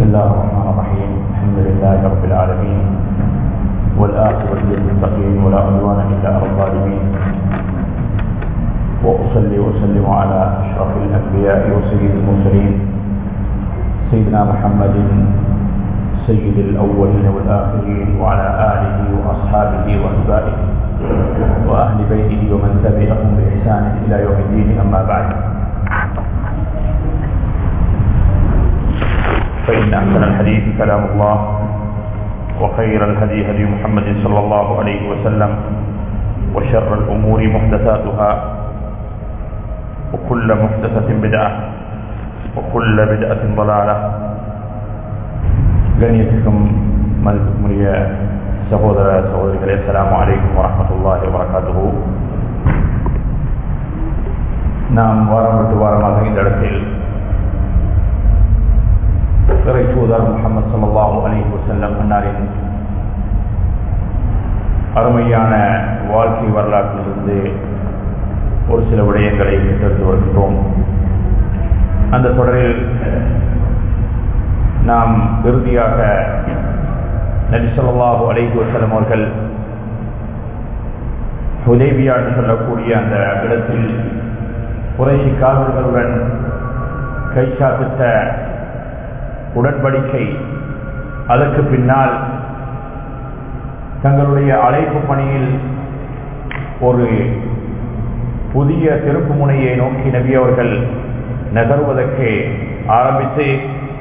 الله الرحمن الرحيم الحمد لله رب العالمين والآخرة للمتقين ولا عدوان إلا على الظالمين وأصلي وأسلم على أشرف الأنبياء وسيد المرسلين سيدنا محمد سيد الأولين والآخرين وعلى آله وأصحابه وأتباعه وأهل بيته ومن تبعهم بإحسان إلى يوم الدين أما بعد فإن أحسن الحديث كلام الله وخير الهدي هدي محمد صلى الله عليه وسلم وشر الأمور محدثاتها وكل محدثة بدعة وكل بدعة ضلالة கண்ணியத்துக்கும் மதிப்புக்குரிய சகோதர சகோதரிகளே அஸ்லாம் வலைக்கம் வரமத்துல்லாஹி வரகாத்துஹு நாம் வாரம் விட்டு வாரமாக இந்த இடத்தில் இறை தூதர் முகமது சல்லாஹூ அலி வசல்லம் அன்னாரின் அருமையான வாழ்க்கை வரலாற்றிலிருந்து ஒரு சில விடயங்களை பெற்றெடுத்து வருகின்றோம் அந்த தொடரில் நாம் இறுதியாக நபி சொல்லாஹு அலைஹி வசலம் அவர்கள் உதவியா என்று சொல்லக்கூடிய அந்த இடத்தில் குறைசி காவல்களுடன் கைச்சாத்திட்ட உடன்படிக்கை அதற்கு பின்னால் தங்களுடைய அழைப்பு பணியில் ஒரு புதிய திருப்பு முனையை நோக்கி நபி அவர்கள் நகர்வதற்கு ஆரம்பித்து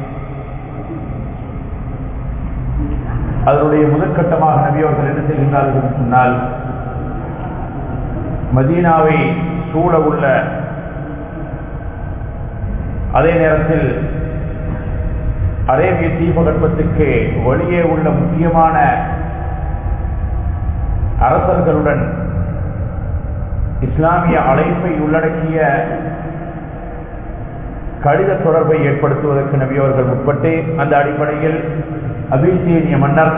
அதனுடைய முதற்கட்டமாக நபி அவர்கள் என்ன செய்கின்றார்கள் சொன்னால் மதீனாவை சூழ உள்ள அதே நேரத்தில் அரேபிய தீபகற்பத்துக்கு வெளியே உள்ள முக்கியமான அரசர்களுடன் இஸ்லாமிய அழைப்பை உள்ளடக்கிய கடித தொடர்பை ஏற்படுத்துவதற்கு நபியவர்கள் முற்பட்டு அந்த அடிப்படையில் அபிசீனிய மன்னர்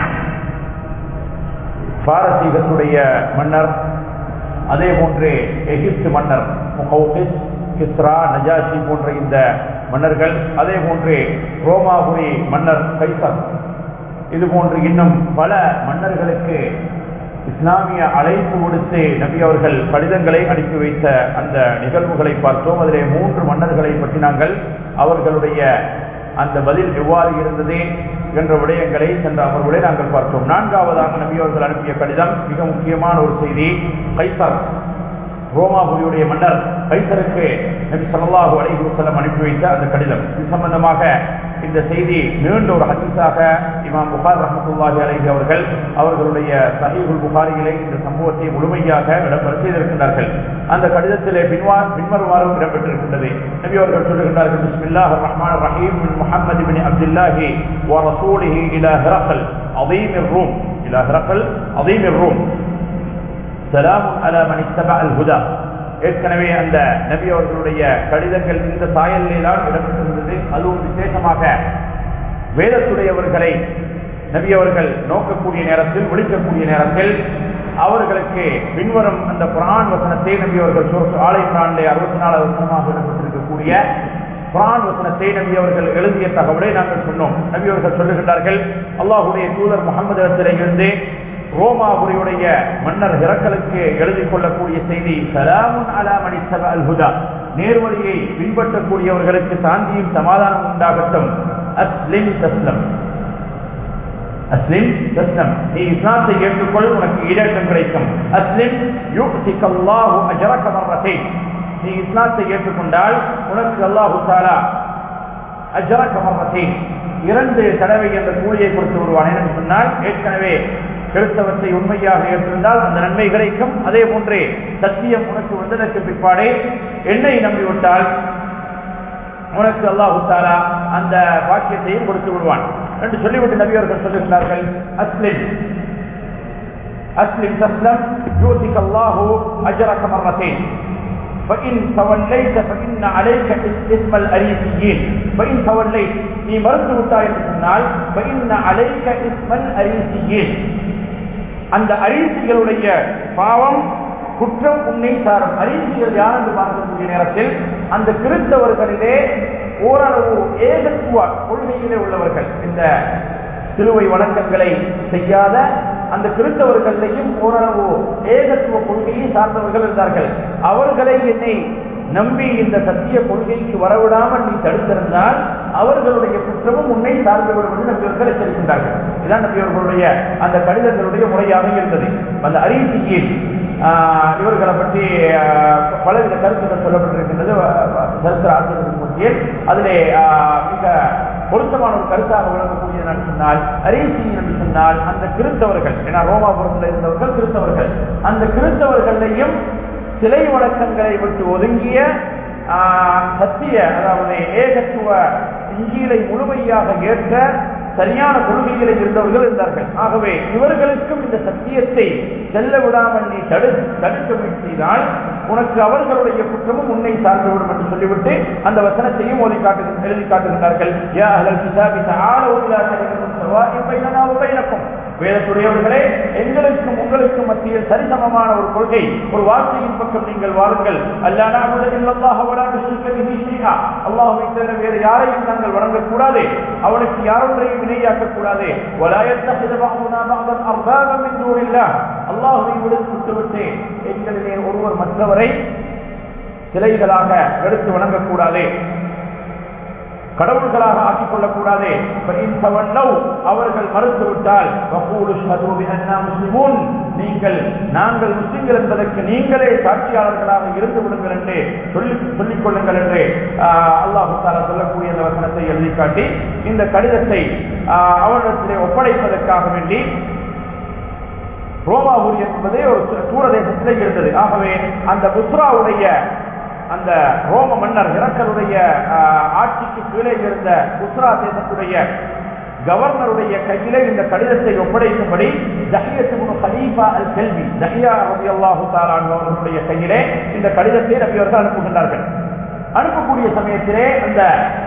பாரசீகத்துடைய மன்னர் அதே போன்று எகிப்து மன்னர் முகௌகிஸ் கிஸ்ரா நஜாஷி போன்ற இந்த மன்னர்கள் அதே போன்று ரோமாபுரி மன்னர் கைசர் இது போன்று இன்னும் பல மன்னர்களுக்கு இஸ்லாமிய அழைப்பு கொடுத்து நபி அவர்கள் கடிதங்களை அனுப்பி வைத்த அந்த நிகழ்வுகளை பார்த்தோம் அதிலே மூன்று மன்னர்களை பற்றி நாங்கள் அவர்களுடைய அந்த பதில் எவ்வாறு இருந்தது என்ற விடயங்களை சென்ற அமர்வுகளை நாங்கள் பார்த்தோம் நான்காவதாக நபி அவர்கள் அனுப்பிய கடிதம் மிக முக்கியமான ஒரு செய்தி கைசர் ரோமாபுரியுடைய மன்னர் கைசருக்கு நபி சல்லாஹூ அலைஹி வசல்லம் அனுப்பி வைத்த அந்த கடிதம் இது சம்பந்தமாக இந்த செய்தி நீண்ட ஒரு ஹதீஸாக இமாம் புகார் ரஹமத்துல்லாஹி அலைஹி அவர்கள் அவர்களுடைய சஹீபுல் புகாரிகளை இந்த சம்பவத்தை முழுமையாக இடம்பெற செய்திருக்கின்றார்கள் அந்த கடிதத்திலே பின்வா பின்வருமாறு இடம்பெற்றிருக்கின்றது நபி அவர்கள் சொல்லுகின்றார்கள் பிஸ்மில்லாஹ் ரஹ்மான் ரஹீம் மின் முஹம்மது பின் அப்துல்லாஹி வ ரசூலிஹி இலா ஹிரகல் அதீம் الروم இலா ஹிரகல் அதீம் الروم சலாம் அலா மணி தபா அல் ஹுதா ஏற்கனவே அந்த நபி அவர்களுடைய கடிதங்கள் இந்த சாயலிலே தான் இடம்பெற்றிருந்தது அதுவும் விசேஷமாக வேதத்துடையவர்களை நபி அவர்கள் நோக்கக்கூடிய நேரத்தில் விழிக்கக்கூடிய நேரத்தில் அவர்களுக்கு பின்வரும் அந்த புரான் வசனத்தை நபி அவர்கள் ஆலை பிராண்டை அறுபத்தி நாலாவது வசனமாக இடம்பெற்றிருக்கக்கூடிய குரான் வசனத்தை நபி அவர்கள் எழுதிய தகவலை நாங்கள் சொன்னோம் நபி அவர்கள் சொல்லுகின்றார்கள் அல்லாஹுடைய தூதர் முகமது இருந்து ரோமாபுரியுடைய மன்னர் ஹிரக்கலுக்கு எழுதி கொள்ளக்கூடிய செய்தி சலாமுன் அலாமணி அல் ஹுதா நேர்வழியை பின்பற்றக்கூடியவர்களுக்கு சாந்தியும் சமாதானம் உண்டாகட்டும் அஸ்லிம் தஸ்லம் அஸ்லிம் தஸ்லம் நீ இஸ்லாத்தை ஏற்றுக்கொள் உனக்கு ஈடேற்றம் கிடைக்கும் அஸ்லிம் யூக்திகல்லாஹு அஜரக மர்ரத்தை நீ இஸ்லாத்தை ஏற்றுக்கொண்டால் உனக்கு அல்லாஹு தாலா அஜரக மர்ரத்தை இரண்டு தடவை என்ற கூலியை கொடுத்து வருவான் என்று சொன்னால் ஏற்கனவே கிறிஸ்தவத்தை உண்மையாக ஏற்றிருந்தால் அந்த நன்மை கிடைக்கும் அதே போன்றே சத்தியம் உனக்கு வந்ததற்கு பிற்பாடே என்னை நம்பிவிட்டால் உனக்கு அல்லாஹு தாலா அந்த பாக்கியத்தையும் கொடுத்து விடுவான் என்று சொல்லிவிட்டு நபியவர்கள் சொல்லுகிறார்கள் அஸ்லிம் அஸ்லிம் தஸ்லம் யூதிக் அல்லாஹு அஜரக மர்ரத்தேன் فإن توليت فإن عليك اسم الأريسيين فإن توليت நீ மறுத்து விட்டாய் என்று சொன்னால் فإن عليك اسم الأريسيين அந்த அரிசிகளுடைய பாவம் குற்றம் உன்னை சாரும் அரிசிகள் யார் என்று பார்க்கக்கூடிய நேரத்தில் அந்த கிறிஸ்தவர்களிலே ஓரளவு ஏகத்துவ கொள்கையிலே உள்ளவர்கள் இந்த சிலுவை வணக்கங்களை செய்யாத அந்த கிறிஸ்தவர்களையும் ஓரளவு ஏகத்துவ கொள்கையை சார்ந்தவர்கள் இருந்தார்கள் அவர்களை என்னை நம்பி இந்த சத்திய கொள்கைக்கு வரவிடாமல் நீ தடுத்திருந்தால் அவர்களுடைய குற்றமும் உன்னை சார்ந்துவிடும் என்று நம்பியவர்கள் எச்சரிக்கின்றார்கள் இதான் நம்பியவர்களுடைய அந்த கடிதங்களுடைய முறையாக இருந்தது அந்த அறிவிக்கையில் இவர்களை பற்றி பலவித கருத்துக்கள் சொல்லப்பட்டிருக்கின்றது சரித்திர ஆசிரியர்கள் மத்தியில் அதிலே மிக பொருத்தமான ஒரு கருத்தாக விளங்கக்கூடியது என்று சொன்னால் அரேசி என்று சொன்னால் அந்த கிறிஸ்தவர்கள் ஏன்னா ரோமாபுரத்தில் இருந்தவர்கள் கிறிஸ்தவர்கள் அந்த கிறிஸ்தவர்களையும் சிலை வழக்கங்களை விட்டு ஒதுங்கிய சத்திய அதாவது ஏகத்துவ இஞ்சியலை முழுமையாக ஏற்ற சரியான கொள்கைகளை இருந்தவர்கள் இருந்தார்கள் ஆகவே இவர்களுக்கும் இந்த சத்தியத்தை செல்ல விடாமல் நீ தடு தடுக்க முயற்சினால் உனக்கு அவர்களுடைய குற்றமும் உன்னை சார்ந்துவிடும் என்று சொல்லிவிட்டு அந்த வசனத்தையும் ஓதி காட்டு எழுதி காட்டுகிறார்கள் யா அலல் கிதாபி தஆலு இலா கலிமத்தின் சவாஇன் பைனனா வ பைனக்கும் வேதத்துடையவர்களே எங்களுக்கும் உங்களுக்கும் மத்தியில் சரிசமமான ஒரு கொள்கை ஒரு வார்த்தையின் பக்கம் நீங்கள் வாருங்கள் அல்லாஹ் அல்லாஹுவை தவிர வேறு யாரையும் நாங்கள் வணங்கக்கூடாது அவனுக்கு யாரொன்றையும் வினையாக்க கூடாது அல்லாஹுவை விடுத்து விட்டு எங்களிலே ஒருவர் மற்றவரை சிலைகளாக எடுத்து வணங்கக்கூடாது கடவுள்களாக ஆக்கிக் கொள்ளக்கூடாது அவர்கள் மறுத்துவிட்டால் நீங்கள் நாங்கள் முஸ்லிம்கள் என்பதற்கு நீங்களே சாட்சியாளர்களாக இருந்து விடுங்கள் என்று சொல்லி சொல்லிக் கொள்ளுங்கள் என்று அல்லாஹு தாலா சொல்லக்கூடிய அந்த வசனத்தை எழுதி காட்டி இந்த கடிதத்தை அவரிடத்திலே ஒப்படைப்பதற்காக வேண்டி ரோமாபுரி என்பதே ஒரு தூர தேசத்திலே இருந்தது ஆகவே அந்த புத்ராவுடைய அந்த ரோம மன்னர் இறக்கருடைய ஆட்சிக்கு கீழே இருந்த குஸ்ரா தேசத்துடைய கவர்னருடைய கையிலே இந்த கடிதத்தை ஒப்படைக்கும்படி ஜஹியத்து ஹலீஃபா அல் கல்வி ஜஹியா ரபி அல்லாஹு அவர்களுடைய கையிலே இந்த கடிதத்தை நபி அவர்கள் அனுப்புகின்றார்கள் அனுப்பக்கூடிய சமயத்திலே அந்த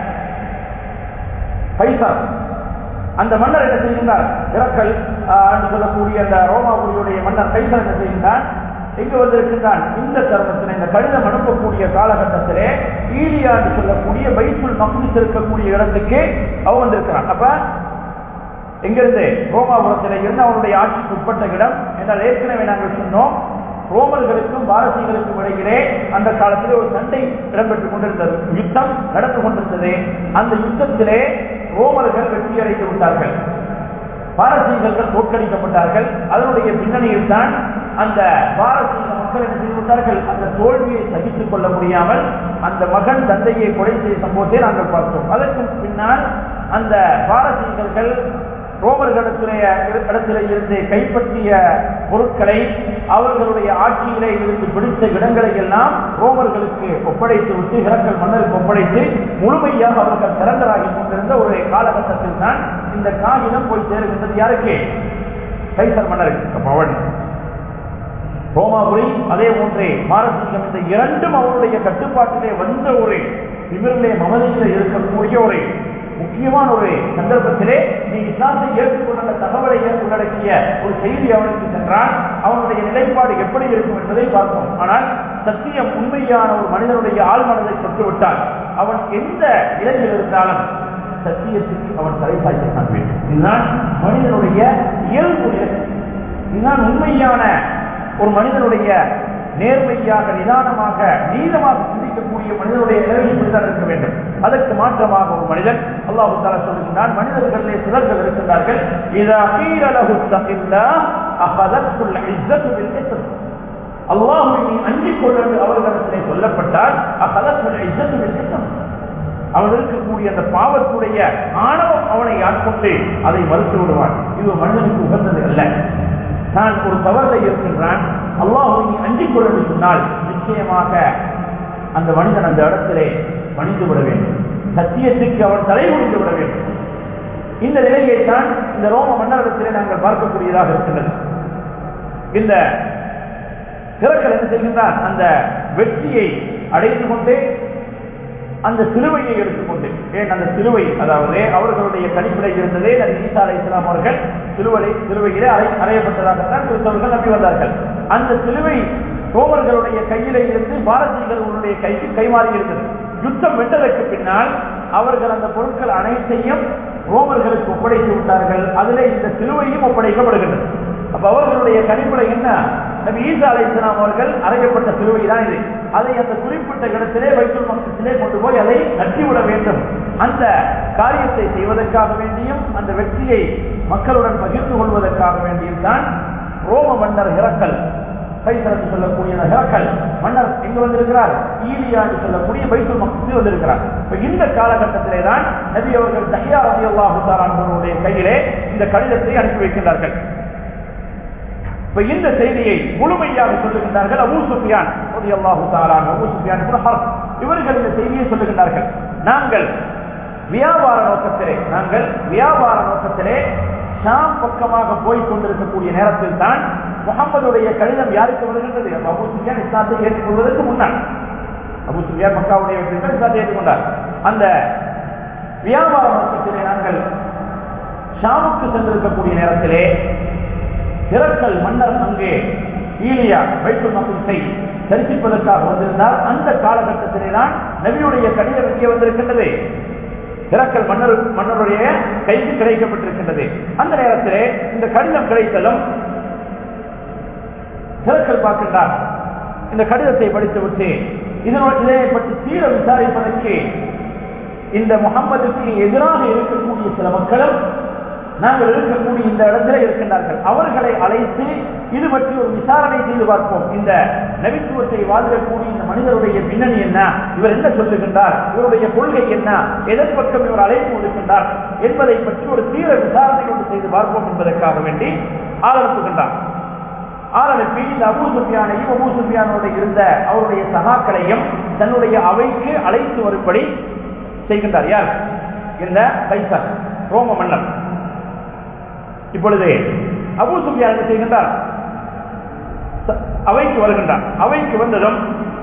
பைசர் அந்த மன்னர் என்ன செய்கின்றார் இறக்கல் என்று சொல்லக்கூடிய அந்த ரோமாபுரியுடைய மன்னர் கைசர் என்ன செய்கின்றார் எங்கு வந்திருக்கின்றான் இந்த தருணத்தில் இந்த கடிதம் அனுப்பக்கூடிய காலகட்டத்திலே ஈலியா என்று சொல்லக்கூடிய பைத்துல் மக்னிஸ் இருக்கக்கூடிய இடத்துக்கு அவன் வந்திருக்கிறான் அப்ப எங்கிருந்து ரோமாபுரத்தில் இருந்து அவனுடைய ஆட்சிக்கு உட்பட்ட இடம் என்றால் ஏற்கனவே நாங்கள் சொன்னோம் ரோமர்களுக்கும் பாரசீகர்களுக்கும் இடையிலே அந்த காலத்திலே ஒரு சண்டை இடம்பெற்றுக் கொண்டிருந்தது யுத்தம் நடந்து கொண்டிருந்தது அந்த யுத்தத்திலே ரோமர்கள் வெற்றி அடைந்து விட்டார்கள் பாரசீகர்கள் தோற்கடிக்கப்பட்டார்கள் அதனுடைய பின்னணியில் தான் அந்த பாரசீக மக்கள் என்ன செய்துவிட்டார்கள் அந்த தோல்வியை சகித்துக் கொள்ள முடியாமல் அந்த மகன் தந்தையை கொலை செய்த சம்பவத்தை நாங்கள் பார்த்தோம் அதற்கு பின்னால் அந்த பாரசீகர்கள் ரோமர்களிடத்திலேய இடத்திலே இருந்து கைப்பற்றிய பொருட்களை அவர்களுடைய ஆட்சியிலே இருந்து பிடித்த இடங்களை எல்லாம் ரோமர்களுக்கு ஒப்படைத்து விட்டு இறக்கல் மன்னருக்கு ஒப்படைத்து முழுமையாக அவர்கள் சிறந்தராகி கொண்டிருந்த ஒரு காலகட்டத்தில் தான் இந்த காகிதம் போய் சேருகின்றது யாருக்கு கைசர் மன்னருக்கு பவன் ரோமாபுரி அதே போன்றே பாரசீகம் இந்த இரண்டும் அவருடைய கட்டுப்பாட்டிலே வந்த ஒரு திமிரிலே மமதியிலே இருக்கக்கூடிய ஒரு முக்கியமான ஒரு சந்தர்ப்பத்திலே நீ இஸ்லாத்தை ஏற்றுக்கொண்ட தகவலை உள்ளடக்கிய ஒரு செய்தி அவனுக்கு சென்றால் அவனுடைய நிலைப்பாடு எப்படி இருக்கும் என்பதை பார்ப்போம் ஆனால் சத்தியம் உண்மையான ஒரு மனிதனுடைய ஆழ்மனதை தொட்டுவிட்டால் அவன் எந்த நிலையில் இருந்தாலும் சத்தியத்துக்கு அவன் தலை சாய்த்தான் வேண்டும் இதுதான் மனிதனுடைய இயல்பு நிலை இதுதான் உண்மையான ஒரு மனிதனுடைய நேர்மையாக நிதானமாக நீளமாக சிந்திக்கக்கூடிய மனிதனுடைய நிலைமை இப்படிதான் இருக்க வேண்டும் அதற்கு மாற்றமாக ஒரு மனிதன் அல்லாஹு தாலா சொல்லுகின்றான் மனிதர்களிலே சிலர்கள் இருக்கின்றார்கள் இதா கீழலகு தகில்லா அகதற்குள்ள இஸ்ஸத்து பில் இஸ்ம் அல்லாஹுவை நீ அஞ்சிக் கொள்ள அவர்களிடத்திலே சொல்லப்பட்டால் அகதற்குள்ள இஸ்ஸத்து பில் இஸ்ம் அவன் இருக்கக்கூடிய அந்த பாவத்துடைய ஆணவம் அவனை ஆட்கொண்டு அதை மறுத்து விடுவான் இது ஒரு மனிதனுக்கு உகந்தது அல்ல நான் ஒரு தவறில் இருக்கின்றான் அல்லாஹுவை நீ அஞ்சிக் கொள்ள சொன்னால் நிச்சயமாக அந்த மனிதன் அந்த இடத்திலே பணிந்து விட வேண்டும் சத்தியத்துக்கு அவன் தலை முடிந்து விட வேண்டும் இந்த நிலையை தான் இந்த ரோம மன்னரிடத்திலே நாங்கள் பார்க்கக்கூடியதாக இருக்கின்றது இந்த திறக்கல் என்ன செய்கின்றான் அந்த வெற்றியை அடைந்து கொண்டே அந்த சிலுவையை எடுத்துக்கொண்டு ஏன் அந்த சிலுவை அதாவது அவர்களுடைய கணிப்பிடை இருந்ததே நபி ஈசா அலை இஸ்லாம் அவர்கள் சிலுவை சிலுவையிலே அறை அறையப்பட்டதாகத்தான் கிறிஸ்தவர்கள் நம்பி வந்தார்கள் அந்த சிலுவை ரோமர்களுடைய கையிலே இருந்து பாரசீகர்களுடைய கைக்கு கைமாறி இருந்தது யுத்தம் வென்றதற்கு பின்னால் அவர்கள் அந்த பொருட்கள் அனைத்தையும் ரோமர்களுக்கு ஒப்படைத்து விட்டார்கள் அதிலே இந்த சிலுவையும் ஒப்படைக்கப்படுகின்றது அப்ப அவர்களுடைய கணிப்புல என்ன நபி ஈசா அலை இஸ்லாம் அவர்கள் அறையப்பட்ட சிலுவை தான் இது அதை அந்த குறிப்பிட்ட இடத்திலே வைத்துள் மக்கத்திலே கொண்டு போய் அதை நட்டிவிட வேண்டும் அந்த காரியத்தை செய்வதற்காக வேண்டியும் அந்த வெற்றியை மக்களுடன் பகிர்ந்து கொள்வதற்காக வேண்டியும் தான் ரோம மன்னர் ஹிரக்கல் கைசரத்து சொல்லக்கூடிய அந்த ஹிரக்கல் மன்னர் எங்க வந்திருக்கிறார் ஈலியா என்று சொல்லக்கூடிய பைத்துல் மக்கத்தில் வந்திருக்கிறார் இப்ப இந்த காலகட்டத்திலே தான் நபி அவர்கள் தஹியா ரவி அல்லாஹுடைய கையிலே இந்த கடிதத்தை அனுப்பி வைக்கின்றார்கள் இப்ப இந்த செய்தியை முழுமையாக சொல்லுகின்றார்கள் அபூ சுஃபியான் ரலியல்லாஹு தஆலா அபூ சுஃபியான் இப்னு ஹர்ப் இவர்கள் இந்த செய்தியை சொல்லுகின்றார்கள் நாங்கள் வியாபார நோக்கத்திலே நாங்கள் வியாபார நோக்கத்திலே ஷாம் பக்கமாக போய் கொண்டிருக்கக்கூடிய நேரத்தில் தான் முகமதுடைய கடிதம் யாருக்கு வருகின்றது அபூ சுஃபியான் இஸ்லாத்தை ஏற்றுக்கொள்வதற்கு முன்னால் அபூ சுஃபியான் மக்காவுடைய வெற்றிகள் இஸ்லாத்தை ஏற்றுக்கொண்டார் அந்த வியாபார நோக்கத்திலே நாங்கள் ஷாமுக்கு சென்றிருக்கக்கூடிய நேரத்திலே திறக்கல் மன்னர் அங்கே ஈலியா வைப்பு மக்களத்தை தரிசிப்பதற்காக வந்திருந்தார் அந்த காலகட்டத்திலே தான் நபியுடைய கடிதம் இங்கே வந்திருக்கின்றது திறக்கல் மன்னர் மன்னருடைய கைக்கு கிடைக்கப்பட்டிருக்கின்றது அந்த நேரத்திலே இந்த கடிதம் கிடைத்தலும் திறக்கல் பார்க்கின்றார் இந்த கடிதத்தை படித்துவிட்டு இதனோட இதை பற்றி தீர விசாரிப்பதற்கு இந்த முகம்மதுக்கு எதிராக இருக்கக்கூடிய சில மக்களும் நாங்கள் இருக்கக்கூடிய இந்த இடத்துல இருக்கின்றார்கள் அவர்களை அழைத்து இது பற்றி ஒரு விசாரணை செய்து பார்ப்போம் இந்த நபித்துவத்தை வாழ்க்கக்கூடிய இந்த மனிதருடைய பின்னணி என்ன இவர் என்ன சொல்லுகின்றார் இவருடைய கொள்கை என்ன எதன் பக்கம் இவர் அழைப்பு கொடுக்கின்றார் என்பதை பற்றி ஒரு தீர விசாரணை கொண்டு செய்து பார்ப்போம் என்பதற்காக வேண்டி ஆரம்பிக்கின்றார் ஆரம்பித்து இந்த அபூ சுஃபியானையும் அபூ சுஃபியானோட இருந்த அவருடைய சகாக்களையும் தன்னுடைய அவைக்கு அழைத்து வரும்படி செய்கின்றார் யார் இந்த கைசர் ரோம மன்னர் இப்பொழுது அபூ சுஃபியான் என்ன செய்கின்றார் அவைக்கு வருகின்றார் அவைக்கு வந்ததும்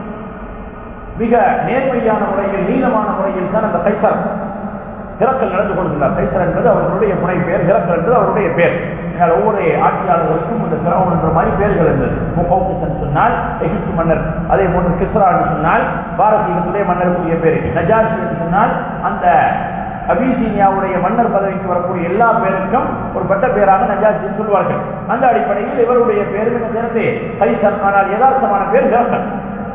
மிக நேர்மையான முறையில் நீளமான முறையில் தான் அந்த கைசர் ஹிரக்கல் நடந்து கொள்கின்றார் கைசர் என்பது அவர்களுடைய புனை பெயர் ஹிரக்கல் என்பது அவருடைய பெயர் ஒவ்வொரு ஆட்சியாளர்களுக்கும் இந்த சிரவம் என்ற மாதிரி பெயர்கள் இருந்தது முகௌசன் சொன்னால் எகிப்து மன்னர் அதே போன்று கிஸ்ரா என்று சொன்னால் பாரதீகத்துடைய மன்னருக்குரிய பேர் நஜாஷி என்று சொன்னால் அந்த அபிசீனியாவுடைய மன்னர் பதவிக்கு வரக்கூடிய எல்லா பேருக்கும் ஒரு பட்ட பேராக நஜாசி சொல்வார்கள் அந்த அடிப்படையில் இவருடைய பேர் மிக சேர்ந்து கைசர் ஆனால் யதார்த்தமான பேர் ஹிரக்கல்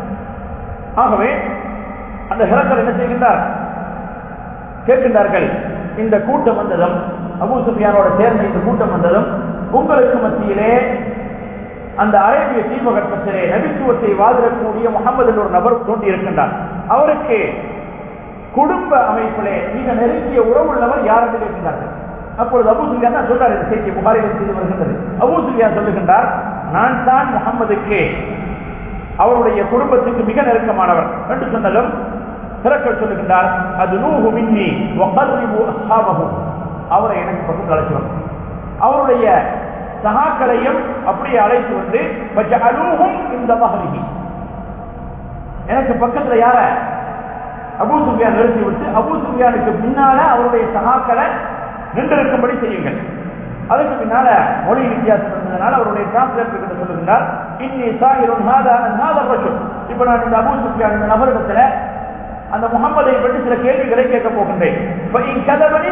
ஆகவே அந்த ஹிரக்கல் என்ன செய்கின்றார் கேட்கின்றார்கள் இந்த கூட்டம் வந்ததும் அபூ சுஃபியானோட சேர்ந்த இந்த கூட்டம் வந்ததும் உங்களுக்கு மத்தியிலே அந்த அரேபிய தீபகற்பத்திலே நபித்துவத்தை வாழ்ந்திடக்கூடிய முகமது என்ற ஒரு நபர் தோன்றி இருக்கின்றார் அவருக்கு குடும்ப அமைப்பிலே மிக நெருங்கிய உறவுள்ளவர் யார் என்று கேட்கின்றார்கள் அப்பொழுது அபூ சுஃபியான் தான் சொல்றார் இந்த செய்தி புகாரில் செய்து வருகின்றது அபூ சுஃபியான் சொல்லுகின்றார் நான் தான் முகம்மதுக்கு அவருடைய குடும்பத்துக்கு மிக நெருக்கமானவர் என்று சொன்னதும் சிறக்கள் சொல்லுகின்றார் அது நூஹு மின்னி வகர்ரிபு அஸ்ஹாபஹு அவரை எனக்கு பக்கத்தில் அழைச்சு அவருடைய சகாக்களையும் அப்படியே அழைத்து வந்து வஜஅலூஹும் இந்த மஹரிஹி எனக்கு பக்கத்துல யார அபூ சுஃபியான் நிறுத்தி விட்டு அபூ சுஃபியானுக்கு பின்னால அவருடைய சகாக்களை நின்றிருக்கும்படி செய்யுங்கள் அதுக்கு பின்னால மொழி வித்தியாசம் இருந்ததுனால அவருடைய டிரான்ஸ்லேட்டர் கிட்ட சொல்லுகிறார் இன்னி சாகிரும் ஹாதா ஹாதா பஷர் இப்ப நான் இந்த அபூ சுஃபியான் இந்த நபரிடத்துல அந்த முகம்மதை பற்றி சில கேள்விகளை கேட்க போகின்றேன் கதவனே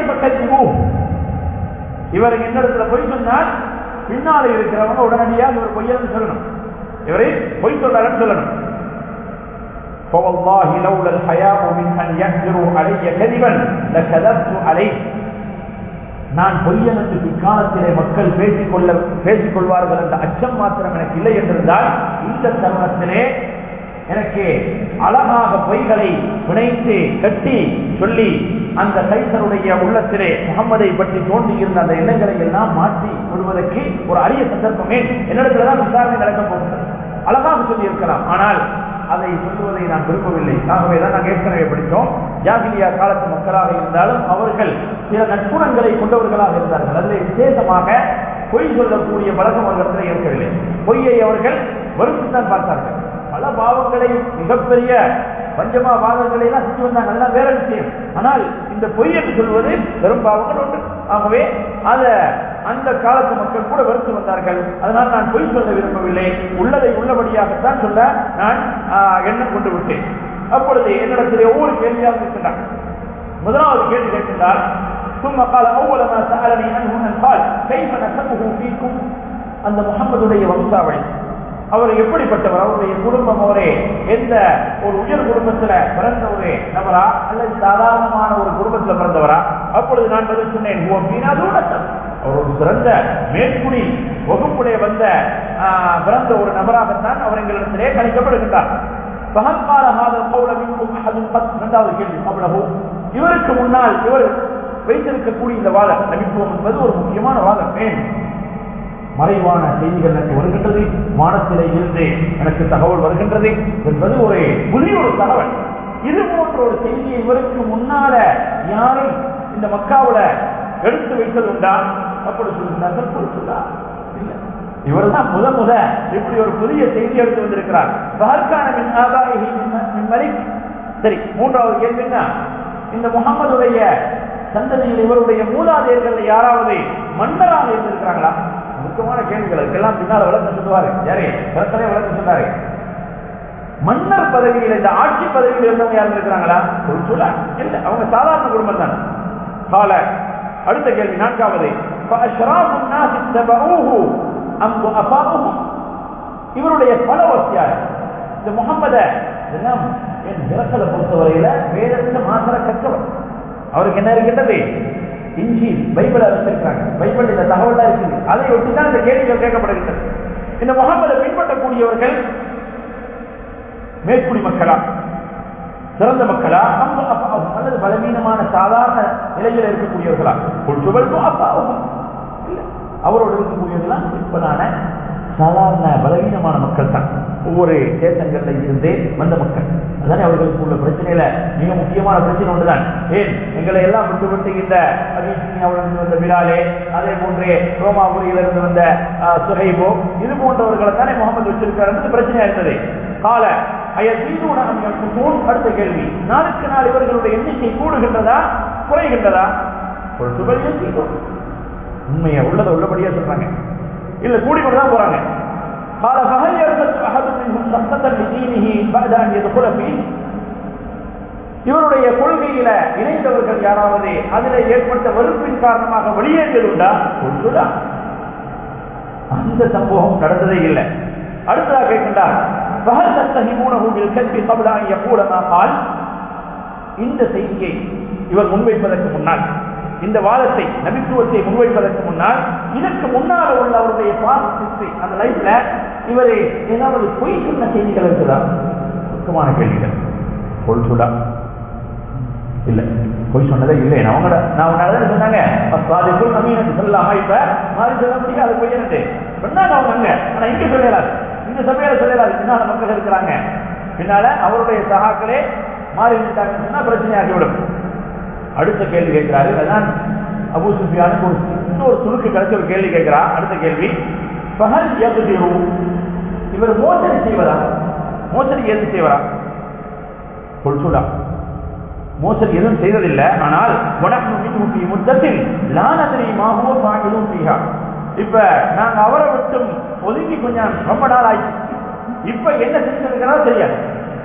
இவர் என்னிடத்துல பொய் சொன்னால் பின்னால இருக்கிறவங்க உடனடியாக இவர் பொய்யன்னு சொல்லணும் இவரை பொய் சொல்றாருன்னு சொல்லணும் فوالله لولا الحياء من ان يحجروا علي كذبا لكذبت عليه நான் பொய்யன் என்று பிற்காலத்திலே மக்கள் பேசிக்கொள்ள பேசிக் கொள்வார்கள் என்ற அச்சம் மாத்திரம் எனக்கு இல்லை என்றிருந்தால் இந்த தருணத்திலே எனக்கு அழகாக பொய்களை பிணைத்து கட்டி சொல்லி அந்த கைசருடைய உள்ளத்திலே முகம்மதை பற்றி தோன்றியிருந்த அந்த எண்ணங்களை எல்லாம் மாற்றி விடுவதற்கு ஒரு அரிய சந்தர்ப்பமே என்னிடத்துலதான் விசாரணை நடக்கப் போகிறது அழகாக சொல்லி இருக்கலாம் ஆனால் அதை சொல்லுவதை நான் விரும்பவில்லை ஆகவே தான் நாங்கள் ஏற்கனவே படித்தோம் ஜாகிலியா காலத்து மக்களாக இருந்தாலும் அவர்கள் சில நட்புணங்களை கொண்டவர்களாக இருந்தார்கள் அதில் விசேஷமாக பொய் சொல்லக்கூடிய பழக்கம் அவர்களிடத்தில் இருக்கவில்லை பொய்யை அவர்கள் வருஷத்தான் பார்த்தார்கள் பல பாவங்களை மிகப்பெரிய பஞ்சமா பாவங்களை எல்லாம் செஞ்சு வந்தாங்க அதெல்லாம் வேற விஷயம் ஆனால் இந்த பொய் என்று சொல்வது பெரும் பாவங்கள் உண்டு ஆகவே அத அந்த காலத்து மக்கள் கூட வெறுத்து வந்தார்கள் அதனால் நான் பொய் சொல்ல விரும்பவில்லை உள்ளதை உள்ளபடியாகத்தான் சொல்ல நான் எண்ணம் கொண்டு விட்டேன் அப்பொழுது என்னிடத்திலே ஒவ்வொரு கேள்வியாக இருக்கின்றான் முதலாவது கேள்வி கேட்கின்றார் ثم قال اول ما سالني عنه ان قال كيف نسبه فيكم அந்த முகம்மதுடைய வம்சாவளி அவர் எப்படிப்பட்டவர் அவருடைய குடும்பம் அவரே எந்த ஒரு உயர் குடும்பத்துல பிறந்த ஒரு நபரா அல்லது சாதாரணமான ஒரு குடும்பத்துல பிறந்தவரா அப்பொழுது நான் பதில் சொன்னேன் "ஓ, மீனாதூடத்தம்." அவர் ஒரு சிறந்த மேற்குடி வகுப்புடைய வந்த ஆஹ், பிறந்த ஒரு நபராகத்தான் அவர் எங்களிடத்திலே கணிக்கப்படுகின்றார் فهل قال هذا القول منكم احد قد இரண்டாவது கேள்வி قبله இவருக்கு முன்னால் இவர் வைத்திருக்கக்கூடிய இந்த வாதம் நபித்துவம் என்பது ஒரு முக்கியமான வாதம் ஏன் மறைவான செய்திகள் எனக்கு வருகின்றது வானத்திலே இருந்து எனக்கு தகவல் வருகின்றது என்பது ஒரு புதிய ஒரு தகவல் இது போன்ற ஒரு செய்தியை இவருக்கு முன்னால யாரும் இந்த மக்காவுல எடுத்து வைத்தது உண்டா அப்படி சொல்லுகிறார்கள் பொறுத்துள்ளா இல்லை இவர் தான் முத முத இப்படி ஒரு புதிய செய்தி எடுத்து வந்திருக்கிறார் பஹர்கான மின் ஆபாயிஹி மின் மின் மலிக் சரி மூன்றாவது கேள்வி என்ன இந்த முகம்மதுடைய சந்ததியில் இவருடைய மூலாதையர்கள் யாராவது மன்னராக இருந்திருக்கிறாங்களா முக்கியமான கேள்விகள் இதுக்கெல்லாம் பின்னால் விளக்கம் சொல்லுவாரு யாரே விளக்கமே விளக்கம் சொன்னாரு மன்னர் பதவியில் இந்த ஆட்சி பதவியில் இருந்தவங்க யாரும் இருக்கிறாங்களா ஒரு சொல்ல இல்ல அவங்க சாதாரண குடும்பம் தான் கால அடுத்த கேள்வி நான்காவது فأشراف الناس اتبعوه أم ضعفاؤهم இவருடைய பல வசியார் இந்த முகம்மத இதெல்லாம் என் விளக்கலை பொறுத்தவரையில வேதத்துல மாத்திர கற்றவர் அவருக்கு என்ன இருக்கின்றது இஞ்சி பைபிளை வச்சிருக்காங்க பைபிள் இந்த தகவல் இருக்குது அதை ஒட்டி தான் இந்த கேள்விகள் கேட்கப்படுகின்றது இந்த முகம்மதை பின்பற்றக்கூடியவர்கள் மேற்குடி மக்களா சிறந்த மக்களா அம்பு அப்பாவும் அல்லது பலவீனமான சாதாரண நிலையில் இருக்கக்கூடியவர்களா கொள்சுவல்கும் அப்பாவும் இல்ல அவரோடு இருக்கக்கூடியவர்களாம் சிற்பனான சாதாரண பலவீனமான மக்கள் தான் ஒவ்வொரு தேசங்கள்ல இருந்தே வந்த மக்கள் அதானே அவர்களுக்கு உள்ள பிரச்சனையில மிக முக்கியமான பிரச்சனை ஒன்றுதான் ஏன் எங்களை எல்லாம் விட்டு விட்டு இந்த அபிசீனியாவிலிருந்து வந்த பிலாலே அதே போன்றே ரோமாபுரியிலிருந்து வந்த ஆஹ், சுஹைபோ இது போன்றவர்களை தானே முகமது வச்சிருக்காரு பிரச்சனையா இருந்தது கால அயசீனூன அம்கள் குசூன் அடுத்த கேள்வி நாளுக்கு நாள் இவர்களுடைய எண்ணிக்கை கூடுகின்றதா குறைகின்றதா ஒரு சுபல் உண்மையை உள்ளதை உள்ளபடியா சொல்றாங்க இல்ல கூடிக்கொண்டு தான் போறாங்க قال فهل يرتد احد منهم سخطة لدينه بعد ان يدخل فيه இவருடைய கொள்கையில இணைந்தவர்கள் யாராவது அதில் ஏற்பட்ட வெறுப்பின் காரணமாக வெளியேறியது உண்டா சொல்லுடா அந்த சம்பவம் நடந்ததே இல்லை அடுத்ததாக கேட்கின்றார் فهل تتهمونه بالكذب قبل ان يقول ما قال இந்த செய்தியை இவர் முன்வைப்பதற்கு முன்னால் இந்த வாதத்தை நபித்துவத்தை முன்வைப்பதற்கு முன்னால் இதற்கு முன்னால் உள்ள அவருடைய பாசிஸ்டை அந்த லைஃப்ல இவர் ஏதாவது பொய் சொன்ன செய்திகள் இருக்குதா முக்கியமான கேள்விகள் பொருள் சுடா இல்ல பொய் சொன்னதே இல்லை அவங்க நான் உன்னால சொன்னாங்க பாதிப்புள் நவீனத்து சொல்லலாமா இப்ப மாறி சொல்ல முடியாது பொய் எனக்கு சொன்னாங்க அவங்க ஆனா இங்க சொல்லலாது இந்த சபையில சொல்லலாது பின்னால மக்கள் இருக்கிறாங்க பின்னால அவருடைய சகாக்களே மாறி விட்டாங்கன்னு சொன்னா பிரச்சனையாகிவிடும் அடுத்த கேள்வி கேட்கிறாரு அதான் அபு சுஃபியானுக்கு ஒரு இன்னொரு சுருக்கு கிடைச்ச ஒரு கேள்வி கேட்கிறா அடுத்த கேள்வி பகல் யகுதிரு இவர் மோசடி செய்வதா மோசடி எது செய்வரா சொல்லுடா மோசடி எதுவும் செய்ததில்லை ஆனால் உனக்கு மின்முட்டி முத்தத்தில் லானதிரி மாகோ பாங்கிலும் பீகா இப்ப நாங்க அவரை விட்டும் ஒதுங்கி கொஞ்சம் ரொம்ப நாள் ஆயிடுச்சு இப்ப என்ன செஞ்சிருக்கிறா தெரியாது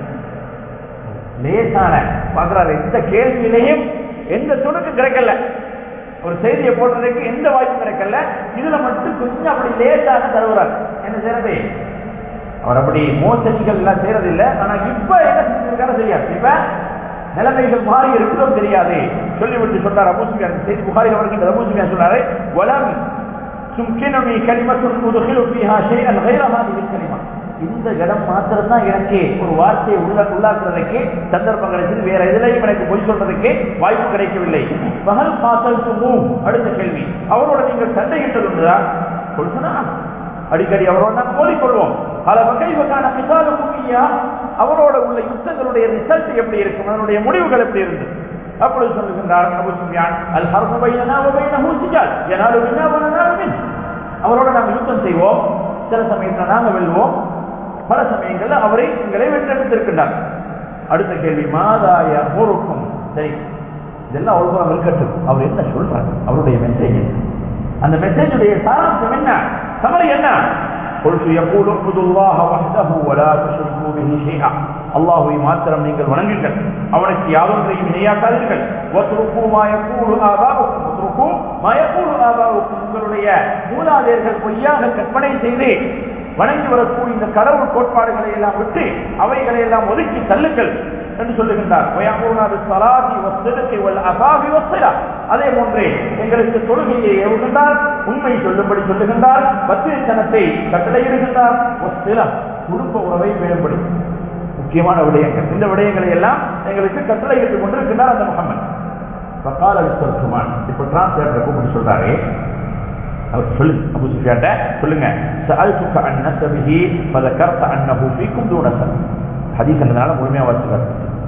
லேசான பாக்குறாரு இந்த கேள்வியிலையும் எந்த துணுக்கும் கிடைக்கல ஒரு செய்தியை போடுறதுக்கு எந்த வாய்ப்பு கிடைக்கல இதுல மட்டும் கொஞ்சம் அப்படி லேசாக தருவார் என்ன செய்யறது அவர் அப்படி மோசடிகள் எல்லாம் செய்யறது இல்ல ஆனா இப்ப என்ன செஞ்சிருக்காரு தெரியாது இப்ப நிலைமைகள் மாறி இருக்கிறோம் தெரியாது சொல்லிவிட்டு சொன்னார் அபூசுமியான் செய்தி புகாரில் வருகின்ற அபூசுமியான் சொன்னாரு வலம் சும்கினமி கலிமத்துன் உதுகிலு ஃபீஹா ஷைஅன் கைர ஹாதிஹி கலிமா இந்த இடம் மாத்திரம் தான் எனக்கு ஒரு வார்த்தையை உள்ள உள்ளாக்குறதுக்கு சந்தர்ப்பம் கிடைச்சது வேற எதுலையும் எனக்கு பொய் சொல்றதுக்கு வாய்ப்பு கிடைக்கவில்லை பகல் பாசல் மூவ் அடுத்த கேள்வி அவரோட நீங்கள் சண்டையிட்டது உண்டுதா சொல்லுனா அடிக்கடி அவரோட நாம் மோதிக்கொள்வோம் பல வகை வகையான பிசால முக்கியா அவரோட உள்ள யுத்தங்களுடைய ரிசல்ட் எப்படி இருக்கும் அதனுடைய முடிவுகள் எப்படி இருந்தது அப்பொழுது சொல்லுகின்றார் அபு சுஃபியான் அல் ஹர்பு பைனனா வ பைனஹு சிஜால் யனாலு மின்னா வ நனாலு மின் அவரோட நாம் யுத்தம் செய்வோம் சில சமயத்தில் நாங்கள் வெல்வோம் பல சமயங்கள்ல அவரை எங்களை வென்றெடுத்திருக்கின்றார் அடுத்த கேள்வி மாதாய ஊருக்கும் சரி இதெல்லாம் அவ்வளவு இருக்கட்டும் அவர் என்ன சொல்றாரு அவருடைய மெசேஜ் அந்த மெசேஜுடைய சாராம்சம் என்ன சமரி என்ன قلت يقول اعبدوا الله وحده ولا تشركوا به شيئا அல்லாஹுவை மாத்திரம் நீங்கள் வணங்குங்கள் அவனுக்கு யாதொன்றையும் இணையாக்காதீர்கள் வத்ருகு மா யகூலு ஆபாவுக்கும் வத்ருகு மா யகூலு ஆபாவுக்கும் உங்களுடைய மூலாதையர்கள் பொய்யாக கற்பனை செய்து வணங்கி வரக்கூடிய இந்த கடவுள் கோட்பாடுகளை எல்லாம் விட்டு அவைகளை எல்லாம் ஒதுக்கி தள்ளுங்கள் என்று சொல்லுகின்றார் வயமுனாது ஸலாத்தி வஸ்ஸிதகி வல் அஃபாஃபி வஸ்ஸிலா அதே போன்றே எங்களுக்கு தொழுகையை ஏவுகின்றார் உண்மை சொல்லும்படி சொல்லுகின்றார் பத்திரித்தனத்தை கட்டளையிடுகின்றார் வஸ்ஸிலா குடும்ப உறவை பேணும்படி முக்கியமான விடயங்கள் இந்த விடயங்களை எல்லாம் எங்களுக்கு கட்டளையிட்டுக் கொண்டிருக்கின்றார் அந்த முகமது பக்கால விஸ்வருமான் இப்ப டிரான்ஸ்லேட்டர் கூப்பிட்டு சொல்றாரு அவர் சொல்லுங்க அபு சுஃபியான்ட்ட சொல்லுங்க சஅல்துக அன் நஸபிஹி ஃபதகர்த அன்னஹு ஃபீக்கும் தூன நஸப் ஹதீஸ் என்னனால முழுமையா வாசிக்கிறார்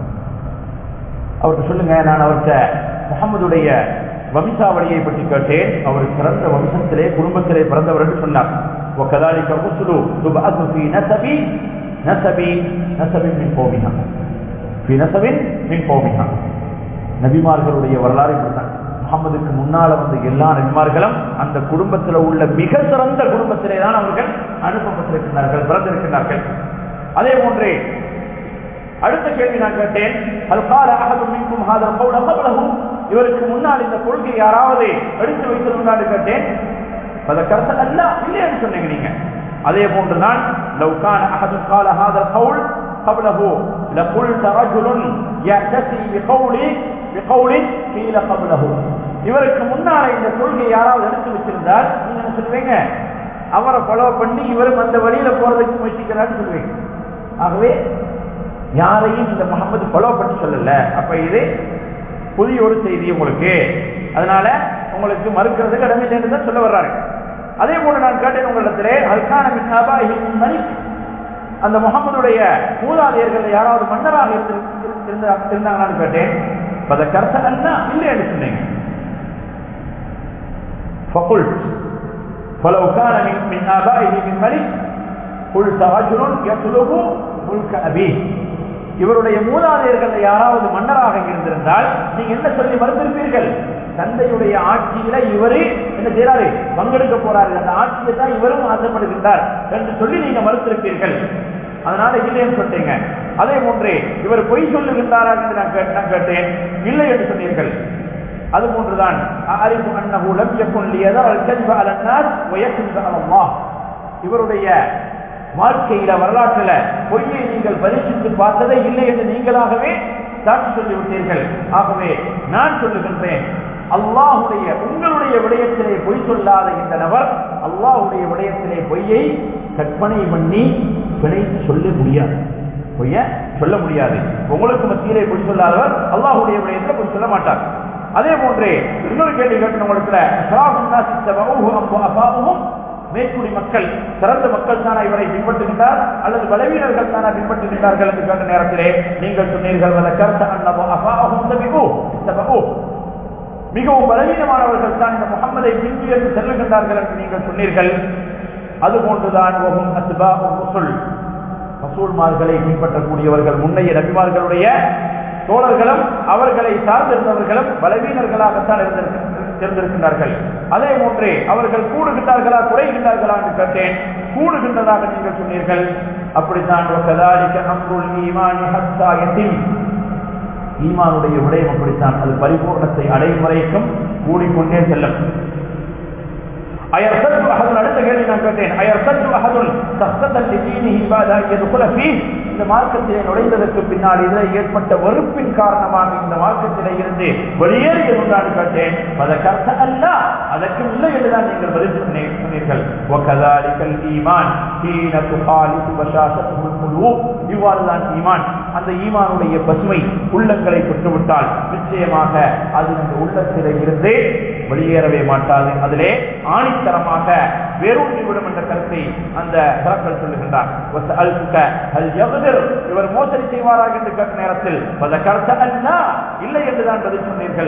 அவர்கிட்ட சொல்லுங்க நான் அவர்கிட்ட முகமதுடைய வம்சாவளியை பற்றி கேட்டேன் அவர் சிறந்த வம்சத்திலே குடும்பத்திலே பிறந்தவர் என்று சொன்னார் وكذلك الرسل تبعث في نسب نسب نسب من قومها في نسب من قومها நபிமார்களுடைய வரலாறு இப்படித்தான் முகமதுக்கு முன்னால வந்த எல்லா நபிமார்களும் அந்த குடும்பத்தில் உள்ள மிக சிறந்த குடும்பத்திலே தான் அவர்கள் அனுப்பப்பட்டிருக்கிறார்கள் பிறந்திருக்கிறார்கள் அதே போன்றே அடுத்த கேள்வி நான் கேட்டேன் அல்கால அகதும் மீண்டும் ஹாதர் கவுல கபலகும் இவருக்கு முன்னால் இந்த கொள்கை யாராவது எடுத்து வைத்திருந்தான்னு கேட்டேன் பல கருத்து அல்ல இல்லைன்னு சொன்னீங்க நீங்க அதே போன்றுதான் லவ்கான அகதும் கால ஹாதர் கவுல் قبله لقلت رجل يعتسي بقول بقول قيل قبله இவருக்கு முன்னால இந்த கொள்கை யாராவது எடுத்து வச்சிருந்தால் நீங்க என்ன சொல்லுவீங்க அவரை ஃபாலோ பண்ணி இவரும் அந்த வழியில போறதுக்கு முயற்சிக்கிறான்னு சொல்லுவீங்க ஆகவே யாரையும் இந்த முகமது ஃபாலோ பண்ணி சொல்லல அப்ப இது புதிய ஒரு செய்தி உங்களுக்கு அதனால உங்களுக்கு மறுக்கிறதுக்கு இடமில்லைன்னு தான் சொல்ல வர்றாரு அதே போல நான் கேட்டேன் உங்களிடத்திலே அதுக்கான மலிக் அந்த முகமதுடைய மூலாதையர்கள் யாராவது மன்னராக இருந்து இருந்தாங்கன்னு கேட்டேன் பத கருத்த அல்ல இல்லை என்று சொன்னீங்க فقلت فلو كان من من آبائه من ملك قلت رجل يطلب ملك أبيه இவருடைய மூதாதையர்கள் யாராவது மன்னராக இருந்திருந்தால் நீங்க என்ன சொல்லி மறுத்திருப்பீர்கள் தந்தையுடைய ஆட்சியில இவரு என்ன செய்யறாரு பங்கெடுக்க போறாரு அந்த ஆட்சியை தான் இவரும் ஆசைப்படுகின்றார் என்று சொல்லி நீங்க மறுத்திருப்பீர்கள் அதனால இல்லைன்னு சொல்லிட்டீங்க அதே போன்றே இவர் பொய் சொல்லுகின்றாரா என்று நான் நான் கேட்டேன் இல்லை என்று சொன்னீர்கள் அது போன்றுதான் அறிவு அன்னஹு லம் யகுன் லியதர் அல்-கذب على الناس ويكذب على الله இவருடைய வாழ்க்கையில வரலாற்றுல பொய்யை நீங்கள் பரிசித்து பார்த்ததே இல்லை என்று நீங்களாகவே சாட்சி சொல்லிவிட்டீர்கள் ஆகவே நான் சொல்லுகின்றேன் அல்லாஹுடைய உங்களுடைய விடயத்திலே பொய் சொல்லாத இந்த நபர் அல்லாஹுடைய விடயத்திலே பொய்யை கற்பனை பண்ணி பிணைத்து சொல்ல முடியாது பொய்ய சொல்ல முடியாது உங்களுக்கு மத்தியிலே பொய் சொல்லாதவர் அல்லாஹுடைய விடயத்தில் பொய் சொல்ல மாட்டார் அதே போன்றே இன்னொரு கேள்வி கேட்டு உங்களுக்கு மேற்குடி மக்கள் சிறந்த மக்கள் தானா இவரை பின்பற்றுகின்றார் அல்லது பலவீனர்கள் தானா பின்பற்றுகின்றார்கள் என்று கேட்ட நேரத்திலே நீங்கள் சொன்னீர்கள் கருத்து அன்னபோ மிகவும் பலவீனமானவர்கள் தான் இந்த முகமதை பின்புயர்ந்து செல்லுகின்றார்கள் என்று நீங்கள் சொன்னீர்கள் அதுபோன்றுதான் ரசூல்மார்களை பின்பற்றக்கூடியவர்கள் முன்னைய நபிமார்களுடைய தோழர்களும் அவர்களை சார்ந்திருந்தவர்களும் பலவீனர்களாகத்தான் இருந்திருக்கின்றார்கள் அதே போன்றே அவர்கள் கூடுகின்றார்களா குறைகின்றார்களா என்று கேட்டேன் கூடுகின்றதாக நீங்கள் சொன்னீர்கள் அப்படித்தான் ஈமானுடைய விடயம் அப்படித்தான் அது பரிபூர்ணத்தை அடையும் வரைக்கும் கூடிக்கொண்டே செல்லும் أيرتد أحد அடுத்த கேள்வி நான் கேட்டேன் أيرتد أحد سخطة لدينه بعد أن يدخل فيه இந்த மார்க்கத்திலே நுழைந்ததற்கு பின்னால் இதில் ஏற்பட்ட வெறுப்பின் காரணமாக இந்த மார்க்கத்திலே இருந்து வெளியேறிய உண்டான்னு கேட்டேன் அதற்கர்த்த அல்ல அதற்கு இல்லை என்றுதான் நீங்கள் பதில் சொன்னீர்கள் وكذلك الإيمان حين تخالف بشاشته القلوب இவ்வாறுதான் ஈமான் அந்த ஈமானுடைய பசுமை உள்ளங்களை பெற்றுவிட்டால் நிச்சயமாக அது இந்த உள்ளத்திலே இருந்து வெளியேறவே மாட்டாது அதிலே ஆணித்தரமாக வேரூன்றிவிடும் என்ற கருத்தை அந்த சரக்கள் சொல்லுகின்றார் இவர் மோசடி செய்வாராக என்று கேட்ட நேரத்தில் இல்லை என்றுதான் பதில் சொன்னீர்கள்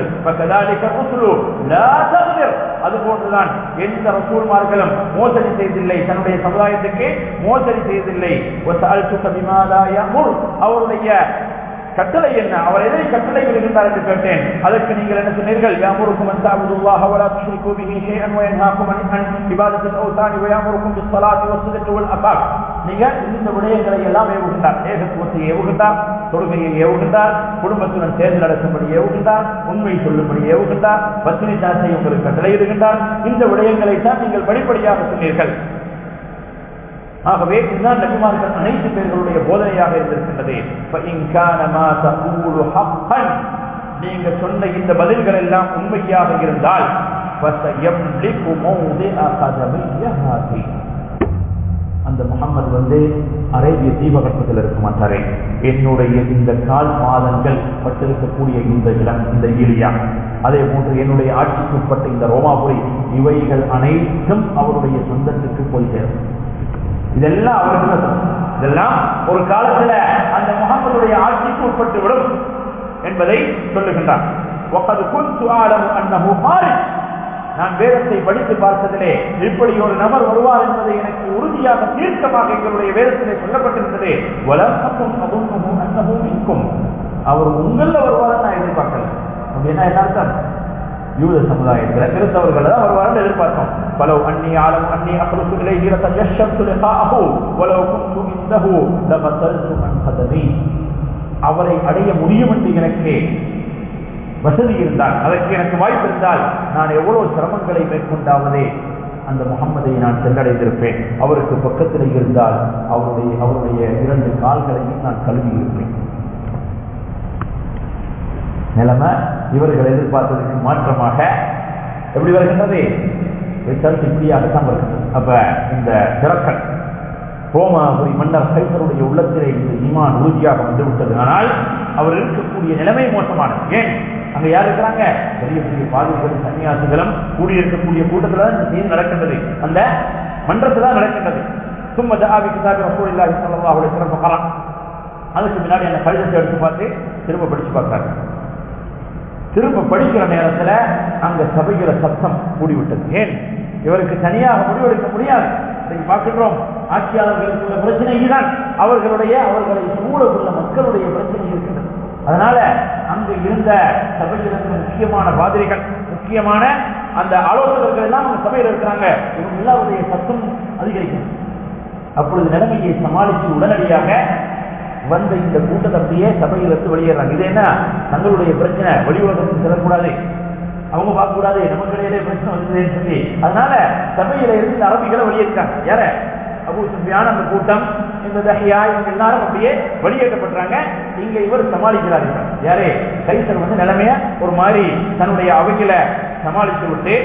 அது போன்றுதான் எந்த ரசூல்மார்களும் மோசடி செய்தில்லை தன்னுடைய சமுதாயத்துக்கு மோசடி செய்தில்லை அவருடைய கட்டளை என்ன அவர் எதை கட்டளை விடுகின்றார் என்று கேட்டேன் அதற்கு நீங்கள் என்ன சொன்னீர்கள் யாமுருக்கும் அன் தஅபுதுல்லாஹ வலா துஷ்ரிகு பிஹி ஷைஅன் வ யன்ஹாக்கும் அன் அன் இபாதத்தில் அவ்தானி வ யாமுருக்கும் பிஸ்ஸலாத்தி வஸ்ஸலத்தி வல் அஃபாக் நீங்க இந்த விடயங்களை எல்லாம் ஏவுகின்றார் ஏகத்துவத்தை ஏவுகின்றார் தொழுகையை ஏவுகின்றார் குடும்பத்துடன் சேர்ந்து நடக்கும்படி ஏவுகின்றார் உண்மை சொல்லும்படி ஏவுகின்றார் பத்தினி தாசை உங்களுக்கு கட்டளையிடுகின்றார் இந்த விடயங்களை தான் நீங்கள் படிப்படியாக சொன்னீர்கள் ஆகவே இதுதான் நபிமார்கள் அனைத்து பேர்களுடைய போதனையாக இருந்திருக்கின்றது فَإِنْ كَانَ مَا تَقُولُ حَقًّا நீங்க சொன்ன இந்த பதில்கள் எல்லாம் உண்மையாக இருந்தால் فَسَيَمْلِكُ مَوْضِعَ قَدَمِيَّ هَاتِينَ அந்த முகம்மது வந்து அரேபிய தீபகற்பத்தில் இருக்க மாட்டாரே என்னுடைய இந்த கால் மாதங்கள் பட்டிருக்கக்கூடிய இந்த இடம் இந்த ஈலியா அதே போன்று என்னுடைய ஆட்சிக்கு உட்பட்ட இந்த ரோமாபுரி இவைகள் அனைத்தும் அவருடைய சொந்தத்துக்கு போய் சேரும் இதெல்லாம் அவருக்கு தான் சொந்தம். இதெல்லாம் ஒரு காலத்துல அந்த முகமதுடைய ஆட்சிக்கு உட்பட்டு விடும் என்பதை சொல்லுகின்றார் وَقَدْ كُنْتُ أَعْلَمُ أَنَّهُ خَارِجٌ நான் வேதத்தை படித்து பார்த்ததிலே இப்படி ஒரு நபர் வருவார் என்பதை எனக்கு உறுதியாக தீர்க்கமாக எங்களுடைய வேதத்திலே சொல்லப்பட்டிருந்தது வளர்க்கும் அதுவும் அன்னமும் இருக்கும் அவர் உங்கள வருவார் நான் எதிர்பார்க்கல அப்படின்னா என்ன அர்த்தம் யூத சமுதாயத்தில் கிறிஸ்தவர்கள் தான் வருவார்கள் எதிர்பார்த்தோம் பலோ அன்னி ஆலம் அன்னி அஹ்லுக்கு இலைஹி லதயஷ்ஷத்து லிகாஹு வலோ குன்து இந்தஹு லகதல்து அன் கதமி அவரை அடைய முடியும் என்று எனக்கு வசதி இருந்தால் அதற்கு எனக்கு வாய்ப்பு இருந்தால் நான் எவ்வளவு சிரமங்களை மேற்கொண்டாவதே அந்த முகம்மதை நான் சென்றடைந்திருப்பேன் அவருக்கு பக்கத்தில் இருந்தால் அவருடைய அவருடைய இரண்டு கால்களையும் நான் கழுவி இருப்பேன் நிலைமை இவர்கள் எதிர்பார்த்ததற்கு மாற்றமாக எப்படி வருகின்றது ரிசல்ட் இப்படியாகத்தான் வருகின்றது அப்ப இந்த திறக்கல் ரோமாபுரி மன்னர் கைசருடைய உள்ளத்திலே இந்த ஈமான் உறுதியாக வந்துவிட்டது ஆனால் அவர் இருக்கக்கூடிய நிலைமை மோசமானது ஏன் அங்க யார் இருக்கிறாங்க பெரிய பெரிய பாதிப்புகளும் சன்னியாசிகளும் கூடியிருக்கக்கூடிய கூட்டத்தில் தான் இந்த செய்தி நடக்கின்றது அந்த மன்றத்தில் தான் நடக்கின்றது சும்மா ஜஹாபி கிதாபி ரசூல் இல்லாஹி ஸல்லல்லாஹு அலைஹி வஸல்லம் ஃபகரா அதுக்கு முன்னாடி அந்த கடிதத்தை எடுத்து பார்த்து திரும்ப படிச்சு பார்த்தாரு திரும்ப படிக்கிற நேரத்துல அங்க சபையில சத்தம் மூடிவிட்டது ஏன் இவருக்கு தனியாக முடிவெடுக்க முடியாது இன்னைக்கு பார்க்கின்றோம் ஆட்சியாளர்களுக்கு உள்ள பிரச்சனை இதுதான் அவர்களுடைய அவர்களை சூழ உள்ள மக்களுடைய பிரச்சனை இருக்கின்றது அதனால அங்கு இருந்த சபையில் இருந்த முக்கியமான பாதிரிகள் முக்கியமான அந்த ஆலோசகர்கள் எல்லாம் அந்த சபையில் இருக்கிறாங்க இவங்க எல்லாருடைய சத்தம் அதிகரிக்கும் அப்பொழுது நிலைமையை சமாளித்து உடனடியாக வந்த இந்த கூட்டத்தப்படியே சபையிலிருந்து வெளியேறாங்க இது என்ன தங்களுடைய பிரச்சனை வெளி உலகத்துக்கு செல்லக்கூடாது அவங்க பார்க்க கூடாது நமக்கு இடையிலே பிரச்சனை வந்ததுன்னு சொல்லி அதனால சபையில இருந்து இந்த அரபிகளை வெளியேற்றாங்க யார அபு சுஃபியான் அந்த கூட்டம் இந்த தஹியா இவங்க எல்லாரும் அப்படியே வெளியேற்றப்படுறாங்க இங்க இவர் சமாளிக்கிறார் இவர். யாரே கைசர் வந்து நிலைமைய ஒரு மாதிரி தன்னுடைய அவைகளை சமாளித்து விட்டு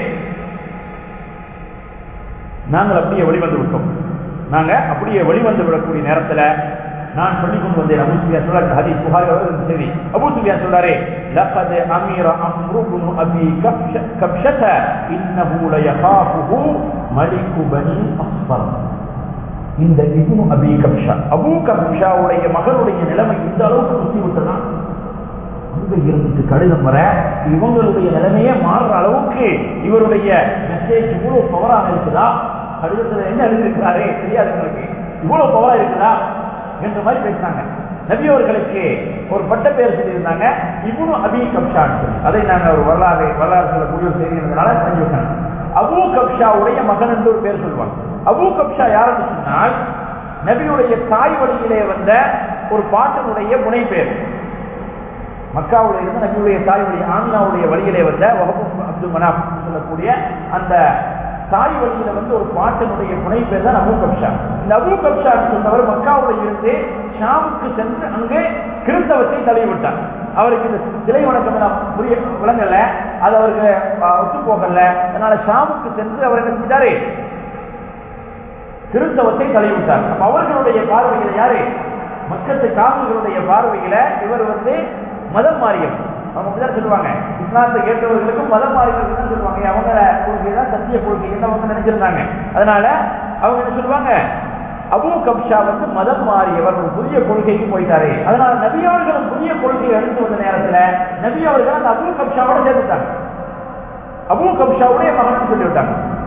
நாங்கள் அப்படியே வெளிவந்து விட்டோம் நாங்க அப்படியே வெளிவந்து விடக்கூடிய நேரத்துல நான் சொல்லிக் கொண்டு வந்தேன் அபு சுஃபியான் சொல்றாரு ஹதீஸ் புகாரி அவர்கள் சரி அபு சுஃபியான் சொல்றாரு லقد امير عمرو بن ابي كبشه كبشه انه ليخافه ملك بني اصفر இந்த இப்னு அபி கப்ஷா அபு கப்ஷாவுடைய மகனுடைய நிலைமை இந்த அளவுக்கு சுத்தி விட்டதான் அங்க இருந்துட்டு கடிதம் வர இவங்களுடைய நிலைமையே மாறுற அளவுக்கு இவருடைய மெசேஜ் இவ்வளவு பவராக இருக்குதா கடிதத்துல என்ன எழுதியிருக்கிறாரே தெரியாது உங்களுக்கு இவ்வளவு பவரா இருக்குதா என்ற மாதிரி பேசினாங்க நபி அவர்களுக்கு ஒரு பட்ட பெயர் சொல்லியிருந்தாங்க இப்னு அபி கப்ஷான்னு சொல்லி அதை நாங்க ஒரு வரலாறு வரலாறு சொல்லக்கூடிய ஒரு செய்தி இருந்ததுனால செஞ்சு விட்டாங்க அபு கப்ஷாவுடைய மகன் என்று ஒரு பேர் சொல்லுவாங்க அபு கப்ஷா யாருன்னு சொன்னால் நபியுடைய தாய் வழியிலே வந்த ஒரு பாட்டனுடைய முனை பேர் மக்காவுடைய இருந்து நபியுடைய தாய் வழி ஆமினாவுடைய வழியிலே வந்த வஹபு அப்துல் மனாப் சொல்லக்கூடிய அந்த தாய் வழியில வந்து ஒரு பாட்டினுடைய புனை பேர் தான் அபு கப்ஷா இந்த அபு கப்ஷா சொன்னவர் மக்காவுடைய இருந்து ஷாமுக்கு சென்று அங்கே கிறிஸ்தவத்தை தழுவிவிட்டார் அவருக்கு இந்த சிலை வணக்கம் எல்லாம் புரிய விளங்கல அது அவருக்கு ஒத்து போகல அதனால ஷாமுக்கு சென்று அவர் என்ன செஞ்சாரு கிறிஸ்தவத்தை தழுவிவிட்டார் அப்ப அவர்களுடைய பார்வையில யாரு மக்கத்து காவல்களுடைய பார்வையில இவர் வந்து மதம் மாறியம் அவங்க அப்படிதான் சொல்லுவாங்க இஸ்லாத்தை கேட்டவர்களுக்கும் மதம் மாறியவர்கள் தான் சொல்லுவாங்க அவங்க கொள்கை தான் சத்திய கொள்கை அவங்க நினைச்சிருந்தாங்க அதனால அவங்க என்ன சொல்லுவாங்க அபு கப்ஷா வந்து மதம் மாறியவர் ஒரு புதிய கொள்கைக்கு போயிட்டாரு அதனால நபி அவர்களும் புதிய கொள்கையை எடுத்து வந்த நேரத்துல நபி அவர்கள் அந்த அபு கப்ஷாவோட சேர்த்துட்டாங்க அபு கப்ஷாவுடைய மகன் சொல்லி விட்டாங்க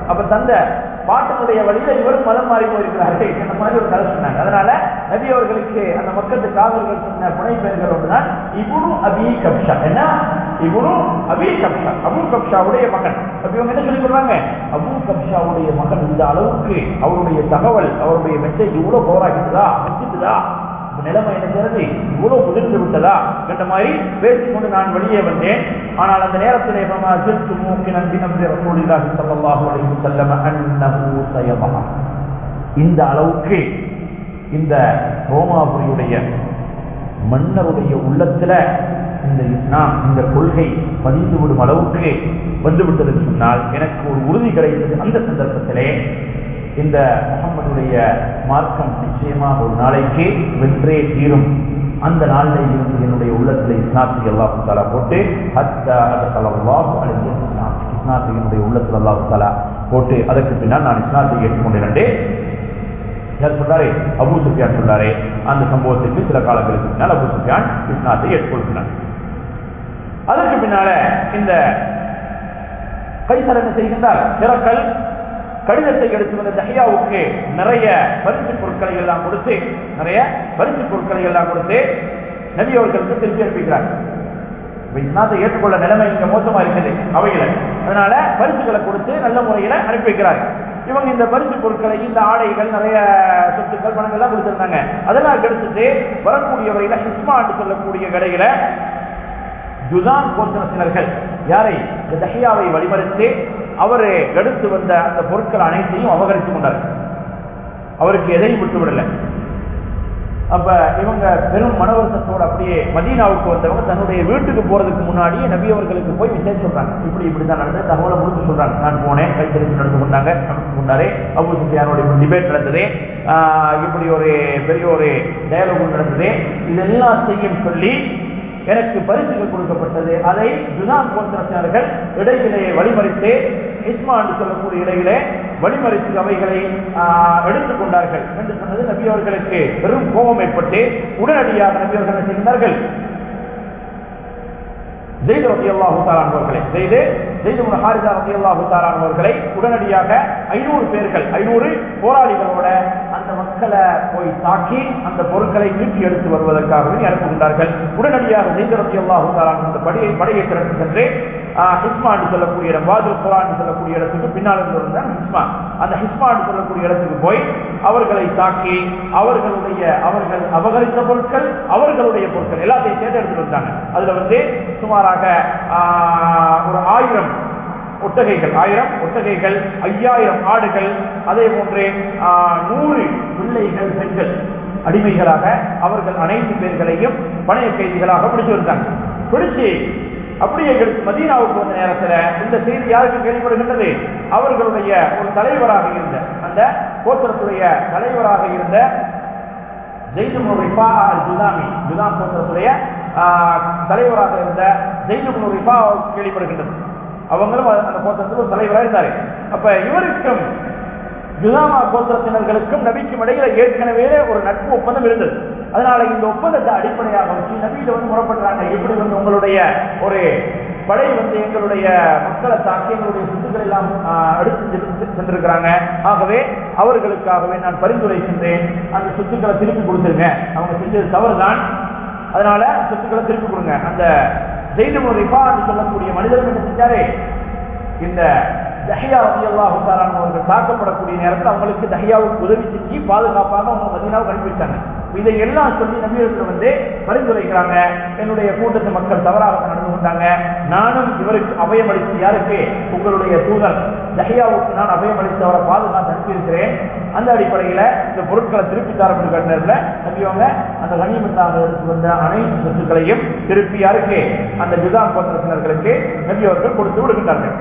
அப்ப தந்த பாட்டனுடைய வழியில இவரும் மதம் மாறி போயிருக்கிறார்கள் இந்த மாதிரி ஒரு கதை சொன்னாங்க அதனால நபி அவர்களுக்கு அந்த மக்கத்து காவல்கள் சொன்ன புனை பெயர்கள் ஒன்றுதான் இபுனு அபி கப்ஷா என்ன இபுனு அபி கப்ஷா அபு கப்ஷாவுடைய மகன் அப்ப இவங்க என்ன சொல்லி சொல்றாங்க அபு கப்ஷாவுடைய மகன் இந்த அளவுக்கு அவருடைய தகவல் அவருடைய மெசேஜ் இவ்வளவு போராக்கிட்டுதா வச்சுட்டுதா நிலைமை என்ன செய்யறது இவ்வளவு முதிர்ந்து விட்டதா என்ற மாதிரி பேசிக்கொண்டு நான் வெளியே வந்தேன் ஆனால் அந்த நேரத்தில் இந்த அளவுக்கு இந்த ரோமாபுரியுடைய மன்னருடைய உள்ளத்துல இந்த இஸ்லாம் இந்த கொள்கை பதிந்து விடும் அளவுக்கு வந்துவிட்டது சொன்னால் எனக்கு ஒரு உறுதி கிடைத்தது அந்த சந்தர்ப்பத்திலே இந்த முகம்மதுடைய மார்க்கம் நிச்சயமாக ஒரு நாளைக்கு வென்றே தீரும் அந்த நாளில் இருந்து என்னுடைய உள்ளத்தில் இஸ்னாத்துக்கு அல்லாஹு தாலா போட்டு ஹத்தா அதற்கல்லாஹு அழகிய இஸ்னாத்துக்கு என்னுடைய உள்ளத்தில் அல்லாஹு தாலா போட்டு அதற்கு பின்னால் நான் இஸ்னாத்தை ஏற்றுக்கொண்டிருந்தேன் யார் சொல்றாரு அபு சுஃபியான் சொல்றாரு அந்த சம்பவத்திற்கு சில காலங்களுக்கு பின்னால் அபு சுஃபியான் இஸ்னாத்தை ஏற்றுக்கொள்கிறார் அதற்கு பின்னால இந்த கைசர் என்ன செய்கின்றார் பிறக்கல் கடிதத்தை எடுத்து வந்த தஹியாவுக்கு நிறைய பரிசு பொருட்களை எல்லாம் கொடுத்து நிறைய பரிசு பொருட்களை எல்லாம் கொடுத்து நபி அவர்களுக்கு திருப்பி அனுப்பிக்கிறார் இஸ்லாத்தை ஏற்றுக்கொள்ள நிலைமை இங்க மோசமா இருக்குது அவையில அதனால பரிசுகளை கொடுத்து நல்ல முறையில அனுப்பி வைக்கிறார் இவங்க இந்த பரிசு பொருட்களை இந்த ஆடைகள் நிறைய சொத்துக்கள் பணங்கள் எல்லாம் கொடுத்திருந்தாங்க அதெல்லாம் கெடுத்துட்டு வரக்கூடியவரையில ஹிஸ்மான்னு சொல்லக்கூடிய கடையில ஜுதான் கோத்திரத்தினர்கள் யாரை இந்த தஹியாவை வழிமறித்து அவர் எடுத்து வந்த அந்த பொருட்கள் அனைத்தையும் அபகரித்துக் கொண்டார் அவருக்கு எதையும் விட்டு விடல அப்ப இவங்க பெரும் மனவசத்தோடு அப்படியே மதீனாவுக்கு வந்தவங்க தன்னுடைய வீட்டுக்கு போறதுக்கு முன்னாடியே நபி அவர்களுக்கு போய் விசேஷம் சொல்றாங்க இப்படி இப்படிதான் நடந்தது தகவலை முடிச்சு சொல்றாங்க நான் போனேன் கைத்தறிப்பு நடந்து கொண்டாங்க நடந்து கொண்டாரு அபு சுஃபியானோட டிபேட் நடந்தது இப்படி ஒரு பெரிய ஒரு டயலாக் நடந்தது இதெல்லாத்தையும் சொல்லி எனக்கு பரிசுகள் கொடுக்கப்பட்டது அதை ஜுதான் கோத்திரத்தினர்கள் இடையிலே வழிமறித்து இஸ்மா என்று சொல்லக்கூடிய இடையிலே வழிமறித்து அவைகளை எடுத்துக் கொண்டார்கள் என்று சொன்னது நபி அவர்களுக்கு பெரும் கோபம் ஏற்பட்டு உடனடியாக நபி அவர்கள் செய்கிறார்கள் ஜெயித் ரத்தி அல்லாஹு தாரானவர்களை செய்து ஜெயிது ஹாரிதா ரத்தி அல்லாஹு தாரானவர்களை உடனடியாக ஐநூறு பேர்கள் ஐநூறு போராளிகளோட அந்த மக்களை போய் தாக்கி அந்த பொருட்களை மீட்டி எடுத்து வருவதற்காகவே அனுப்புகின்றார்கள் உடனடியாக ஜெயிது ரத்தி அல்லாஹு தாரான் அந்த படையை படையை திறந்து சென்று ஹிஸ்மா என்று சொல்லக்கூடிய இடம் வாதுல் குரான் சொல்லக்கூடிய இடத்துக்கு பின்னால் இருந்திருந்தாங்க ஹிஸ்மா அந்த ஹிஸ்மா என்று சொல்லக்கூடிய இடத்துக்கு போய் அவர்களை தாக்கி அவர்களுடைய அவர்கள் அபகரித்த பொருட்கள் அவர்களுடைய பொருட்கள் எல்லாத்தையும் சேர்த்து எடுத்துட்டு வந்தாங்க அதுல வந்து சுமாராக ஒரு ஆயிரம் ஒட்டகைகள் ஆயிரம் ஒட்டகைகள் ஐயாயிரம் ஆடுகள் அதே போன்றே நூறு பிள்ளைகள் பெண்கள் அடிமைகளாக அவர்கள் அனைத்து பேர்களையும் பணைய கைதிகளாக பிடிச்சு வந்தாங்க பிடிச்சு அப்படியே மதீனாவுக்கு வந்த நேரத்தில் இந்த செய்தி யாருக்கு கேள்விப்படுகின்றது அவர்களுடைய ஒரு தலைவராக இருந்த அந்த கோத்திரத்துடைய தலைவராக இருந்த ஜெயிதுமுனுரிஃபா ஜுதாமி ஜுதாம் கோத்திரத்துடைய தலைவராக இருந்த ஜெயிதுமுனுரிஃபா கேள்விப்படுகின்றது அவங்களும் அந்த கோத்திரத்தில் ஒரு தலைவராக இருந்தாரு அப்ப இவருக்கும் ஜுதாமா கோத்திரத்தினர்களுக்கும் நபிக்கும் இடையில ஏற்கனவே ஒரு நட்பு ஒப்பந்தம் இருந்தது அதனால இந்த ஒப்பந்தத்தை அடிப்படையாக வச்சு நபியில வந்து முறப்படுறாங்க எப்படி வந்து உங்களுடைய ஒரு படை வந்து எங்களுடைய மக்களை தாக்கி எங்களுடைய சொத்துக்களை எல்லாம் எடுத்து சென்றிருக்கிறாங்க ஆகவே அவர்களுக்காகவே நான் பரிந்துரைக்கின்றேன் அந்த சொத்துக்களை திருப்பி கொடுத்துருங்க அவங்க செஞ்சது தவறுதான் அதனால சொத்துக்களை திருப்பி கொடுங்க அந்த ஜெயிதமுன் ரிஃபா என்று சொல்லக்கூடிய மனிதர்கள் என்ன செஞ்சாரு இந்த தஹியா ரதி அல்லாஹு அவர்கள் தாக்கப்படக்கூடிய நேரத்தில் அவங்களுக்கு தஹியாவுக்கு உதவி செஞ்சு பாதுகாப்பாக அவங்க மதீனாவுக்கு அனுப்பி வச்சாங்க இதை எல்லாம் சொல்லி நபியர்கள் வந்து பரிந்துரைக்கிறாங்க என்னுடைய கூட்டத்து மக்கள் தவறாக நடந்து கொண்டாங்க நானும் இவருக்கு அபயம் அளித்து யாருக்கு உங்களுடைய தூதர் தஹியாவுக்கு நான் அபயம் அளித்து அவரை பாதுகாத்து அனுப்பியிருக்கிறேன் அந்த அடிப்படையில் இந்த பொருட்களை திருப்பி தரப்பட்டு நேரத்தில் நம்பியவங்க அந்த கனிமத்தாக எடுத்து வந்த அனைத்து சொத்துக்களையும் திருப்பி யாருக்கு அந்த ஜுதாம் கோத்திரத்தினர்களுக்கு நபி அவர்கள் கொடுத்து விடுகின்றார்கள்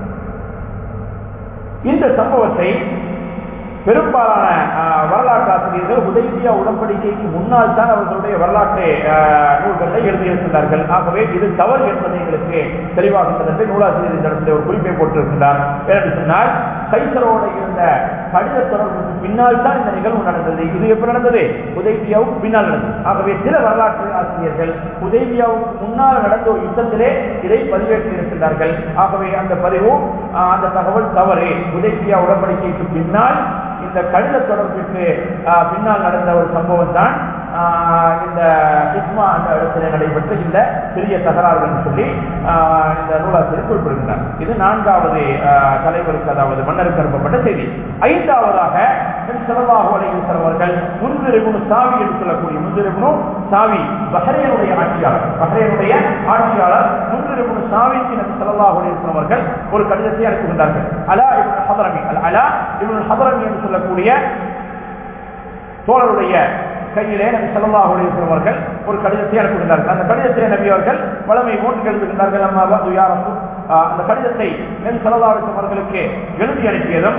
இந்த சம்பவத்தை பெரும்பாலான வரலாற்று ஆசிரியர்கள் உதவியா உடன்படிக்கைக்கு முன்னால் தான் அவர்களுடைய வரலாற்று நூல்களை எழுதியிருக்கின்றார்கள் ஆகவே இது தவறு என்பதை எங்களுக்கு தெளிவாகின்றது என்று நூலாசிரியர் இந்த இடத்துல ஒரு குறிப்பை போட்டிருக்கின்றார் என்று சொன்னால் கைசரோட இருந்த கடித தொடர்புக்கு பின்னால் தான் இந்த நிகழ்வு நடந்தது இது எப்ப நடந்தது உதய்பியாவுக்கு பின்னால் நடந்தது ஆகவே சில வரலாற்று ஆசிரியர்கள் உதய்பியாவுக்கு முன்னால் நடந்த ஒரு யுத்தத்திலே இதை பதிவேற்றி இருக்கின்றார்கள் ஆகவே அந்த பதிவு ஆஹ், அந்த தகவல் தவறு உதய்பியா உடன்படிக்கைக்கு பின்னால் இந்த கடித தொடர்பிற்கு ஆஹ், பின்னால் நடந்த ஒரு சம்பவம் தான் ஆஹ், இந்த இஸ்மா அந்த இடத்துல நடைபெற்ற இந்த பெரிய தகராறுகள் சொல்லி ஆஹ், இந்த நூலாசிரியர் குறிப்பிடுகின்றார் இது நான்காவது ஆஹ், தலைவருக்கு அதாவது மன்னருக்கு அனுப்பப்பட்ட செய்தி ஐந்தாவதாக செலவாக அவர்கள் முன்திருபுணு சாவி என்று சொல்லக்கூடிய முன்திருபுணு சாவி பஹ்ரையனுடைய ஆட்சியாளர் பஹ்ரையனுடைய ஆட்சியாளர் முன்திருபுணு சாவிக்கு நபி ஸல்லல்லாஹு அலைஹி வஸல்லம் அவர்கள் ஒரு கடிதத்தை அனுப்புகின்றார்கள் அலா இப்னு ஹதரமி அல் அலா இப்னு ஹதரமி என்று சொல்லக்கூடிய தோழருடைய கையிலே நபி ஸல்லல்லாஹு அலைஹி வஸல்லம் அவர்கள் ஒரு கடிதத்தை அனுப்புகின்றார்கள் அந்த கடிதத்திலே நபி அவர்கள் வளமை போன்று எழுதுகின்றார்கள் அம்மா பாது யா ரசூல் ஆஹ், அந்த கடிதத்தை நபி ஸல்லல்லாஹு அலைஹி வஸல்லம் அவர்களுக்கு எழுதி அனுப்பியதும்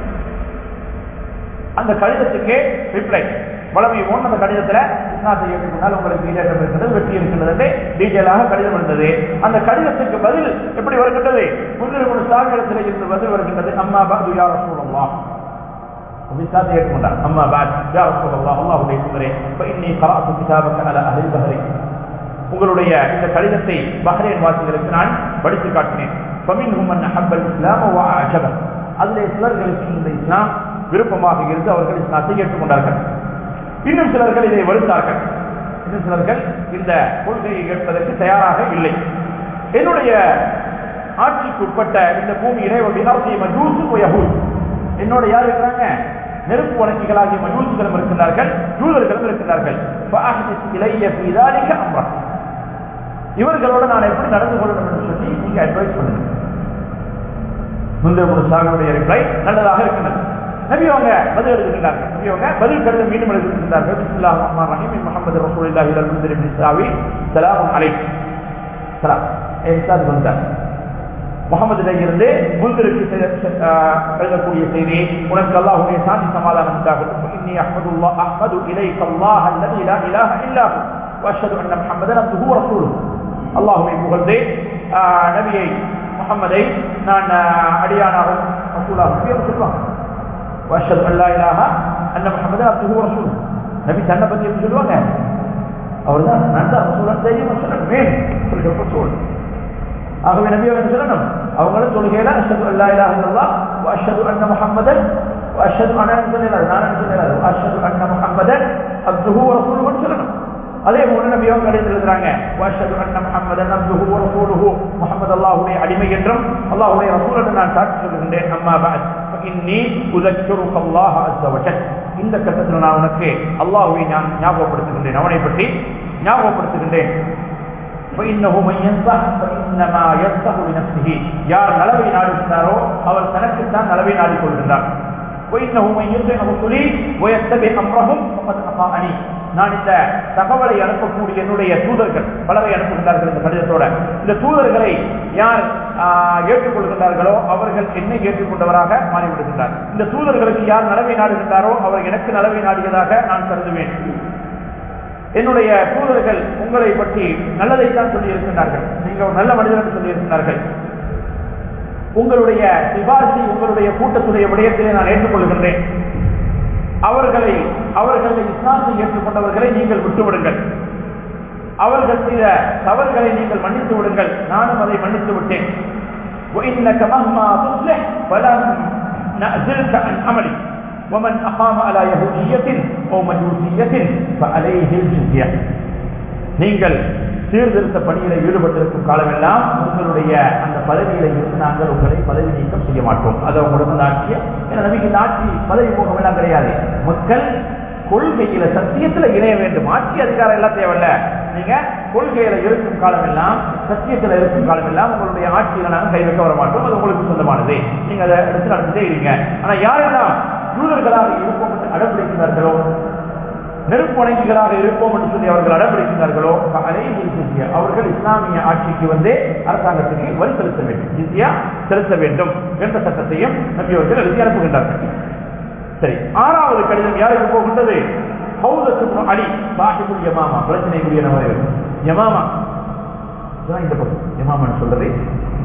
அந்த கடிதத்துக்கு ரிப்ளை வளமை போன்ற அந்த கடிதத்துல இஸ்லாத்தை ஏற்றுக்கொண்டால் உங்களுக்கு ஈடேற்றம் இருக்கிறது வெற்றி இருக்கின்றது என்று டீட்டெயிலாக கடிதம் இருந்தது அந்த கடிதத்துக்கு பதில் எப்படி வருகின்றது முன்னிரு மூணு சாகரத்தில் இருந்து பதில் வருகின்றது அம்மா பாது யா ரசூலுல்லாஹ் وبالذات يكون أما بعد يا رسول الله الله يكبره فإني قرأت كتابك على أهل البحرين உங்களுடைய இந்த கடிதத்தை பஹ்ரைன் வாசிகளுக்கு நான் படித்து காட்டினேன் فمنهم من أحب الإسلام وأعجبه அதிலே சிலர்களுக்கு இந்த இஸ்லாம் விருப்பமாக இருந்து அவர்கள் இஸ்லாத்தை ஏற்றுக்கொண்டார்கள் இன்னும் சிலர்கள் இதை வெறுத்தார்கள் இன்னும் சிலர்கள் இந்த கொள்கையை ஏற்பதற்கு தயாராக இல்லை என்னுடைய ஆட்சிக்கு உட்பட்ட இந்த பூமியிலே ஒரு வினாசிய மஜூசு யஹூத் என்னோட யார் இருக்கிறாங்க நெருப்பு வணக்கிகளாகிய மஜூசுகளும் இருக்கின்றார்கள் யூதர்களும் இருக்கின்றார்கள் فأحدث إلي في ذلك أمرا. இவர்களோட நான் எப்படி நடந்து கொள்ளணும் என்று சொல்லி நீங்க அட்வைஸ் பண்ணுங்க முந்தைய ஒரு சாகருடைய ரிப்ளை நல்லதாக இருக்கின்றது நபி அவங்க பதில் எழுதுகின்றார்கள் நபி அவங்க பதில் கடிதம் மீண்டும் எழுதுகின்றார்கள் பிஸ்மில்லாஹ் ரஹ்மான் ரஹீம் முஹம்மது ரசூலுல்லாஹி இலல் முன்திரி பின் சாவி ஸலாமுன் அலைக்கும் சலாம் ஏ உஸ்தாத் வந்தார் முகமதுல இருந்து முன்திருக்கு எழுதக்கூடிய செய்தி உனக்கு அல்லாஹுடைய சாந்தி சமாதானம் உண்டாகட்டும் இன்னி அஹ்மதுல்லா அஹ்மது இலைக்க அல்லாஹ் அல்லது இலா இலாஹ இல்லாஹு வஅஷ்ஹது அன்ன முஹம்மதன் அப்துஹு வ ரசூலுஹு அல்லாஹ்வை புகழ்ந்து ஆஹ், நபியை முகம்மதை நான் ஆஹ், அடியானாகவும் ரசூலாகவும் நபியை சொல்லுவாங்க வஅஷ்ஹது அன் லா இலாஹ அன்ன முஹம்மதன் அப்துஹு வ ரசூலுஹு நபி தன்னை பத்தி எப்படி சொல்லுவாங்க அவர்தான் நான் தான் ரசூலன் தெரியும் சொல்லணுமே சொல்லுங்க ரசூல் ஆகவே நபி அவர்கள் சொல்லணும் அவங்களும் தொழுகையில அஷது அல்லா இலாஹ இல்லல்லாஹ் வ அஷ்ஹது அன்ன முஹம்மதன் வ அஷ்ஹது அன்ன சொல்லலாது நான் சொல்லலாது வ அஷ்ஹது அன்ன முஹம்மதன் அப்துஹு வ ரசூலுஹு சொல்லணும் அதே போல நபி அவங்க கடையில் எழுதுறாங்க வ அஷ்ஹது அன்ன முஹம்மதன் அப்துஹு வ ரசூலுஹு முஹம்மது அல்லாஹ்வுடைய அடிமை என்றும் அல்லாஹ்வுடைய ரசூல் என்று நான் சாட்சி சொல்லுகின்றேன் அம்மா பஅத் இன்னி உதக்கிருக்க அல்லாஹ் அஸ்ஸ வ ஜல் இந்த கட்டத்தில் நான் உனக்கு அல்லாஹ்வை நான் ஞாபகப்படுத்துகின்றேன் அவனை பற்றி ஞாபகப்படுத்துகின்றேன் فإنه من ينصح فإنما ينصح لنفسه யார் நலவை நாடுகின்றாரோ அவர் தனக்குத்தான் நலவை நாடிக் கொள்கின்றார் وإنه من يطع رسلي ويتبع أمرهم فقد أطاعني நான் இந்த தகவலை அனுப்பக்கூடிய என்னுடைய தூதர்கள் பலரை அனுப்புகின்றார்கள் இந்த கடிதத்தோட இந்த தூதர்களை யார் ஆஹ், ஏற்றுக்கொள்கின்றார்களோ அவர்கள் என்னை ஏற்றுக்கொண்டவராக மாறிவிடுகின்றார் இந்த தூதர்களுக்கு யார் நலவை நாடுகின்றாரோ அவர் எனக்கு நலவை நாடியதாக நான் கருதுவேன் என்னுடைய தூதர்கள் உங்களை பற்றி நல்லதைத்தான் சொல்லி இருக்கின்றார்கள் நீங்க ஒரு நல்ல மனிதர் என்று சொல்லி இருக்கின்றார்கள் உங்களுடைய சிபாரிசை உங்களுடைய கூட்டத்துடைய விடயத்திலே நான் ஏற்றுக்கொள்கின்றேன் அவர்களை அவர்களை இஸ்லாத்தை ஏற்றுக்கொண்டவர்களை நீங்கள் விட்டுவிடுங்கள் அவர்கள் செய்த தவறுகளை நீங்கள் மன்னித்து விடுங்கள் நானும் அதை மன்னித்து விட்டேன் وإنك مهما تصلح فلن نأزلك عن عملي ومن أقام على يهودية أو مجوسية فعليه الجزية நீங்கள் சீர்திருத்த பணியில ஈடுபட்டிருக்கும் காலமெல்லாம் உங்களுடைய அந்த பதவியில இருந்து நாங்கள் உங்களை பதவி நீக்கம் செய்ய மாட்டோம் அது உங்களோட அந்த ஆட்சியை ஏன்னா நமக்கு இந்த ஆட்சி பதவி போகம் எல்லாம் கிடையாது மக்கள் கொள்கையில சத்தியத்துல இணைய வேண்டும் ஆட்சி அதிகாரம் எல்லாம் தேவையில்ல நீங்க கொள்கையில இருக்கும் காலம் எல்லாம் சத்தியத்துல இருக்கும் காலம் எல்லாம் உங்களுடைய ஆட்சியில நாங்கள் கை வைக்க வர மாட்டோம் அது உங்களுக்கு சொந்தமானது நீங்க அதை எடுத்து நடந்துட்டே இருங்க ஆனா யாரெல்லாம் யூதர்களாக இருப்போம் என்று அடம்பிடிக்கிறார்களோ நெருப்பு வணங்கிகளாக இருப்போம் என்று சொல்லி அவர்கள் அடம்பிடிக்கிறார்களோ அதை ஜிஸ்யா அவர்கள் இஸ்லாமிய ஆட்சிக்கு வந்து அரசாங்கத்துக்கு வரி செலுத்த வேண்டும் ஜிஸ்யா செலுத்த வேண்டும் என்ற சட்டத்தையும் நம்பி அவர்கள் எழுதி அனுப்புகின்றார்கள் சரி ஆறாவது கடிதம் யாருக்கு போகின்றது ஹவுதத்து அலி சாஹிபுல் யமாமா பிரச்சனைக்குரிய நபர் யமாமா இதுதான் இந்த பக்கம் யமாமான்னு சொல்றது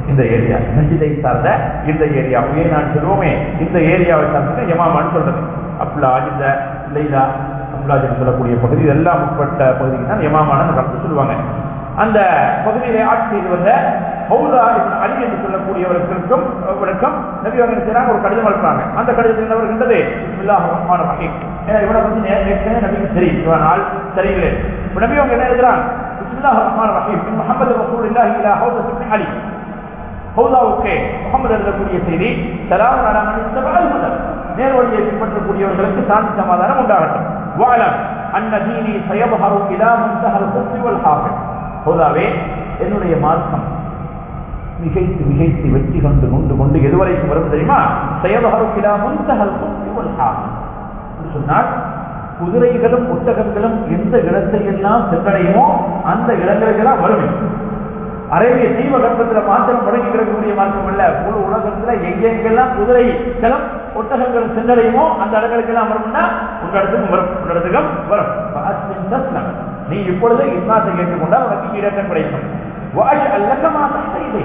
இந்த ஏரியா நெஞ்சிதை சார்ந்த இந்த ஏரியா உயிர் நான் சொல்லுவோமே இந்த ஏரியாவை சார்ந்த யமாமான்னு சொல்றது அப்லாஜ் இந்த லைலா அப்லாஜ் சொல்லக்கூடிய பகுதி இதெல்லாம் உட்பட்ட பகுதிக்கு தான் யமாமான்னு கலந்து சொல்லுவாங்க அந்த பகுதியிலே ஆட்சி செய்து வந்த ஹவுதா அலி என்று சொல்லக்கூடியவர்களுக்கும் அவர்களுக்கும் நபி அவங்க செய்றாங்க ஒரு கடிதம் அனுப்புறாங்க அந்த கடிதத்தில் என்ன வருகின்றது பிஸ்மில்லாஹ் ரஹ்மான் ரஹீம் ஏன்னா இவனை பத்தி நே- ஏற்கனவே நபிக்கு தெரியும் இவன் ஆள் சரியில்லை இப்ப நபி அவங்க என்ன எழுதுறான் பிஸ்மில்லாஹ் ரஹ்மான் ரஹீம் முகமது ரசூல் இல்லாஹி இலா ஹவுதா இப்னு அலி ஹவுதாவுக்கு முகமது எழுதக்கூடிய செய்தி சலாம் அலாமன் முதல் நேர்வழியை பின்பற்றக்கூடியவர்களுக்கு சாந்தி சமாதானம் உண்டாகட்டும் வாழம் அன்ன தீனி சயபஹரு இலா முன்தஹல் குஃப்ரி வல் ஹாஃபில் ஹவுதாவே என்னுடைய மார்க்கம் மிகைத்து மிகைத்து வெற்றி கொண்டு கொண்டு கொண்டு எதுவரைக்கும் வரும் தெரியுமா சயபஹரு இலா முன்தஹல் குஃப்ரி வல் ஹாஃபில் என்று சொன்னால் குதிரைகளும் ஒட்டகங்களும் எந்த இடத்தை எல்லாம் சென்றடையுமோ அந்த இடங்களுக்கெல்லாம் வரும் அரேபிய தீபகற்பத்தில் மாத்திரம் முடங்கி கிடக்கக்கூடிய மார்க்கம் அல்ல முழு உலகத்துல எங்கெங்கெல்லாம் குதிரை களம் ஒட்டகங்கள் சென்றடையுமோ அந்த இடங்களுக்கெல்லாம் வரும்னா உங்க இடத்துக்கும் வரும் உங்க இடத்துக்கும் வரும் ஃபஅஸ்லிம் தஸ்லம். நீ இப்பொழுது இஸ்லாத்தை ஏற்றுக்கொண்டால் உனக்கு ஈரக்கம் கிடைக்கும் வாஷ் அல்லக்கமா தஹ்தீதை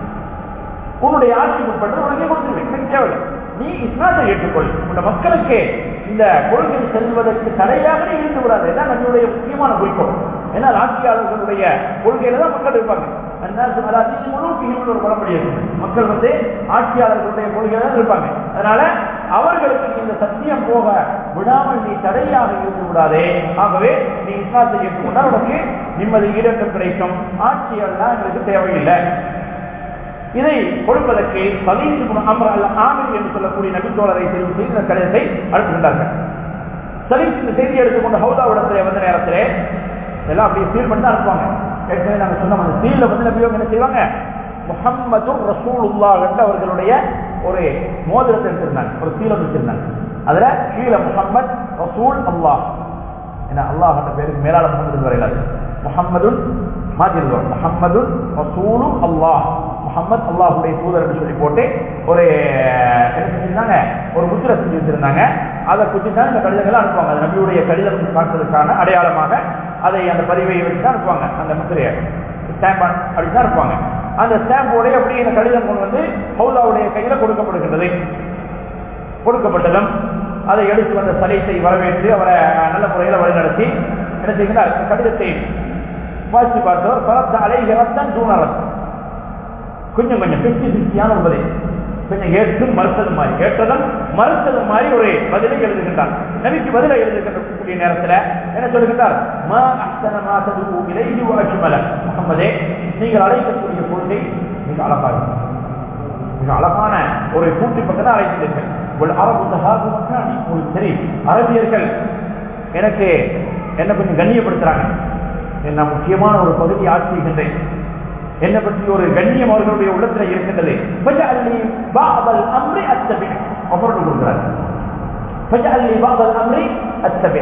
உன்னுடைய ஆட்சி உட்பட்டு உனக்கே கொடுத்துருவேன் எனக்கு தேவையில்லை நீ இஸ்லாத்தை ஏற்றுக்கொள் உன் மக்களுக்கு இந்த கொள்கை செல்வதற்கு தடையாக நீ இருந்து விடாது இதான் நம்மளுடைய முக்கியமான குறிக்கோள் ஏன்னா ஆட்சியாளர்களுடைய கொள்கையில தான் மக்கள் இருப்பாங்க அந்நாசு அலா தீனி முலூக்கிஹிம்னு ஒரு பழமொழி இருக்கு மக்கள் வந்து ஆட்சியாளர்களுடைய கொள்கையில தான் இருப்பாங்க அதனால அவர்களுக்கு நீ இந்த சத்தியம் போக விடாமல் நீ தடையாக இருந்து விடாதே ஆகவே நீ இஸ்லாத்தை ஏற்றுக்கொண்டால் உனக்கு நிம்மதி ஈரக்கம் கிடைக்கும் ஆட்சியெல்லாம் எங்களுக்கு தேவையில்லை இதை கொடுப்பதற்கு சலீம் அமர் அல்ல ஆமிர் என்று சொல்லக்கூடிய நபித்தோழரை தெரிவு செய்து இந்த கடிதத்தை அனுப்புகின்றார்கள் சலீம் இந்த செய்தி எடுத்துக்கொண்டு ஹவுதாவிடத்திலே வந்த நேரத்திலே எல்லாம் அப்படியே சீல் பண்ணி தான் அனுப்புவாங்க ஏற்கனவே நாங்கள் சொன்னோம் அந்த சீல்ல வந்து நபியோங்க என்ன செய்வாங்க முஹம்மது ரசூலுல்லா என்று அவர்களுடைய ஒரு மோதிரத்தை எடுத்திருந்தாங்க ஒரு சீலம் வச்சிருந்தாங்க அதுல கீழே முஹம்மத் ரசூல் அல்லாஹ் ஏன்னா அல்லாஹ் என்ற பேருக்கு மேலாள முகமது வரையிலாது முஹம்மதுன் மாத்திருந்தோம் முஹம்மதுன் ரசூலும் அல்லாஹ் முஹம்மத் அல்லாஹுடைய தூதர் என்று சொல்லி போட்டு ஒரு என்ன செஞ்சிருந்தாங்க ஒரு முத்திரை செஞ்சு வச்சிருந்தாங்க அதை குத்தி தான் இந்த கடிதங்களை அனுப்புவாங்க அது நபியுடைய கடிதம் காட்டுறதுக்கான அடையாளமாக அதை அந்த பதிவை வச்சு தான் அனுப்புவாங்க அந்த முத்திரையை ஸ்டாம்ப் அப்படி தான் அனுப்புவாங்க அந்த ஸ்டாம்போட அப்படியே இந்த கடிதம் கொண்டு வந்து ஹவுலாவுடைய கையில கொடுக்கப்படுகின்றது கொடுக்கப்பட்டதும் அதை எடுத்து வந்த சலைத்தை வரவேற்று அவரை நல்ல முறையில் வழிநடத்தி என்ன செய்கிறார் கடிதத்தை வாசித்து பார்த்தவர் பரத்த அலை இரத்தம் தூணரத் கொஞ்சம் கொஞ்சம் பிப்டி பிப்டியான ஒரு கொஞ்சம் ஏற்றும் மறுத்ததும் மாதிரி ஏற்றதும் மறுத்ததும் மாதிரி ஒரு பதிலை எழுதுகின்றார் நபிக்கு பதிலை எழுதுகின்ற நேரத்தில் என்ன சொல்லுகின்றார் மா அஹ்சன மா ததுஉ இலைஹி வ அஜ்மல முஹம்மதே நீங்கள் அழைக்கக்கூடிய கொள்கை மிக அழகாக மிக அழகான ஒரு கூட்டி பக்கம் அழைக்கிறீர்கள் உங்கள் அரபு தகாது மக்காணி உங்களுக்கு தெரியும் அரபியர்கள் எனக்கு என்ன கொஞ்சம் கண்ணியப்படுத்துறாங்க நான் முக்கியமான ஒரு பகுதி ஆட்சி செய்கின்றேன் என்னை பற்றி ஒரு கண்ணியம் அவர்களுடைய உள்ளத்தில் இருக்கின்றது ஃபஜஅல்லி பாதல் அம்ரி அத்தபி அப்புறம் கொடுக்கிறார் ஃபஜஅல்லி பாதல் அம்ரி அத்தபி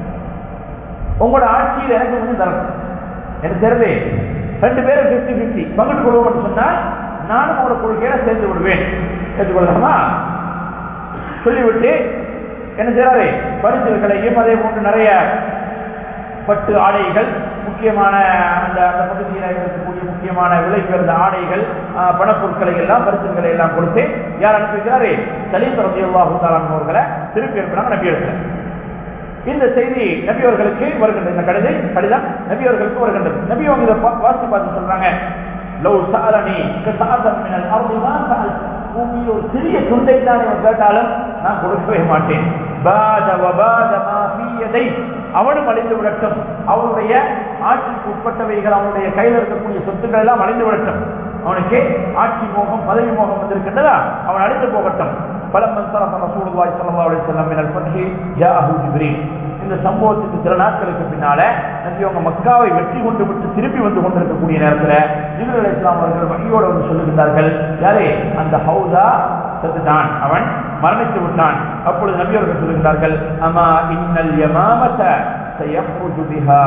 உங்களோட ஆட்சியில் எனக்கு கொஞ்சம் தரணும் எனக்கு தெரியல ரெண்டு பேரும் பிப்டி பிப்டி பங்கிட்டு கொள்வோம்னு சொன்னால் நானும் உங்களோட கொள்கையில சேர்ந்து விடுவேன் ஏற்றுக்கொள்ளலாமா சொல்லிவிட்டு என்ன செய்யறாரு பரிசுகளையும் அதே போன்று நிறைய பட்டு ஆடைகள் முக்கியமான அந்த அந்த பகுதியில் இருக்கக்கூடிய முக்கியமான விலை உயர்ந்த ஆடைகள் ஆஹ், பணப்பொருட்களை எல்லாம் பரிசுகளை எல்லாம் கொடுத்து யார் அனுப்பியிருக்கிறாரு சலீம் ரபியுல்லாஹு தாலான் அவர்களை திருப்பி அனுப்பினாங்க நபி எடுக்கிறார் இந்த செய்தி நபி அவர்களுக்கு வருகின்றது இந்த கடிதம் கடிதம் நபி அவர்களுக்கு வருகின்றது நபி அவங்க இதை பா- வாசித்து பார்த்து சொல்றாங்க லவ் சாலனி கசாதம் மினல் அர்தி மா சஅல்து. பூமியில் ஒரு சிறிய துண்டை தான் இவன் கேட்டாலும் நான் கொடுக்கவே மாட்டேன் பாத வபாத மா ஃபீ யதை. அவனும் அழிந்து விடட்டும் அவனுடைய ஆட்சிக்கு உட்பட்டவைகள் அவனுடைய கையில் இருக்கக்கூடிய சொத்துக்கள் எல்லாம் அழிந்து விடட்டும் அவனுக்கு ஆட்சி மோகம் பதவி மோகம் வந்திருக்கின்றதா அவன் அழிந்து போகட்டும் பலமன் சரஃப ரசூலுல்லாஹி ஸல்லல்லாஹு அலைஹி வஸல்லம் மினல் ஃபத்ஹி ஜாஅஹு ஜிப்ரீல் இந்த சம்பவத்துக்கு சில நாட்களுக்கு பின்னால நபி அவங்க மக்காவை வெற்றி கொண்டு விட்டு திருப்பி வந்து கொண்டிருக்கக்கூடிய நேரத்துல ஜிப்ரீல் அலைஹிஸ்ஸலாம் அவர்கள் வகையோட வந்து சொல்லுகின்றார்கள் யாரே அந்த ஹவுதா செத்துட்டான் அவன் மரணித்து விட்டான் அப்பொழுது நபி அவர்கள் சொல்லுகின்றார்கள் அமா இன்னல் யமாமத சயஃப்ருஜு பிஹா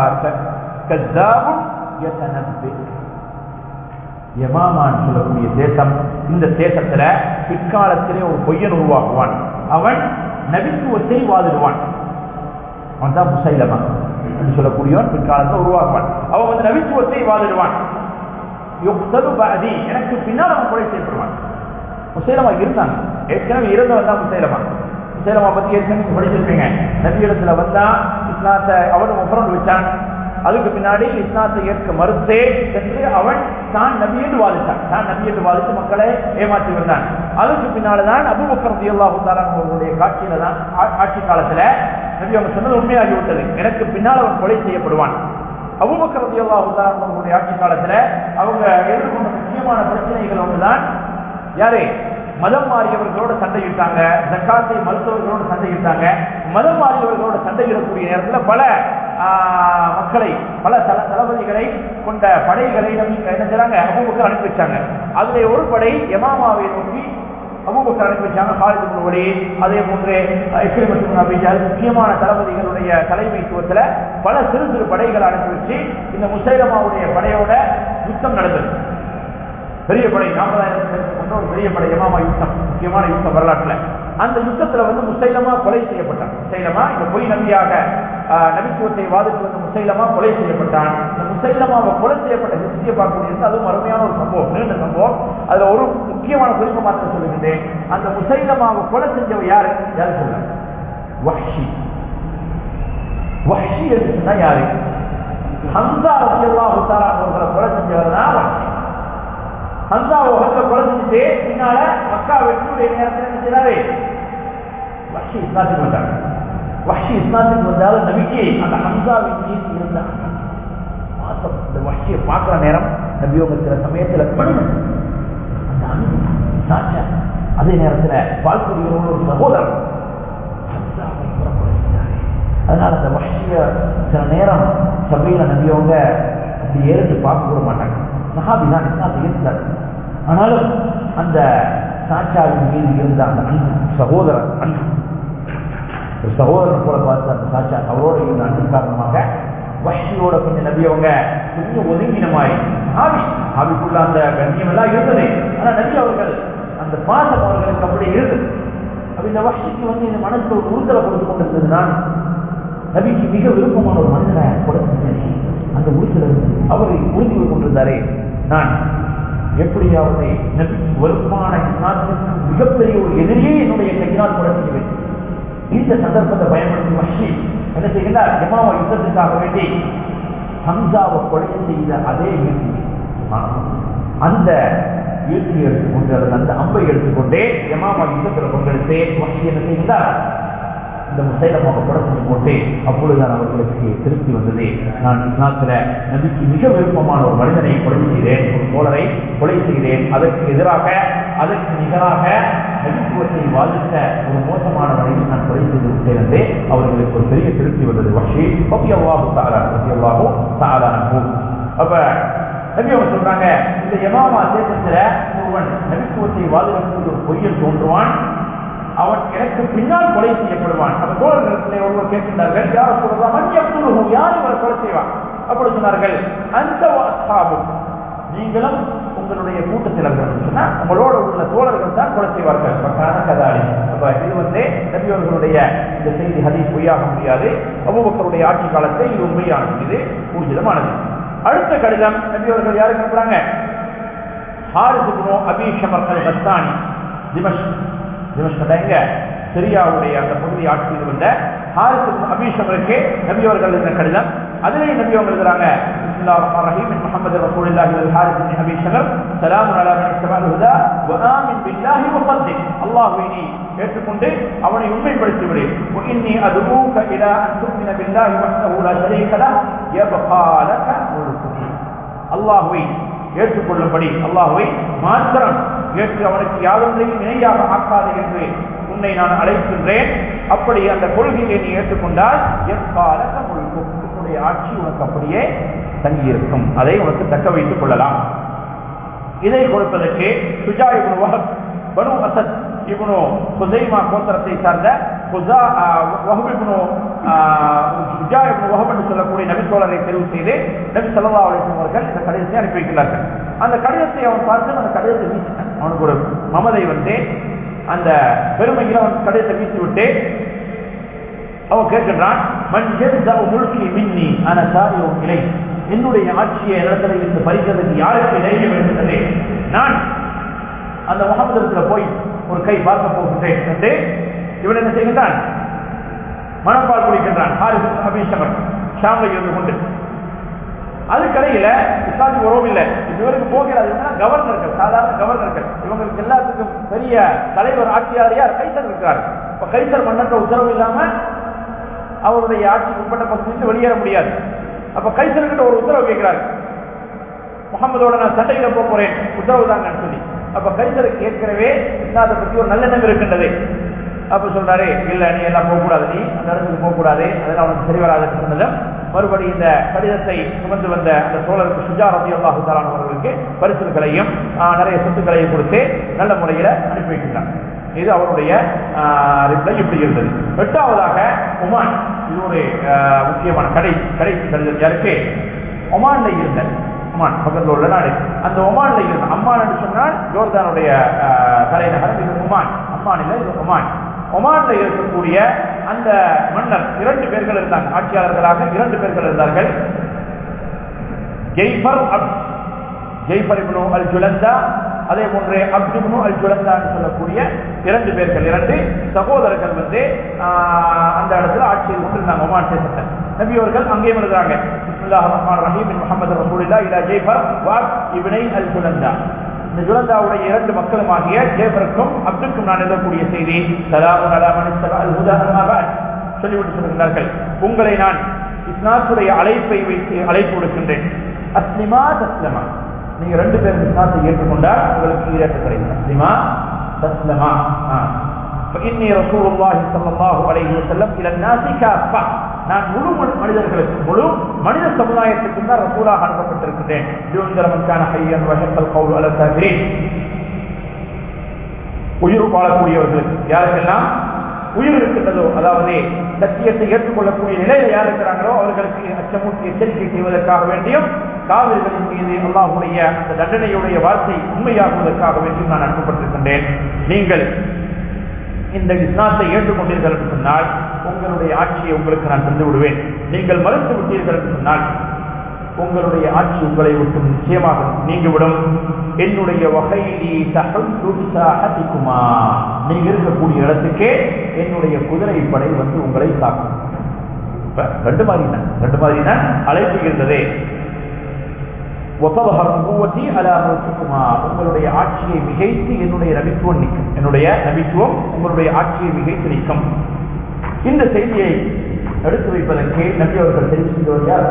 கذاب யதனப்பி யமாமான் சொல்லக்கூடிய தேசம் இந்த தேசத்துல பிற்காலத்திலே ஒரு பொய்யன் உருவாக்குவான் அவன் நபித்துவத்தை வாதிடுவான் அவன் தான் முசைலமா என்று சொல்லக்கூடியவன் பிற்காலத்தில் உருவாக்குவான் அவன் வந்து நபித்துவத்தை வாதிடுவான் யுக்தலு பஅதி எனக்கு பின்னால் அவன் கொலை செய்யப்படுவான் முசைலமா இருந்தாங்க ஏற்கனவே இருந்தவன் தான் முசைலமா முசைலமா பத்தி ஏற்கனவே படிச்சிருப்பீங்க நபி இடத்துல வந்தா இஸ்லாத்தை அவனும் ஒப்புறம் வச்சான் அதுக்கு பின்னாடி இஸ்லாத்தை ஏற்க மறுத்தே சென்று அவன் தான் நபி என்று வாதித்தான் தான் நபி என்று வாதித்து மக்களை ஏமாற்றி வந்தான் அதுக்கு பின்னால்தான் அபுபக்கர் ரலியல்லாஹு தஆலா அவர்களுடைய காட்சியில தான் ஆ- ஆட்சி காலத்துல நபி அவங்க சொன்னது உண்மையாகி விட்டது எனக்கு பின்னால் அவன் கொலை செய்யப்படுவான் அபுபக்கர் ரலியல்லாஹு தஆலா அவர்களுடைய ஆட்சி காலத்துல அவங்க எதிர்கொண்ட முக்கியமான பிரச்சனைகள் ஒன்றுதான் யாரு மதம் மாறியவர்களோட சண்டையிட்டாங்க ஜக்காத்தை மருத்துவர்களோட சண்டையிட்டாங்க மதம் மாறியவர்களோட சண்டையிடக்கூடிய நேரத்தில் பல ஆஹ், மக்களை பல தல தளபதிகளை கொண்ட படைகளை நம்பி என்ன செய்றாங்க அபூபக்கர் அனுப்பி வச்சாங்க அதுல ஒரு படை யமாமாவை நோக்கி அபூபக்கர் அனுப்பி வச்சாங்க ஹாலித் இப்னு வலீத் அதே போன்று இக்ரிமத் இப்னு அபீ ஜஹல் முக்கியமான தளபதிகளுடைய தலைமைத்துவத்துல பல சிறு சிறு படைகளை அனுப்பி வச்சு இந்த முசைலமாவுடைய படையோட யுத்தம் நடந்தது பெரிய படை நாற்பதாயிரம் பேருக்கு கொண்ட ஒரு பெரிய படை யமாமா யுத்தம் முக்கியமான யுத்தம் வரலாற்றுல அந்த யுத்தத்துல வந்து முசைலமா கொலை செய்யப்பட்டான் முசைலமா இந்த பொய் நபியாக ஆஹ், நபித்துவத்தை வாதிட்டு வந்த முசைலமா கொலை செய்யப்பட்டான் இந்த முசைலமாவை கொலை செய்யப்பட்ட ஹிஸ்டியை பார்க்கக்கூடியது அதுவும் அருமையான ஒரு சம்பவம் நீண்ட சம்பவம் அதுல ஒரு முக்கியமான குறிப்பு மாத்திரம் சொல்லுகின்றேன் அந்த முசைலமாவை கொலை செஞ்சவ யாரு யாரு சொல்ல வஹ்ஷி வஹ்ஷி என்று சொன்னா யாரு ஹம்சா ரலியல்லாஹு தஆலா அவர்களை கொலை செஞ்சவர் தான் வஹ்ஷி ஹம்சா உலகத்தை கொலை செஞ்சுட்டு பின்னால மக்கா வெற்றியுடைய நேரத்தில் என்ன செய்யறாரு வஹ்ஷி இஸ்லாத்துக்கு வந்தாங்க வஹ்ஷி இஸ்லாத்துக்கு வந்தாலும் நபிக்கு அந்த ஹம்சாவின் மீது இருந்த மாசம் இந்த வஹ்ஷியை பார்க்கிற நேரம் நபி அவங்க சில சமயத்துல படுமன் அந்த அன்பு சாட்சா அதே நேரத்துல வாழ்க்கையோட ஒரு சகோதரன் ஹம்சாவை கூட கொலை செஞ்சாரு. அதனால அந்த வஹ்ஷிய சில நேரம் சபையில நபியவங்க அப்படி ஏறிட்டு பார்க்க கூட மாட்டாங்க சஹாபி தான் இஸ்லாத்தை ஏற்றார் ஆனாலும் அந்த சாட்சாவின் மீது இருந்த அந்த அன்பு சகோதரன் அன்பு ஒரு சகோதரன் போல பார்த்து அந்த சாட்சா அவரோட இருந்த அன்பு காரணமாக வஷியோட கொஞ்சம் நபியவங்க கொஞ்சம் ஒதுங்கின மாதிரி ஆவி ஆவிக்குள்ள அந்த கண்ணியம் எல்லாம் இருந்தது ஆனா நபி அவர்கள் அந்த பாசம் அவர்களுக்கு அப்படி இருந்தது அப்ப இந்த வஷிக்கு வந்து இந்த மனசுல ஒரு உறுத்தலை கொடுத்து கொண்டிருந்தது நான் நபிக்கு மிக விருப்பமான ஒரு மனிதனை கொடுத்து அந்த உறுத்தல் இருந்து அவரை உறுதி கொண்டிருந்தாரே நான் எப்படியாவது நபிக்கு வெறுப்பான இஸ்லாத்திற்கு மிகப்பெரிய ஒரு எதிரியே என்னுடைய கையினால் கூட செய்ய வேண்டும் இந்த சந்தர்ப்பத்தை பயன்படுத்தி வஷி என்ன செய்கிறார் ஜமாவா யுத்தத்துக்காக வேண்டி ஹம்சாவை கொலை செய்த அதே யுத்தி அந்த யுத்தி எடுத்துக்கொண்டு அல்லது அந்த அம்பை எடுத்துக்கொண்டே யமாமா யுத்தத்தில் பங்கெடுத்து வஷி என்ன செய்கிறார் இந்த முசைலமாக கொலை செஞ்சு போட்டு அப்பொழுதுதான் அவர்களுக்கு திருப்தி வந்தது நான் இஸ்லாத்துல நபிக்கு மிக விருப்பமான ஒரு மனிதனை கொலை செய்தேன் ஒரு தோழரை கொலை செய்தேன் அதற்கு எதிராக அதற்கு நிகராக நபித்துவத்தை வாழ்த்த ஒரு மோசமானவனை நான் கொலை செய்து விட்டேன் என்று அவர்களுக்கு ஒரு பெரிய திருப்தி வந்தது வஷி பத்தியவாகு தாரா பத்தியவாகு தாரா அப்ப நபி அவங்க சொல்றாங்க இந்த யமாமா தேசத்துல ஒருவன் நபித்துவத்தை வாழ்வதற்கு ஒரு பொய்யல் தோன்றுவான் அவன் எனக்கு பின்னால் கொலை செய்யப்படுவான் அந்த தோழர்களிடத்திலே ஒருவர் கேட்கின்றார்கள் யார் சொல்றதா மஞ்சள் யார் இவர் கொலை செய்வான் அப்படி சொன்னார்கள் அந்த வாசாபும் நீங்களும் உங்களுடைய கூட்டத்தினர்கள் சொன்னா உங்களோட உள்ள தோழர்கள் தான் கொலை செய்வார்கள் பக்கான கதாலி அப்ப இது வந்து நபியவர்களுடைய இந்த செய்தி ஹதீஸ் பொய்யாக முடியாது அபுபக்கருடைய ஆட்சி காலத்தை இது உண்மையானது இது ஊர்ஜிதமானது அடுத்த கடிதம் நபியவர்கள் யாருக்கு அனுப்புறாங்க ஹாரிசுகுனோ அபீஷமர் அல் ஹஸ்தானி திமஷ் திமஷ்கல எங்க சிரியாவுடைய அந்த பகுதி ஆட்சியில் வந்த ஹாரிஸ் அபீஷமருக்கு நபி அவர்கள் இருந்த கடிதம் அதிலேயும் நபி அவங்க எழுதுறாங்க بسم الله الرحمن الرحيم من محمد رسول الله الى الحارث بن ابي شمر سلام على من اتبع الهدى وامن بالله وصدق الله இனி ஏற்றுக்கொண்டு அவனை உண்மைப்படுத்தி விடு واني ادعوك الى ان تؤمن بالله وحده لا شريك له يبقى لك ملكه அல்லாஹ்வை ஏற்றுக்கொள்ளும்படி அல்லாஹ்வை மாத்திரம் ஏற்று அவனுக்கு யாதொன்றையும் இணையாக ஆக்காது என்று உன்னை நான் அழைக்கின்றேன் அப்படி அந்த கொள்கையை நீ ஏற்றுக்கொண்டால் எக்காலக உன்னுடைய ஆட்சி உனக்கு அப்படியே தங்கியிருக்கும் அதை உனக்கு தக்க வைத்துக் கொள்ளலாம் இதை கொடுப்பதற்கு சுஜா இப்னு வஹப் பனு அசத் இப்னு ஹுசைமா கோத்திரத்தை சார்ந்த ஹுசா வஹப் இப்னு சுஜா இப்னு வஹப் என்று சொல்லக்கூடிய நபித்தோழரை தெரிவு செய்து நபி ஸல்லல்லாஹு அலைஹி வஸல்லம் அவர்கள் இந்த கடிதத்தை அனுப்பி வைக்கிறார்கள் அந்த கடிதத்தை அவன் பார்த்து அந்த கடிதத்தை வீசினான் அவனுக்கு ஒரு மமதை வந்து அந்த பெருமையில் அவன் கடிதத்தை வீசி விட்டு அவன் கேட்கின்றான் மண் எந்த முழுக்கி மின்னி ஆன சாரியும் இலை என்னுடைய ஆட்சியை இடத்துல இருந்து பறிக்கிறதுக்கு யாருக்கு தைரியம் இருக்கின்றது நான் அந்த முகமது போய் ஒரு கை பார்க்க போகின்றேன் என்று இவன் என்ன செய்கின்றான் மணப்பால் குடிக்கின்றான் ஹாரிஸ் அபிஷமர் ஷாமில் இருந்து கொண்டு அதுக்கடையில இஸ்லாமிக் உறவு இல்லை இவருக்கு போகிறது கவர்னர்கள் சாதாரண கவர்னர்கள் இவங்களுக்கு எல்லாத்துக்கும் பெரிய தலைவர் ஆட்சியார் யார் கைசர் இருக்கிறார் இப்ப கைசர் மன்னன்ற உத்தரவு இல்லாம அவருடைய ஆட்சிக்கு உட்பட்ட பகுதியிலிருந்து வெளியேற முடியாது அப்ப கைசர்கிட்ட ஒரு உத்தரவு கேட்கிறாரு முகமதோட நான் சண்டையில போக போறேன் உத்தரவு தாங்கன்னு சொல்லி அப்ப கைசருக்கு ஏற்கனவே இஸ்லாத்தை பத்தி ஒரு நல்லெண்ணம் இருக்கின்றது அப்ப சொல்றாரு இல்ல நீ எல்லாம் போக கூடாது நீ அந்த இடத்துக்கு போக கூடாது அதெல்லாம் அவனுக்கு சரி வராதுன்னு சொன்னதும் மறுபடி இந்த கடிதத்தை சுமந்து வந்த அந்த சோழருக்கு சுஜா ரபி அல்லாஹு அவர்களுக்கு பரிசுகளையும் நிறைய சொத்துக்களையும் கொடுத்து நல்ல முறையில் அனுப்பி வைக்கின்றான் இது அவருடைய ரிப்ளை இப்படி இருந்தது எட்டாவதாக ஒமான் இது ஒரு முக்கியமான கடை கடை கடிதம் யாருக்கு ஒமான்ல இருந்த ஒமான் பக்கத்தில் உள்ள நாடு அந்த ஒமான்ல இருந்த அம்மான் என்று சொன்னால் ஜோர்தானுடைய தலைநகரம் இது ஒமான் அம்மானில் இது ஒமான் ஒமான்ல இருக்கக்கூடிய அந்த மன்னர் இரண்டு பேர்கள் இருந்தாங்க ஆட்சியாளர்களாக இரண்டு பேர்கள் இருந்தார்கள் ஜெய்பர் அப் ஜெய்பர் இப்னு அல் ஜுலந்தா அதே போன்று அப்துப்னு அல் ஜுலந்தா சொல்லக்கூடிய இரண்டு பேர்கள் இரண்டு சகோதரர்கள் வந்து அந்த இடத்துல ஆட்சியில் கொண்டிருந்தாங்க ஒமான் தேசத்தை நபி அவர்கள் அங்கேயும் எழுதுறாங்க பிஸ்மில்லாஹ் ரஹ்மான் ரஹீம் முஹம்மது ரசூலில்லா இலா ஜெய்பர் வாக் இப்னை அல் ஜுலந்தா இந்த ஜுலந்தாவுடைய இரண்டு மக்களுமாகிய ஜேபருக்கும் அப்துக்கும் நான் எழுதக்கூடிய செய்தி சொல்லிவிட்டு சொல்கிறார்கள் உங்களை நான் இஸ்லாத்துடைய அழைப்பை வைத்து அழைப்பு கொடுக்கின்றேன் அஸ்லிமா தஸ்லமா நீங்க ரெண்டு பேரும் இஸ்லாத்தை ஏற்றுக்கொண்டால் உங்களுக்கு ஈரேற்ற கிடைக்கும் அஸ்லிமா தஸ்லமா فإني رسول الله صلى الله عليه وسلم إلى الناس كافة நான் முழு மனிதர்களுக்கு முழு மனித சமுதாயத்துக்கு தான் ரசூலாக அனுப்பப்பட்டிருக்கிறேன் லியுந்தரமன்கான ஹையன் வஷக்கல் கவுல் அல சாகிரீன் உயிர் வாழக்கூடியவர்களுக்கு யாருக்கெல்லாம் உயிர் இருக்கின்றதோ அதாவது சத்தியத்தை ஏற்றுக்கொள்ளக்கூடிய நிலையில யார் இருக்கிறாங்களோ அவர்களுக்கு அச்சமூட்டி எச்சரிக்கை செய்வதற்காக வேண்டியும் காவிரிகளின் மீது அல்லாஹுடைய அந்த தண்டனையுடைய வார்த்தை உண்மையாகுவதற்காக வேண்டியும் நான் அனுப்பப்பட்டிருக்கின்றேன் நீங்கள் இந்த இஸ்லாத்தை ஏற்றுக்கொண்டீர்கள் என்று சொன்னால் உங்களுடைய ஆட்சியை உங்களுக்கு நான் தந்து விடுவேன் நீங்கள் மறுத்து விட்டீர்கள் என்று சொன்னால் உங்களுடைய ஆட்சி உங்களை விட்டு நிச்சயமாக நீங்கிவிடும் என்னுடைய வகையிலே தகவல்குமா நீங்க இருக்கக்கூடிய இடத்துக்கே என்னுடைய குதிரைப்படை வந்து உங்களை காக்கும் ரெண்டு மாதிரி தான் ரெண்டு மாதிரி தான் அழைப்பு இருந்ததே உங்களுடைய ஆட்சியை மிகைத்து என்னுடைய நபித்துவம் நிற்கும் என்னுடைய நபித்துவம் உங்களுடைய ஆட்சியை மிகைத்து நிற்கும் இந்த செய்தியை எடுத்து வைப்பதற்கு நபி அவர்கள் தெரிவு செய்தவர் யார்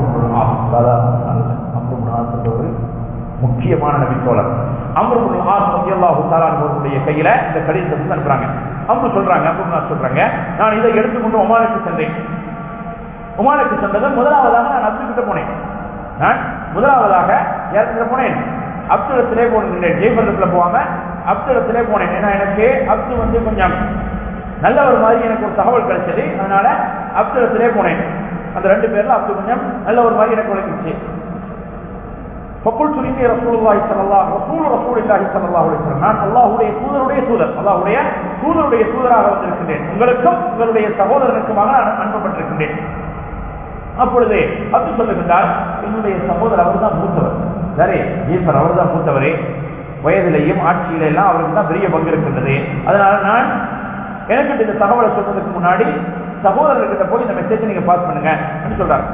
ஒரு முக்கியமான நபித்தோழர் அம்ருல் ஆஸ் ரலியல்லாஹு தஆலா அவர்களுடைய கையில இந்த கடிதத்தை வந்து அனுப்புறாங்க அவங்க சொல்றாங்க அம்ருல் சொல்றாங்க நான் இதை எடுத்துக்கொண்டு ஒமானுக்கு சென்றேன் ஒமானுக்கு சென்றது முதலாவதாக நான் அப்து கிட்ட போனேன் நான் முதலாவதாக யார்கிட்ட போனேன் அப்துலத்திலே போனேன் ஜெய்பரத்துல போகாம அப்துலத்திலே போனேன் ஏன்னா எனக்கு அப்து வந்து கொஞ்சம் நல்ல ஒரு மாதிரி எனக்கு ஒரு தகவல் கிடைச்சது அதனால அப்துலத்திலே போனேன் அந்த ரெண்டு பேர்ல அப்து கொஞ்சம் நல்ல ஒரு மாதிரி எனக்கு உழைச்சிச்சு فقلت اني رسول الله صلى الله رسول رسول الله صلى الله عليه وسلم நான் அல்லாஹ்வுடைய தூதருடைய தூதர் அல்லாஹ்வுடைய தூதருடைய தூதராக வந்திருக்கின்றேன் உங்களுக்கும் உங்களுடைய சகோதரனுக்குமாக நான் அனுப்பப்பட்டிருக்கின்றேன் அப்பொழுது அப்து சொல்லுகின்றார் என்னுடைய சகோதரர் அவர் தான் மூத்தவர் சரி ஈஸ்வர் அவர் தான் மூத்தவரே வயதிலையும் ஆட்சியில எல்லாம் அவருக்கு தான் பெரிய பங்கு இருக்கின்றது அதனால நான் எனக்கு இந்த தகவலை சொல்றதுக்கு முன்னாடி சகோதரர்கிட்ட போய் இந்த மெசேஜ் நீங்க பாஸ் பண்ணுங்க சொல்றாங்க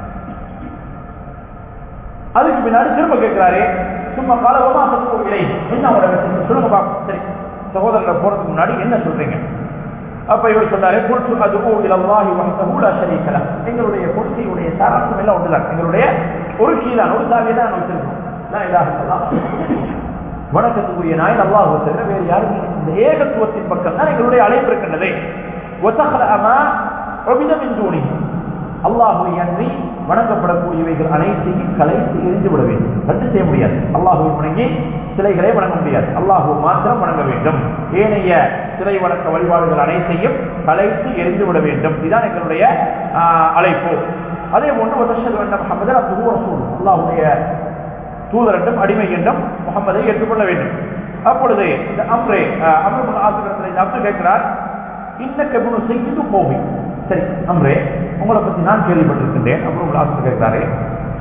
அதுக்கு பின்னாடி திரும்ப கேட்கிறாரு சும்மா காலவமா இல்லை என்ன அவரோட மெசேஜ் சொல்லுங்க பாப்போம் சரி சகோதரர் போறதுக்கு முன்னாடி என்ன சொல்றீங்க அப்ப இவர் சொன்னாரு குல்சு அதுவு இலல்லாஹி வஹ்தஹு லா ஷரீக லஹ் எங்களுடைய குர்சியுடைய சாராம்சம் எல்லாம் ஒன்றுதான் எங்களுடைய ஒரு கீழான் ஒரு சாவியை தான் வச்சிருக்கோம் லா இலாஹ இல்லல்லாஹ் வணக்கத்துக்குரிய நாய் அல்லாஹ் தவிர வேறு யாரும் இல்லை. இந்த ஏகத்துவத்தின் பக்கம் தான் எங்களுடைய அழைப்பு இருக்கின்றது ஒத்தகலமா ஒபிதமின் தூணி அல்லாஹுவை அன்றி வணங்கப்படக்கூடியவைகள் அனைத்தையும் கலைத்து எரிந்து விட வேண்டும் ரத்து செய்ய முடியாது அல்லாஹுவை வணங்கி சிலைகளை வணங்க முடியாது அல்லாஹு மாத்திரம் வணங்க வேண்டும் ஏனைய சிலை வணக்க வழிபாடுகள் அனைத்தையும் கலைத்து எரிந்து விட வேண்டும் இதுதான் எங்களுடைய ஆஹ், அழைப்பு அதே போன்று வதஷது வேண்டும் முகமது அப்துஹு ரசூல் அல்லாஹுடைய தூதர் என்றும் அடிமை என்றும் முகமதை ஏற்றுக்கொள்ள வேண்டும் அப்பொழுது இந்த அம்ரே அம்ரு ஆசிரியத்தில் இந்த அப்து கேட்கிறார் இன்னக்க குணு செய்து போவி சரி அம்ரே உங்களை பத்தி நான் கேள்விப்பட்டிருக்கின்றேன் அப்புறம் உங்கள் ஆசிரியர் கேட்கிறாரு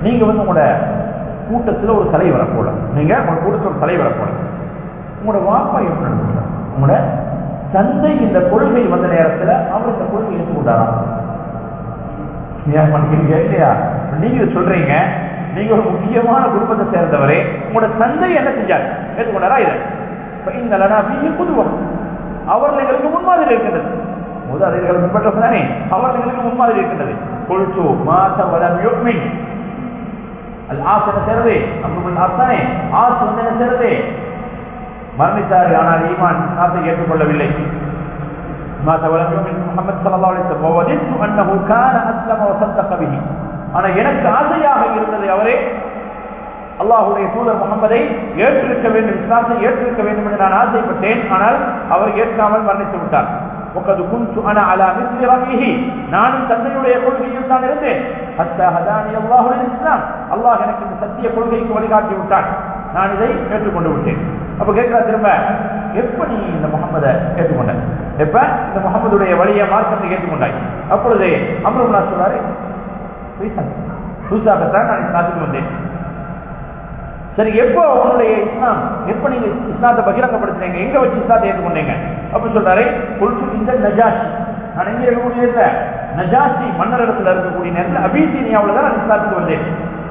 நீங்க வந்து உங்களோட கூட்டத்துல ஒரு தலைவரை போல நீங்க உங்களோட கூட்டத்தில் ஒரு தலைவரை போல உங்களோட வாப்பா எப்படி நடந்துக்கிறார்? உங்களோட தந்தை இந்த கொள்கை வந்த நேரத்துல அவர் இந்த கொள்கை ஏற்றுக்கொண்டாராம் ஏன் பண்ணிக்கிறீங்க இல்லையா நீங்க சொல்றீங்க நீங்க ஒரு முக்கியமான குடும்பத்தை சேர்ந்தவரே உங்களோட தந்தை என்ன செஞ்சார் ஏற்றுக்கொண்டாரா இதை இப்ப இந்த லடாபியும் புதுவம் அவர்கள் எங்களுக்கு முன்மாதிரி இருக்கின்றது மூதாதையர்கள் பின்பற்றது தானே அவர்கள் எங்களுக்கு முன்மாதிரி இருக்கின்றது கொள்சு மாச வளம் யுக்மின் அது ஆசை என்ன சேருது அப்துல் ஆசானே ஆசை வந்து என்ன சேருது மரணித்தார் ஆனால் ஈமான் ஆசை ஏற்றுக்கொள்ளவில்லை مات ولم يؤمن محمد صلى الله عليه وسلم ووددت انه كان اسلم وصدق به ஆனா எனக்கு ஆசையாக இருந்தது அவரே அல்லாஹுடைய தூதர் முகமதை ஏற்றிருக்க வேண்டும் இஸ்லாத்தை ஏற்றிருக்க வேண்டும் என்று நான் ஆசைப்பட்டேன் ஆனால் அவர் ஏற்காமல் மரணித்து விட்டார் ஒக்கது குஞ்சு அன அலா மிஸ்லி ரஹீஹி நானும் தந்தையுடைய கொள்கையில் தான் இருந்தேன் ஹத்தா ஹதானி அல்லாஹுடைய இஸ்லாம் அல்லாஹ் எனக்கு இந்த சத்திய கொள்கைக்கு வழிகாட்டி விட்டான் நான் இதை ஏற்றுக்கொண்டு விட்டேன் அப்ப கேட்கிறா திரும்ப எப்ப நீ இந்த முகமதை ஏற்றுக்கொண்ட எப்ப இந்த முகமதுடைய வழியை மார்க்கத்தை ஏற்றுக்கொண்டாய் அப்பொழுது அம்ருல்லா சொல்றாரு புதுசாகத்தான் நான் இஸ்லாத்துக்கு வந்தேன் சரி எப்போ உன்னுடைய இஸ்லாம் எப்ப நீங்க இஸ்லாத்தை பகிரங்கப்படுத்தினீங்க எங்க வச்சு இஸ்லாத்தை ஏற்றுக்கொண்டீங்க அப்ப சொல்றாரு கொல்சு இந்த நஜாஷி நான் எங்க இருக்கக்கூடிய இருந்த நஜாஷி மன்னர் இடத்துல இருக்கக்கூடிய நேரத்தில் அபிசீனியாவில் தான் நான் இஸ்லாத்துக்கு வந்தேன்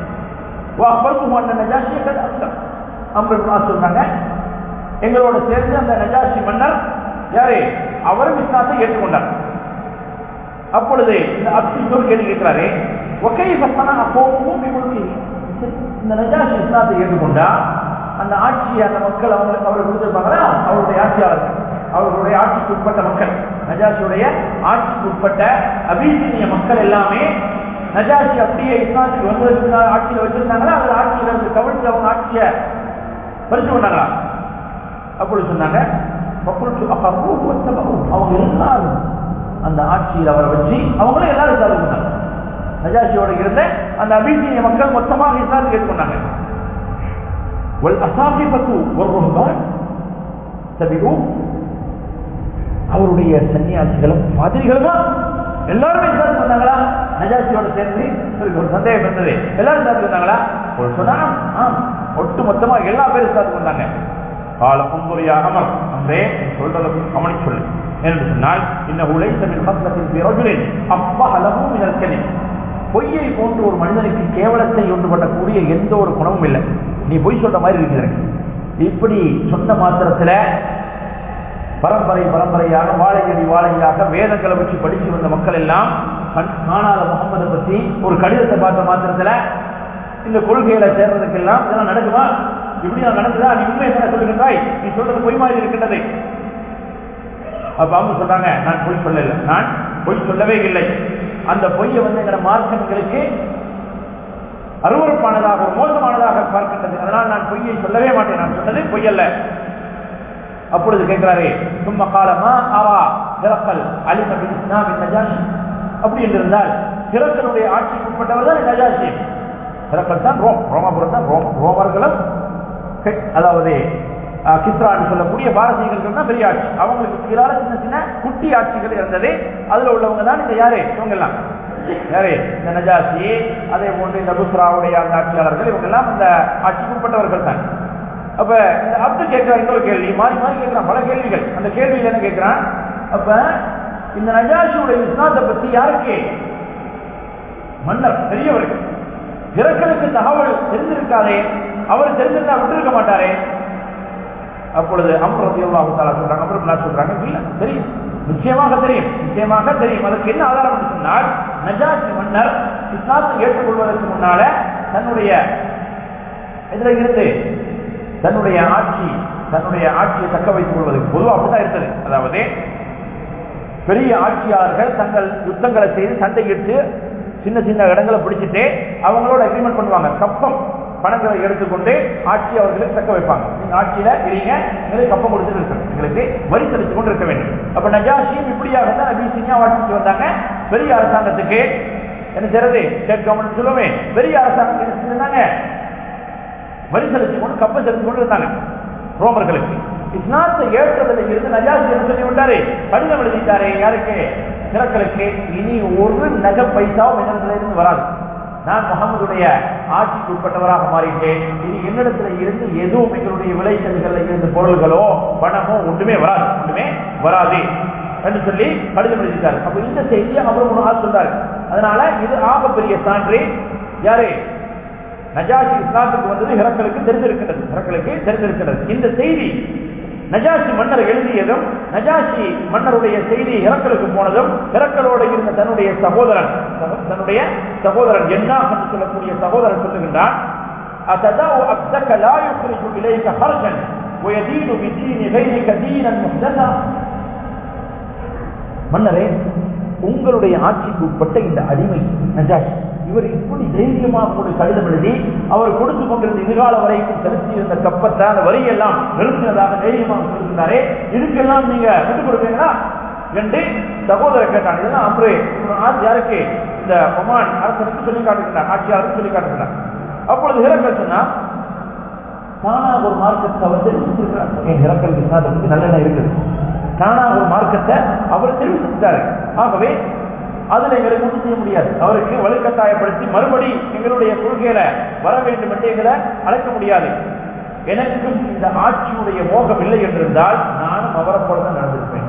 நஜாஷியை கதை அஸ்லாம் அம்ருல்லா சொல்றாங்க எங்களோட சேர்ந்து அந்த நஜாஷி மன்னர் யாரு அவரும் இஸ்லாத்தை ஏற்றுக்கொண்டார் அப்பொழுது இந்த அப்துல் கேள்வி கேட்கிறாரு ஒகை பசனா அப்போவும் இந்த நஜாஷி இஸ்லாத்தை ஏற்றுக்கொண்டா அந்த ஆட்சியை அந்த மக்கள் அவங்களுக்கு அவர்கள் கொடுத்திருப்பாங்களா அவருடைய ஆட்சியாளர்கள் அவர்களுடைய ஆட்சிக்கு உட்பட்ட மக்கள் நஜாஷியுடைய ஆட்சிக்கு உட்பட்ட அபிசீனிய மக்கள் எல்லாமே நஜாஷி அப்படியே இஸ்லாத்துக்கு வந்ததுக்கு ஆட்சியில வச்சிருந்தாங்களா அந்த ஆட்சியில இருந்து கவிழ்த்து அவங்க ஆட்சியை பறிச்சு கொண்டாங்களா அப்படி சொன்னாங்க அவங்க எல்லாரும் அந்த ஆட்சியில் அவரை வச்சு அவங்களும் எல்லாரும் இஸ்லாத்துக்கு கொண்டாங்க நஜாஷியோட இருந்த அந்த அபிசீனிய மக்கள் மொத்தமாக இஸ்லாத்துக்கு ஏற்றுக்கொண்டாங்க அவருடைய சன்னியாசிகளும் மாதிரிகளுமா எல்லாருமே இஸ்லாத்துக்கு வந்தாங்களா நஜாசியோட சேர்ந்து ஒரு சந்தேகம் இருந்தது எல்லாரும் இஸ்லாத்துக்கு வந்தாங்களா ஒரு சொன்னா ஆம் ஒட்டு மொத்தமா எல்லா பேரும் இஸ்லாத்துக்கு வந்தாங்க கால கும்புரியா அமர் அன்றே சொல்றதை கவனி சொல்லு என்று சொன்னால் இந்த உழைத்தமிழ் பக்கத்தின் பிறகுலின் அப்பா அளவும் இதற்கனி பொய்யை போன்று ஒரு மனிதனுக்கு கேவலத்தை ஒன்று பண்ணக்கூடிய எந்த ஒரு குணமும் இல்லை நீ பொய் சொல்ற மாதிரி இருக்குது எனக்கு இப்படி சொன்ன மாத்திரத்துல பரம்பரை பரம்பரையாக வாழையடி வாழையாக வேதங்களை வச்சு படிச்சு வந்த மக்கள் எல்லாம் காணாத முகமதை பத்தி ஒரு கடிதத்தை பார்த்த மாத்திரத்துல இந்த கொள்கையில சேர்றதுக்கெல்லாம் இதெல்லாம் நடக்குமா இப்படி நான் நடக்குதா நீ உண்மை என்ன சொல்லுகின்றாய் நீ சொல்றது பொய் மாதிரி இருக்கின்றது அப்ப அவங்க சொல்றாங்க நான் பொய் சொல்லல நான் பொய் சொல்லவே இல்லை அந்த பொய்யை வந்து எங்களோட மார்க்கங்களுக்கு அருவறுப்பானதாக ஒரு மோசமானதாக பார்க்கின்றது அதனால் நான் பொய்யை சொல்லவே மாட்டேன் நான் சொன்னது பொய்யல்ல அப்பொழுது கேட்கிறாரே சும்மா காலமா அவா திறக்கல் அலிமபின் இஸ்லாமின் நஜாஷி அப்படி என்றிருந்தால் திறக்கனுடைய ஆட்சிக்கு உட்பட்டவர் தான் நஜாஷி திறக்கல் தான் ரோம் ரோமாபுரம் தான் ரோம் ரோமர்களும் அதாவது கிஸ்ரான்னு சொல்லக்கூடிய பாரசீகர்கள் தான் பெரிய ஆட்சி அவங்களுக்கு கீழால சின்ன சின்ன குட்டி ஆட்சிகள் இருந்தது அதுல உள்ளவங்க தான் இந்த யாரு இவங்க எல்லாம் யாரு இந்த நஜாசி அதே போன்று இந்த புஸ்ராவுடைய அந்த ஆட்சியாளர்கள் இவங்க எல்லாம் இந்த ஆட்சிக்கு உட்பட்டவர்கள் தான் அப்ப இந்த அப்துல் கேட்கிறான் இன்னொரு கேள்வி மாறி மாறி கேட்கிறான் பல கேள்விகள் அந்த கேள்வியில் என்ன கேட்கிறான் அப்ப இந்த நஜாஷியுடைய இஸ்லாத்தை பத்தி யாருக்கு மன்னர் பெரியவருக்கு இறக்கலுக்கு தகவல் தெரிஞ்சிருக்காதே அவர் தெரிஞ்சிருந்தா விட்டுருக்க மாட்டாரே அப்பொழுது அம்ரதி அல்லாஹு தாலா சொல்றாங்க அம்ரம் சொல்றாங்க இல்ல தெரியும் நிச்சயமாக தெரியும் நிச்சயமாக தெரியும் அதுக்கு என்ன ஆதாரம் என்று சொன்னால் நஜாஷி மன்னர் இஸ்லாத்தை ஏற்றுக்கொள்வதற்கு முன்னால தன்னுடைய இதுல இருந்து தன்னுடைய ஆட்சி தன்னுடைய ஆட்சியை தக்க வைத்துக் கொள்வதற்கு பொதுவாக அப்படிதான் இருந்தது அதாவது பெரிய ஆட்சியாளர்கள் தங்கள் யுத்தங்களை செய்து சண்டையிட்டு சின்ன சின்ன இடங்களை பிடிச்சிட்டு அவங்களோட அக்ரிமெண்ட் பண்ணுவாங்க கப்பம் பணங்களை எடுத்துக்கொண்டு ஆட்சி அவர்களுக்கு தக்க வைப்பாங்க நீங்க ஆட்சியில இருங்க எங்களுக்கு கப்பம் கொடுத்துட்டு இருக்கணும் எங்களுக்கு வரி செலுத்திக் கொண்டு இருக்க வேண்டும் அப்ப நஜாஷியும் இப்படியாக தான் அபிசீனியா ஆட்சிக்கு வந்தாங்க பெரிய அரசாங்கத்துக்கு என்ன செய்யறது ஸ்டேட் கவர்மெண்ட் சொல்லுவே பெரிய அரசாங்கம் என்ன செஞ்சிருந்தாங்க வரி செலுத்தி கொண்டு கப்பம் செலுத்தி கொண்டு இருந்தாங்க ரோமர்களுக்கு இஸ்லாத்தை ஏற்றதில் இருந்து நஜாசி என்ன சொல்லி விட்டாரு கடிதம் எழுதிட்டாரு யாருக்கு திறக்கலுக்கு இனி ஒரு நகை பைசாவும் என்னிடத்துல இருந்து வராது நான் முகமதுடைய ஆட்சிக்கு உட்பட்டவராக மாறிட்டேன் இது என்னிடத்துல இருந்து எதுவும் எங்களுடைய விளைச்சல்கள்ல இருந்து பொருள்களோ பணமோ ஒன்றுமே வராது ஒன்றுமே வராது என்று சொல்லி கடிதம் எழுதிட்டார் அப்ப இந்த செய்தியை அவர் முன்னாள் சொல்றாரு அதனால இது ஆகப்பெரிய சான்று யாரு நஜாசி இஸ்லாத்துக்கு வந்தது ஹிரக்கலுக்கு தெரிந்திருக்கிறது ஹிரக்கலுக்கு தெரிந்திருக்கிறது இந்த செய்தி நஜாசி மன்னர் எழுதியதும் நஜாசி மன்னருடைய செய்தி ஹிரக்கலுக்கு போனதும் ஹிரக்கலோடு இருந்த தன்னுடைய சகோதரன் தன்னுடைய சகோதரன் என்ன என்று சொல்லக்கூடிய சகோதரன் சொல்லுகின்றான் أتدع عبدك لا يخرج إليك خرجا ويدين بدين غيرك دينا محدثا மன்னரே உங்களுடைய ஆட்சிக்கு உட்பட்ட இந்த அடிமை நஜாஷ் இவர் இப்படி தைரியமாக ஒரு கடிதம் எழுதி அவர் கொடுத்து கொண்டிருந்த எதிர்கால வரைக்கும் செலுத்தியிருந்த கப்பத்தை அந்த வரியெல்லாம் நிறுத்தினதாக தைரியமாக சொல்லியிருந்தாரே இதுக்கெல்லாம் நீங்க விட்டுக் கொடுப்பீங்களா என்று சகோதரர் கேட்டான் இதெல்லாம் அம்ரு யாருக்கு இந்த ஒமான் அரசனுக்கு சொல்லி காட்டுகிறார் ஆட்சியாளருக்கு சொல்லி காட்டுகிறார் அப்பொழுது ஹிரக்கல் சொன்னா தானாக ஒரு மார்க்கத்தை அவர் தெரிவிச்சிருக்கிறார் என் ஹிரக்கல் கிருஷ்ணாத்துக்கு நல்லெண்ணம் இருக்குது தானாக ஒரு மார்க்கத்தை அவர் தெரிவிச்சிருக்காரு ஆகவே அதுல எங்களுக்கு ஒன்றும் செய்ய முடியாது அவருக்கு வலுக்கட்டாயப்படுத்தி மறுபடி எங்களுடைய கொள்கையில வர வேண்டும் என்று எங்களை அழைக்க முடியாது எனக்கும் இந்த ஆட்சியுடைய மோகம் இல்லை என்றிருந்தால் நானும் அவரை போலதான் நடந்திருப்பேன்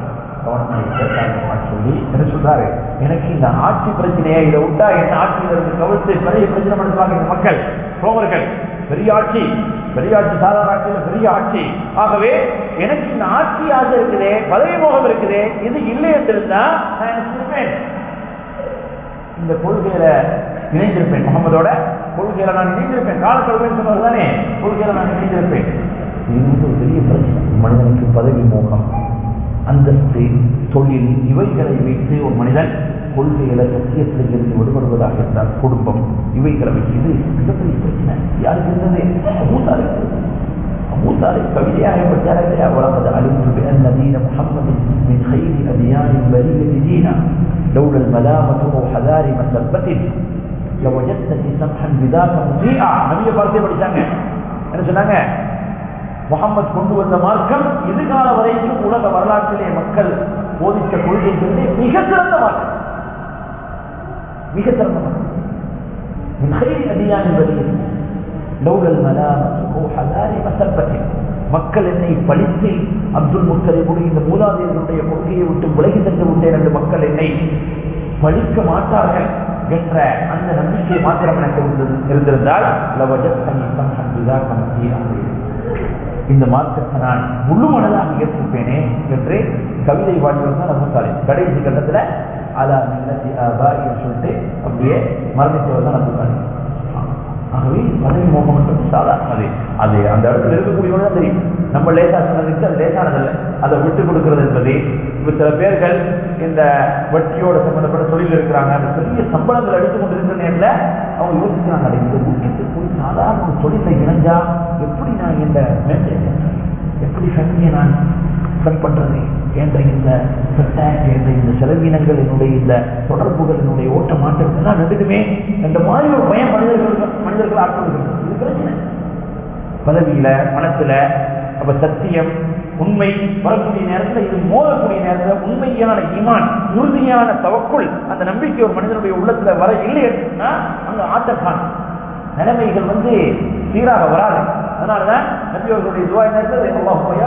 சொல்லி என்ன சொல்றாரு எனக்கு இந்த ஆட்சி பிரச்சனையை இதை விட்டா என் ஆட்சியில இருந்து கவிழ்த்து பெரிய பிரச்சனை படுத்துவாங்க இந்த மக்கள் ரோமர்கள் பெரிய ஆட்சி பெரிய ஆட்சி சாதாரண ஆட்சியில பெரிய ஆட்சி ஆகவே எனக்கு இந்த ஆட்சி ஆசை இருக்குதே பதவி மோகம் இருக்குதே இது இல்லை என்றிருந்தா நான் என்ன செய்வேன் இந்த கொள்கையில இணைந்திருப்பேன் முகமதோட கொள்கையில நான் இணைந்திருப்பேன் கால கொள்கைன்னு சொன்னது தானே கொள்கையில நான் இணைந்திருப்பேன் இது வந்து ஒரு பெரிய பிரச்சனை மனிதனுக்கு பதவி மோகம் அந்தஸ்து தொழில் இவைகளை வைத்து ஒரு மனிதன் கொள்கையில சத்தியத்தில் இருந்து விடுபடுவதாக இருந்தால் குடும்பம் இவைகளை வைத்து இது மிகப்பெரிய பிரச்சனை யாருக்கு இருந்தது மூத்தாருக்கு மூத்தாரை கவிதையாக பட்டாரே வளர்ந்து அழிந்து بأن دين محمد من خير أديان البرية دينا لولا الملامة أو حذار مسبة لوجدتني سمحا بذاك مطيعا நபியை பார்த்தே படிச்சாங்க என்ன சொன்னாங்க முகமது கொண்டு வந்த மார்க்கம் எதிர்கால வரைக்கும் உலக வரலாற்றிலே மக்கள் போதித்த கொள்கைகளிலே மிக சிறந்த மார்க்கம் மிக சிறந்த மார்க்கம் من خير أديان البرية لولا الملامة أو حذار مسبة மக்கள் என்னை பழித்து அப்துல் முத்தலிபுடைய இந்த மூலாதையர்களுடைய கொள்கையை விட்டு விலகி சென்று விட்டேன் என்று மக்கள் என்னை பழிக்க மாட்டார்கள் என்ற அந்த நம்பிக்கை மாத்திரம் எனக்கு இருந்திருந்தால் இந்த மார்க்கத்தை நான் முழு மனதாக ஏற்றிருப்பேனே என்று கவிதை வாழ்வதுதான் நம்ம சாலை கடைசி கட்டத்தில் அலா மில்லத்தி ஆபாரின்னு சொல்லிட்டு அப்படியே மரணித்தவர் தான் நம்ம சாலை ஆகவே பதவி மோகம் என்பது சாதாரணது அது அந்த இடத்துல இருக்கக்கூடியவங்க தான் தெரியும் நம்ம லேசா சொன்னதுக்கு அது லேசானதல்ல அதை விட்டு கொடுக்கிறது என்பது இப்ப சில பேர்கள் இந்த வட்டியோட சம்பந்தப்பட்ட தொழில் இருக்கிறாங்க அந்த பெரிய சம்பளங்கள் அடித்து கொண்டிருக்கிற நேரத்தில் அவங்க யோசிக்கிறாங்க இந்த முக்கியத்தை போய் சாதாரண ஒரு தொழிலை இணைஞ்சா எப்படி நான் இந்த மேட்டை எப்படி ஃபேமிலியை நான் ஸ்பெண்ட் பண்றது என்ற இந்த என்ற இந்த செலவினங்கள் என்னுடைய இந்த தொடர்புகள் என்னுடைய ஓட்ட மாற்றங்கள்லாம் நடுக்குமே என்ற மாதிரி ஒரு பயம் மனிதர்கள் மனிதர்கள் ஆட்கொள்கிறது இது பிரச்சனை பதவியில மனத்துல அப்ப சத்தியம் உண்மை வரக்கூடிய நேரத்தில் இது மோதக்கூடிய நேரத்தில் உண்மையான ஈமான் உறுதியான தவக்குள் அந்த நம்பிக்கை ஒரு மனிதனுடைய உள்ளத்துல வர இல்லை அப்படின்னா அங்க ஆட்டக்கான் நிலைமைகள் வந்து சீராக வராது அதனாலதான் நபி அவர்களுடைய துவாய் நேரத்தில்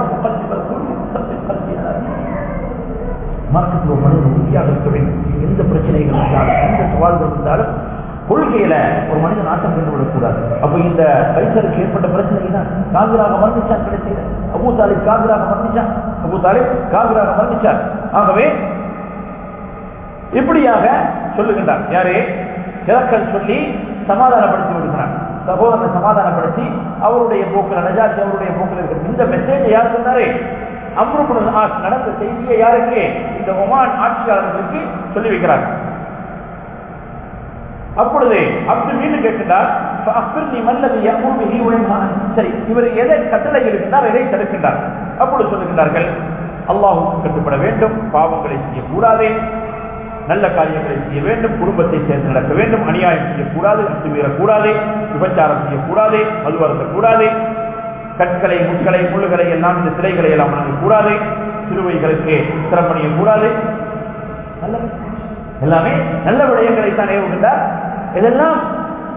மார்க்கத்தில் ஒரு மனிதன் உறுதியாக இருக்க வேண்டும் எந்த பிரச்சனைகள் இருந்தாலும் எந்த சவால்கள் இருந்தாலும் கொள்கையில ஒரு மனிதன் ஆட்டம் கண்டு விடக்கூடாது அப்ப இந்த கைசருக்கு ஏற்பட்ட பிரச்சனை தான் காவிராக மரணிச்சான் கிடைச்சது அபு தாலிப் காவிராக மரணிச்சான் அபு தாலிப் காவிராக மரணிச்சார் ஆகவே இப்படியாக சொல்லுகின்றார் யாரே இறக்கல் சொல்லி சமாதானப்படுத்தி விடுகிறார் சகோதரனை சமாதானப்படுத்தி அவருடைய போக்கில் நஜாசி அவருடைய போக்கில் இருக்கிற இந்த மெசேஜ் யார் சொன்னாரு அம்ருபுல் ஆஸ் நடந்த செய்தியை யாருக்கு இந்த ஒமான் ஆட்சியாளர்களுக்கு சொல்லி வைக்கிறார் அப்பொழுது அப்துல் மீண்டும் கேட்கின்றார் நீ மல்லது எம்மூமிகி உழைமான் சரி இவர் எதை கட்டளை இருக்கின்றார் எதை தடுக்கின்றார் அப்பொழுது சொல்லுகின்றார்கள் அல்லாஹுக்கு கட்டுப்பட வேண்டும் பாவங்களை செய்யக்கூடாது நல்ல காரியங்களை செய்ய வேண்டும் குடும்பத்தை சேர்ந்து நடக்க வேண்டும் அநியாயம் செய்யக்கூடாது அத்துமீறக்கூடாது விபச்சாரம் செய்யக்கூடாது மதுவரத்தக்கூடாது கற்களை முட்களை முள்ளுகளை எல்லாம் இந்த சிலைகளை எல்லாம் வணங்கக்கூடாது சிறுவைகளுக்கு சிரமணிய கூடாது எல்லாமே நல்ல விடயங்களை தான் ஏவுகின்றார் இதெல்லாம்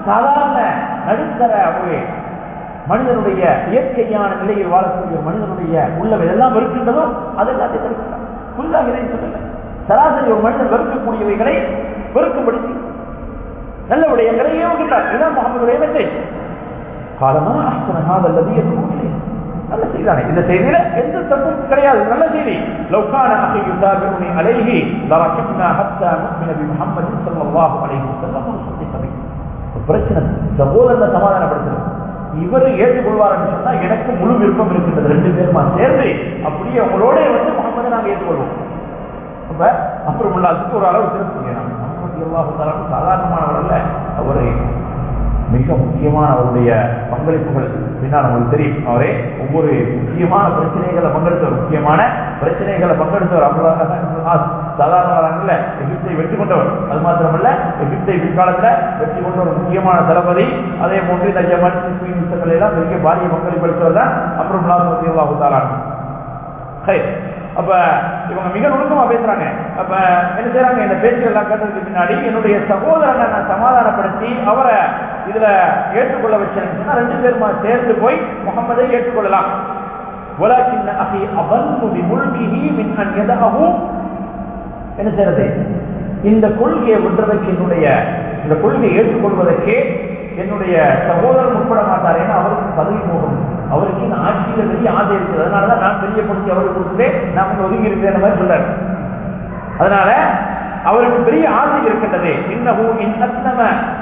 சாதாரண நடுத்தர ஒரு மனிதனுடைய இயற்கையான நிலையில் வாழக்கூடிய ஒரு மனிதனுடைய உள்ளம் எதெல்லாம் வெறுக்கின்றதோ அதெல்லாத்தையும் தடுக்கிறார் புதிதாக இதை சொல்லல சராசரி ஒரு மனிதன் வெறுக்கக்கூடியவைகளை வெறுக்கும்படி நல்ல விடயங்களை ஏவுகின்றார் இதுதான் முகமதுடைய மெசேஜ் காலமா அஹ்சனஹாத அல்லது எதுவும் நல்ல செய்திதானே இந்த செய்தியில எந்த தப்பும் கிடையாது நல்ல செய்தி லவ்கான அகி யுதாபிருனி அலைஹி லரக்கிப்னா ஹத்தா நுக்மின பி முஹம்மதின் ஸல்லல்லாஹு அலைஹி வஸல்லம் முஸ்லிமி ஒரு பிரச்சனை சகோதரனை சமாதானப்படுத்துறது இவர் ஏற்றுக்கொள்வார் என்று சொன்னா எனக்கு முழு விருப்பம் இருக்கின்றது ரெண்டு பேருமா சேர்ந்து அப்படியே உங்களோட வந்து முகமது நாங்க ஏற்றுக்கொள்வோம் அப்ப அப்புறம் உள்ளாத்துக்கு ஒரு அளவு திருப்தி முகமது சாதாரணமானவர் அல்ல அவரு மிக முக்கியமான அவருடைய பங்களிப்புகள் பின்னால் உங்களுக்கு தெரியும் அவரே ஒவ்வொரு முக்கியமான பிரச்சனைகளை பங்கெடுத்தவர் முக்கியமான பிரச்சனைகளை பங்கெடுத்தவர் அவ்வளவு சாதாரண எகிப்தை வெற்றி கொண்டவர் அது மாத்திரமல்ல எகிப்தை பிற்காலத்தில் வெற்றி கொண்ட ஒரு முக்கியமான தளபதி அதே போன்று இந்த ஜமன் யுத்தங்கள் எல்லாம் பெரிய பாரிய பங்களிப்பு எடுத்தவர் தான் அப்புறம் அல்லாஹு அப்ப இவங்க மிக நுணுக்கமா பேசுறாங்க அப்ப என்ன செய்யறாங்க இந்த பேச்சுகள் எல்லாம் கேட்டதுக்கு பின்னாடி என்னுடைய சகோதரனை நான் சமாதானப்படுத்தி அவரை இதுல ஏற்றுக்கொள்ள வச்சேன்னு சொன்னா ரெண்டு பேருமா சேர்ந்து போய் முகமதை ஏற்றுக்கொள்ளலாம் ولكن اخي اظن بملكه من ان يدعه என்ன செய்யறது இந்த கொள்கையை விடுறதுக்கு என்னுடைய இந்த கொள்கையை ஏற்றுக்கொள்வதற்கு என்னுடைய சகோதரன் உட்பட மாட்டார் ஏன்னா அவருக்கு பதவி போகும் அவருக்கு இந்த ஆட்சியில பெரிய ஆசை இருக்குது அதனாலதான் நான் பெரிய பொறுத்து அவருக்கு கொடுத்துட்டு நான் கொஞ்சம் ஒதுங்கி இருக்கிறேன் மாதிரி சொல்றாரு அதனால அவருக்கு பெரிய ஆசை இருக்கின்றது இன்னஹு இன் அஸ்லம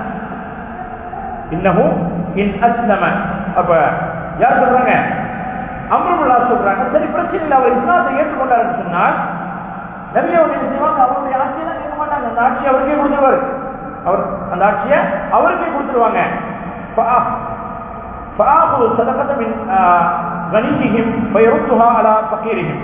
இன்னஹு இன் அஸ்லம அப்ப யார் சொல்றாங்க அம்ருல்லா சொல்றாங்க சரி பிரச்சனை இல்லை அவர் இஸ்லாத்தை ஏற்றுக்கொண்டாருன்னு சொன்னால் நிறைய என்ன செய்வாங்க அவருடைய ஆட்சியெல்லாம் கேட்க மாட்டாங்க அந்த ஆட்சி அவருக்கே கொடுத்துருவாரு அவர் அந்த ஆட்சியை அவருக்கே கொடுத்துருவாங்க فآخذ الصدقة من غنيهم فيردها على فقيرهم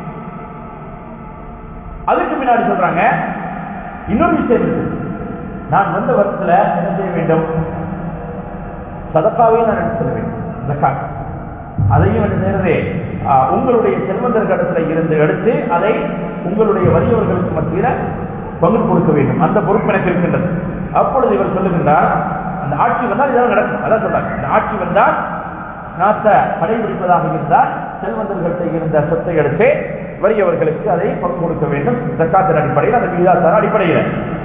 அதுக்கு முன்னாடி சொல்றாங்க இன்னொரு விஷயம் இருக்கு நான் வந்த வருஷத்துல என்ன செய்ய வேண்டும் சதக்காவையும் நான் எடுத்து செல்ல வேண்டும் ஜக்காத் அதையும் என்ன செய்யறது உங்களுடைய செல்வந்தர் கடத்துல இருந்து எடுத்து அதை உங்களுடைய வறியவர்களுக்கு மத்தியில பங்கு கொடுக்க வேண்டும் அந்த பொறுப்பு எனக்கு இருக்கின்றது அப்பொழுது இவர் சொல்லுகின்றார் அந்த ஆட்சி வந்தால் இதெல்லாம் நடக்கும் அதான் சொல்றாங்க இந்த ஆட்சி வந்தால் நாட்டை கடைபிடிப்பதாக இருந்தால் செல்வந்தர்கள்ட்ட இருந்த சொத்தை எடுத்து வறியவர்களுக்கு அதை பங்கு கொடுக்க வேண்டும் ஜக்காத்தின் அடிப்படையில் அந்த விகிதாசார அடிப்படையில்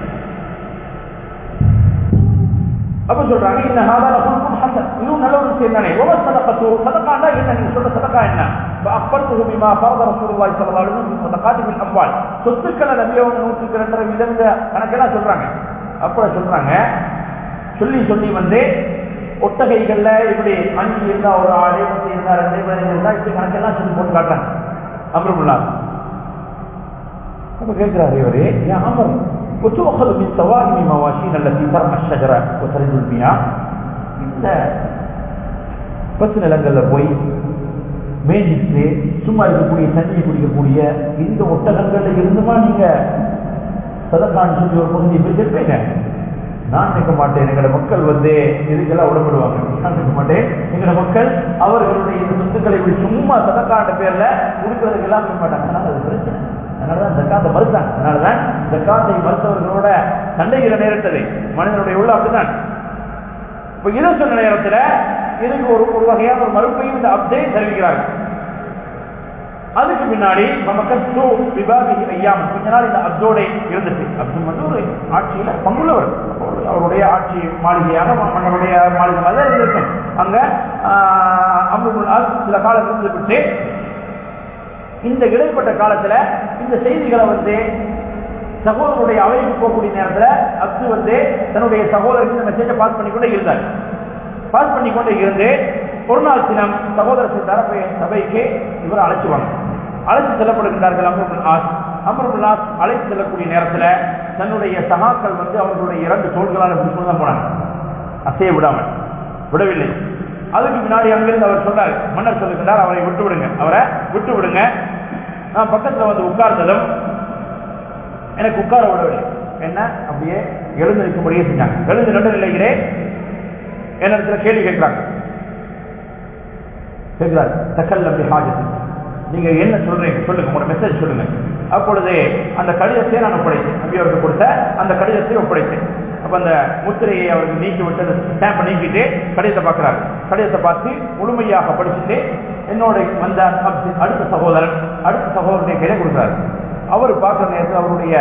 அப்ப சொல்றாங்க இந்த ஹாதால குல்குல் ஹசன் இதுவும் நல்ல ஒரு விஷயம் தானே ஒவ்வொரு சதக்கத்து சதக்காண்டா என்ன நீங்க சொல்ற சதக்கா என்ன அக்பர்த்து பிமா பரத ரசூலுல்லாஹி ஸல்லல்லாஹு அலைஹி வஸல்லம் சதகாத்தி பில் அம்வால் சொத்துக்களை நபியவங்க நூற்றுக்கு ரெண்டரை வீதம் இந்த கணக்கெல்லாம் சொல்றாங்க அப்புறம் சொல்றாங்க சொல்லி சொல்லி வந்து ஒட்டகைகள்ல இப்படி அஞ்சு இருந்தா ஒரு ஆடு பத்து இருந்தா ரெண்டு பதினஞ்சு இருந்தா இப்படி கணக்கெல்லாம் சொல்லி போட்டு காட்டுறாங்க அமருல்லா அப்ப கேட்கிறாரு இவரு ஏன் அமர் وتؤخذ من سواهم مواشين التي ترمى الشجرة وترد المياه இந்த பசு நிலங்கள்ல போய் மேய்ஞ்சிட்டு சும்மா இருக்கக்கூடிய தண்ணியை குடிக்கக்கூடிய இந்த ஒட்டகங்கள்ல இருந்துமா நீங்க சதக்கான்னு சொல்லி ஒரு பகுதியை போய் கேட்பீங்க நான் நிற்க மாட்டேன் எங்களோட மக்கள் வந்து இதுக்கெல்லாம் உடம்படுவாங்க நான் நிற்க மாட்டேன் எங்களோட மக்கள் அவர்களுடைய இந்த சொத்துக்களை இப்படி சும்மா சதக்காண்ட பேர்ல கொடுக்கறதுக்கெல்லாம் செய்ய மாட்டாங்க அதனால அது பிரச்சனை அதனாலதான் ஜக்காத்தை மறுத்தாங்க அதனாலதான் ஜக்காத்தை மறுத்தவர்களோட சண்டைகளை நேரிட்டது மனிதனுடைய உள்ள அப்படிதான் இப்ப இதை சொன்ன நேரத்துல இதுக்கு ஒரு ஒரு வகையான ஒரு மறுப்பையும் இந்த அப்டேட் தெரிவிக்கிறார்கள் அதுக்கு பின்னாடி நமக்கு விவாதி ஐயாம் கொஞ்ச நாள் இந்த அப்தோடை இருந்துச்சு அப்துல் வந்து ஒரு ஆட்சியில பங்குள்ளவர் அவருடைய ஆட்சி மாளிகையாக மன்னருடைய மாளிகை மாதிரி இருந்திருக்கும் அங்க அம்ருல் சில காலம் இருந்துவிட்டு இந்த இடைப்பட்ட காலத்துல இந்த செய்திகளை வந்து சகோதரனுடைய அவைக்கு போகக்கூடிய நேரத்துல அப்து வந்து தன்னுடைய சகோதரருக்கு இந்த மெசேஜை பாஸ் பண்ணி கொண்டே இருந்தார் பாஸ் பண்ணி கொண்டே இருந்து ஒரு நாள் தினம் சகோதரர் தரப்பை சபைக்கு இவர் அழைச்சுவாங்க அழைத்து செல்லப்படுகின்றார்கள் அமருல் ஆஸ் அமருல் ஆஸ் அழைத்து செல்லக்கூடிய நேரத்துல தன்னுடைய சகாக்கள் வந்து அவர்களுடைய இரண்டு தோள்களால் எப்படி சொல்ல போனாங்க அசைய விடாமல் விடவில்லை அதுக்கு முன்னாடி அங்கிருந்து அவர் சொன்னார் மன்னர் சொல்லுகின்றார் அவரை விட்டு விடுங்க அவரை விட்டு விடுங்க நான் பக்கத்துல வந்து உட்கார்ந்ததும் எனக்கு உட்கார விடவில்லை என்ன அப்படியே எழுந்து நிற்கும்படியே செஞ்சாங்க எழுந்து ரெண்டு நிலையிலே என்னிடத்துல கேள்வி கேட்கிறாங்க கேட்கிறார் தக்கல் அப்படி ஹாஜர் நீங்க என்ன சொல்றீங்க சொல்லுங்க உங்களோட மெசேஜ் சொல்லுங்க அப்பொழுது அந்த கடிதத்தை நான் ஒப்படைத்தேன் நபி அவருக்கு கொடுத்த அந்த கடிதத்தை ஒப்படைத்தேன் அப்ப அந்த முத்திரையை அவருக்கு நீக்கி விட்டு அந்த ஸ்டாம்பை நீக்கிட்டு கடிதத்தை பார்க்கிறாரு கடிதத்தை பார்த்து முழுமையாக படிச்சுட்டு என்னோட வந்த அப்து- அடுத்த சகோதரன் அடுத்த சகோதரனுடைய கையில கொடுக்குறாரு அவர் பார்க்குற நேரத்தில் அவருடைய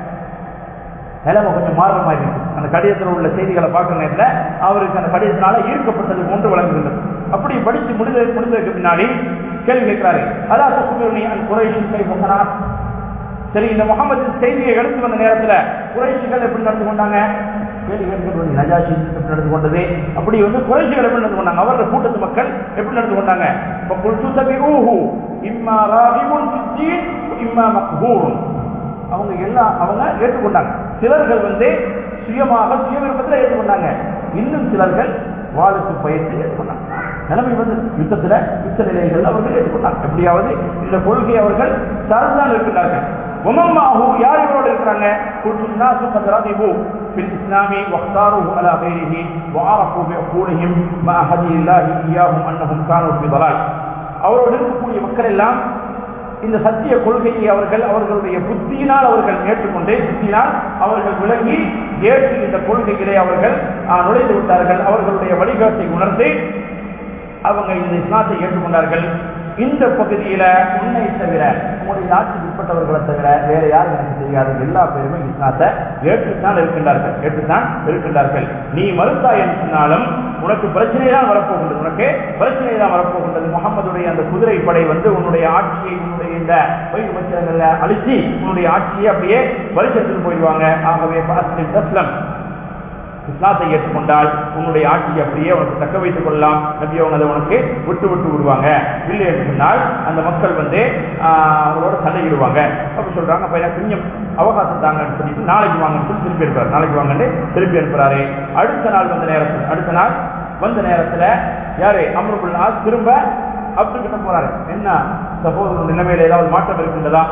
நிலைமை கொஞ்சம் மாறுற மாதிரி இருக்கு அந்த கடிதத்தில் உள்ள செய்திகளை பார்க்குற நேரத்தில் அவருக்கு அந்த கடிதத்தினால ஈர்க்கப்பட்டது ஒன்று வழங்குகின்றது அப்படி படித்து முடிந்த முடிந்ததுக்கு பின்னாடி கேள்வி கேட்கிறாரு அதான் சுக்குமி அந்த குறைஷின் கை முகனா சரி இந்த முகமதின் செய்தியை எடுத்து வந்த நேரத்தில் குறைஷிகள் எப்படி நடந்து கொண்டாங்க கேள்வி கேட்கக்கூடிய நஜாஷி எப்படி நடந்து கொண்டது அப்படி வந்து குறைஷிகள் எப்படி நடந்து கொண்டாங்க அவரோட கூட்டத்து மக்கள் எப்படி நடந்து கொண்டாங்க இப்போ குல்சு சபிஊஹு இம்மா ராகிபுன் ஃபித்தீன் இம்மா மக்பூருன் அவங்க எல்லாம் அவங்க ஏற்றுக்கொண்டாங்க சிலர்கள் வந்து சுயமாக சுய விருப்பத்தில் ஏற்றுக்கொண்டாங்க இன்னும் சிலர்கள் வாளுக்கு பயிற்சி ஏற்றுக்கொண்டாங்க நிலைமை வந்து யுத்தத்துல யுத்த நிலைகள் அவர்கள் ஏற்றுக்கொண்டாங்க எப்படியாவது இந்த கொள்கை அவர்கள் சார்ந்துதான் இருக்கின்றார்கள் உமம்மாஹு யார் இவரோடு இருக்கிறாங்க குல்து الناس قد رغبوا في الاسلام واختاروه على غيره وعرفوا بعقولهم مع هدي الله اياهم انهم كانوا في ضلال அவரோடு இருக்கக்கூடிய மக்கள் எல்லாம் இந்த சத்திய கொள்கையை அவர்கள் அவர்களுடைய புத்தியினால் அவர்கள் ஏற்றுக்கொண்டு புத்தியினால் அவர்கள் விளங்கி ஏற்று இந்த கொள்கையிலே அவர்கள் ஆ, நுழைந்து விட்டார்கள் அவர்களுடைய வழிகாட்டை உணர்ந்து அவங்க இந்த இஸ்லாத்தை ஏற்றுக்கொண்டார்கள் இந்த பகுதியில உன்னை தவிர உங்களுடைய ஆட்சிக்கு உட்பட்டவர்களை தவிர வேற யாரும் எனக்கு தெரியாது எல்லா பேருமே இஸ்லாத்தை ஏற்றுத்தான் இருக்கின்றார்கள் ஏற்றுத்தான் இருக்கின்றார்கள் நீ மறுத்தாய் என்று சொன்னாலும் உனக்கு பிரச்சனை தான் வரப்போகின்றது உனக்கு பிரச்சனை தான் வரப்போகின்றது முகமதுடைய அந்த குதிரை படை வந்து உன்னுடைய ஆட்சியை உன்னுடைய இந்த பயிர் வச்சங்களை அழிச்சு உன்னுடைய ஆட்சியை அப்படியே வலிச்செடுத்துட்டு போயிடுவாங்க ஆகவே பாஸ்லிம் தஸ்லம் இஸ்லாத்தை ஏற்றுக்கொண்டால் உன்னுடைய ஆட்சியை அப்படியே உனக்கு தக்க வைத்துக் கொள்ளலாம் நபி அவங்க அதை உனக்கு விட்டு விட்டு விடுவாங்க இல்லை என்று சொன்னால் அந்த மக்கள் வந்து ஆஹ், அவங்களோட சண்டையிடுவாங்க அப்படி சொல்றாங்க அப்ப எனக்கு கொஞ்சம் அவகாசம் தாங்கன்னு சொல்லிட்டு நாளைக்கு வாங்கன்னு சொல்லி திருப்பி அனுப்புறாரு நாளைக்கு வாங்கன்னு திருப்பி அனுப்புறாரு அடுத்த நாள் வந்த நேரத்தில் அடுத்த நாள் வந்த நேரத்துல யாரு அமருக்குள் நாள் திரும்ப அப்துல் கிட்ட போறாரு என்ன சகோதரன் நிலைமையில ஏதாவது மாற்றம் இருக்கின்றதா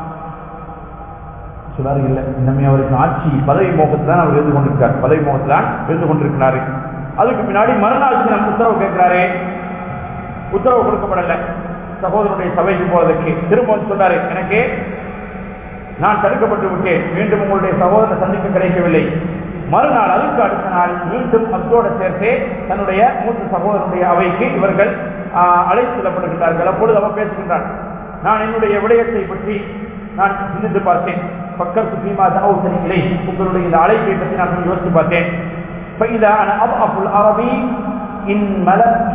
சொல்றாரு இல்ல இன்னமே அவருக்கு ஆட்சி பதவி மோகத்தில் தான் அவர் இருந்து கொண்டிருக்கார் பதவி மோகத்தில் தான் இருந்து கொண்டிருக்கிறாரு அதுக்கு பின்னாடி மறுநாள் தினம் உத்தரவு கேட்கிறாரு உத்தரவு கொடுக்கப்படல சகோதரனுடைய சபைக்கு போறதுக்கு திரும்ப வந்து சொல்றாரு எனக்கு நான் தடுக்கப்பட்டு விட்டேன் மீண்டும் உங்களுடைய சகோதரனை சந்திக்க கிடைக்கவில்லை மறுநாள் அதுக்கு அடுத்த நாள் மீண்டும் அத்தோடு சேர்த்து தன்னுடைய மூத்த சகோதரனுடைய அவைக்கு இவர்கள் ஆஹ், அழைத்து செல்லப்படுகின்றார்கள் அப்பொழுது அவர் பேசுகின்றார் நான் என்னுடைய விடயத்தை பற்றி நான் சிந்தித்து பார்த்தேன் பக்கர் சுத்தீமா தகவல் இல்லை உங்களுடைய இந்த அழைப்பை பற்றி நான் கொஞ்சம் யோசித்து பார்த்தேன் فإذا أنا أضعف العربي إن ملكت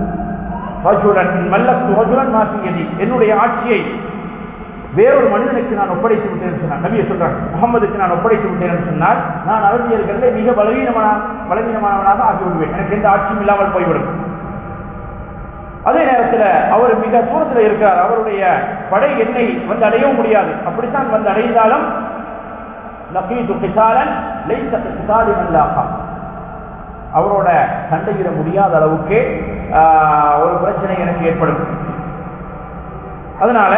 رجلا إن ملكت رجلا ما في يدي என்னுடைய ஆட்சியை வேறொரு மனிதனுக்கு நான் ஒப்படைத்து விட்டேன் சொன்னார் நபியை சொல்றாங்க முகமதுக்கு நான் ஒப்படைத்து விட்டேன் சொன்னால் நான் அரபியர்களிலே மிக பலவீனமான பலவீனமானவனாக ஆகிவிடுவேன் எனக்கு எந்த ஆட்சியும் இல்லாமல் போய்விடும் அதே நேரத்தில் அவர் மிக தூரத்தில் இருக்கிறார் அவருடைய படை என்னை வந்து அடையவும் முடியாது அப்படித்தான் வந்து அடைந்தாலும் லக்கீது கிசாலன் லைச கிசாலி மல்லாஹா அவரோட சண்டையிட முடியாத அளவுக்கு ஆஹ், ஒரு பிரச்சனை எனக்கு ஏற்படும் அதனால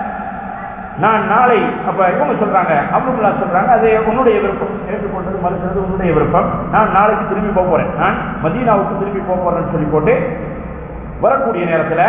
நான் நாளை அப்ப இவங்க சொல்றாங்க அப்துல்லா சொல்றாங்க அது உன்னுடைய விருப்பம் எனக்கு போட்டது மறுக்கிறது உன்னுடைய விருப்பம் நான் நாளைக்கு திரும்பி போக போறேன் நான் மதீனாவுக்கு திரும்பி போக போறேன்னு சொல்லி போட்டு வரக்கூடிய நேரத்துல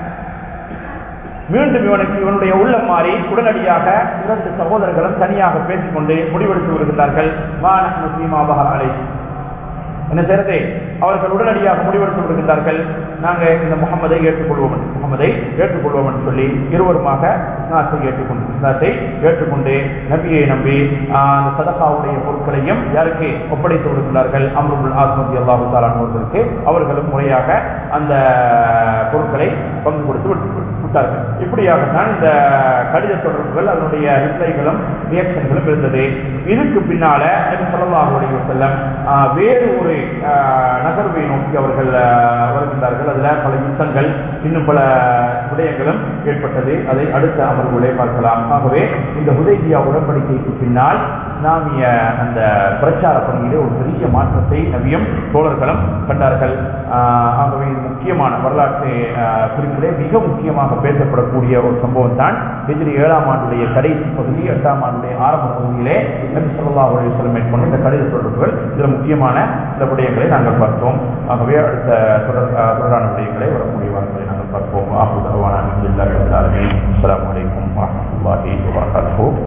மீண்டும் இவனுக்கு இவனுடைய உள்ளம் மாறி உடனடியாக இரண்டு சகோதரர்களும் தனியாக பேசிக்கொண்டு முடிவெடுத்து வருகிறார்கள் மாநகன சீமாபக அலை என்ன செய்யறது அவர்கள் உடனடியாக முடிவெடுத்து விடுகின்றார்கள் நாங்கள் இந்த முகமதை ஏற்றுக்கொள்வோம் என்று- முகமதை ஏற்றுக்கொள்வோம் என்று சொல்லி இருவருமாக இஸ்லாத்தை ஏற்றுக்கொண்டு இஸ்லாத்தை ஏற்றுக்கொண்டு நபியை நம்பி ஆஹ், அந்த சதகாவுடைய பொருட்களையும் யாருக்கு ஒப்படைத்து விடுகிறார்கள் அம்ருல் ஆஸ்மதி அல்லாஹு அவர்களுக்கு அவர்களும் முறையாக அந்த பொருட்களை பங்கு கொடுத்து விட்டு விட்டார்கள் இப்படியாகத்தான் இந்த கடித தொடர்புகள் அதனுடைய ரிப்ளைகளும் ரியாக்ஷன்களும் இருந்தது இதுக்கு பின்னால நபி ஸல்லல்லாஹு அலைஹி வஸல்லம் ஆஹ், வேறு ஒரு ஆஹ், நகர்வை நோக்கி அவர்கள் ஆஹ், வருகின்றார்கள் அதுல பல யுத்தங்கள் இன்னும் பல விடயங்களும் ஏற்பட்டது அதை அடுத்த அமர்வுகளே பார்க்கலாம் ஆகவே இந்த ஹுதைபியா உடன்படிக்கைக்கு பின்னால் இஸ்லாமிய அந்த பிரச்சார பணியிலே ஒரு பெரிய மாற்றத்தை நபியும் தோழர்களும் கண்டார்கள் ஆஹ், ஆகவே இது முக்கியமான வரலாற்று ஆஹ், குறிப்பிலே மிக முக்கியமாக பேசப்படக்கூடிய ஒரு சம்பவம் தான் ஹிஜ்ரி ஏழாம் ஆண்டுடைய கடைசி பகுதி எட்டாம் ஆண்டுடைய ஆரம்ப பகுதியிலே நபி ஸல்லல்லாஹு அலைஹி வஸல்லம் மேற்கொண்ட இந்த கடித தொடர்புகள் இதில் முக்கியமான சில விடயங்களை நாங்கள் பார்த்தோம் ஆகவே அடுத்த தொடர் ஆஹ், தொடரான விடயங்களை வரக்கூடிய வாரங்களை நாங்கள் பார்ப்போம் ஆஹுதவான அலமதுல்லாஹி ரபில் ஆலமீன் அஸ்ஸலாமு அலைக்கும் வரஹ்மத்துல்லாஹி வபரகாத்துஹு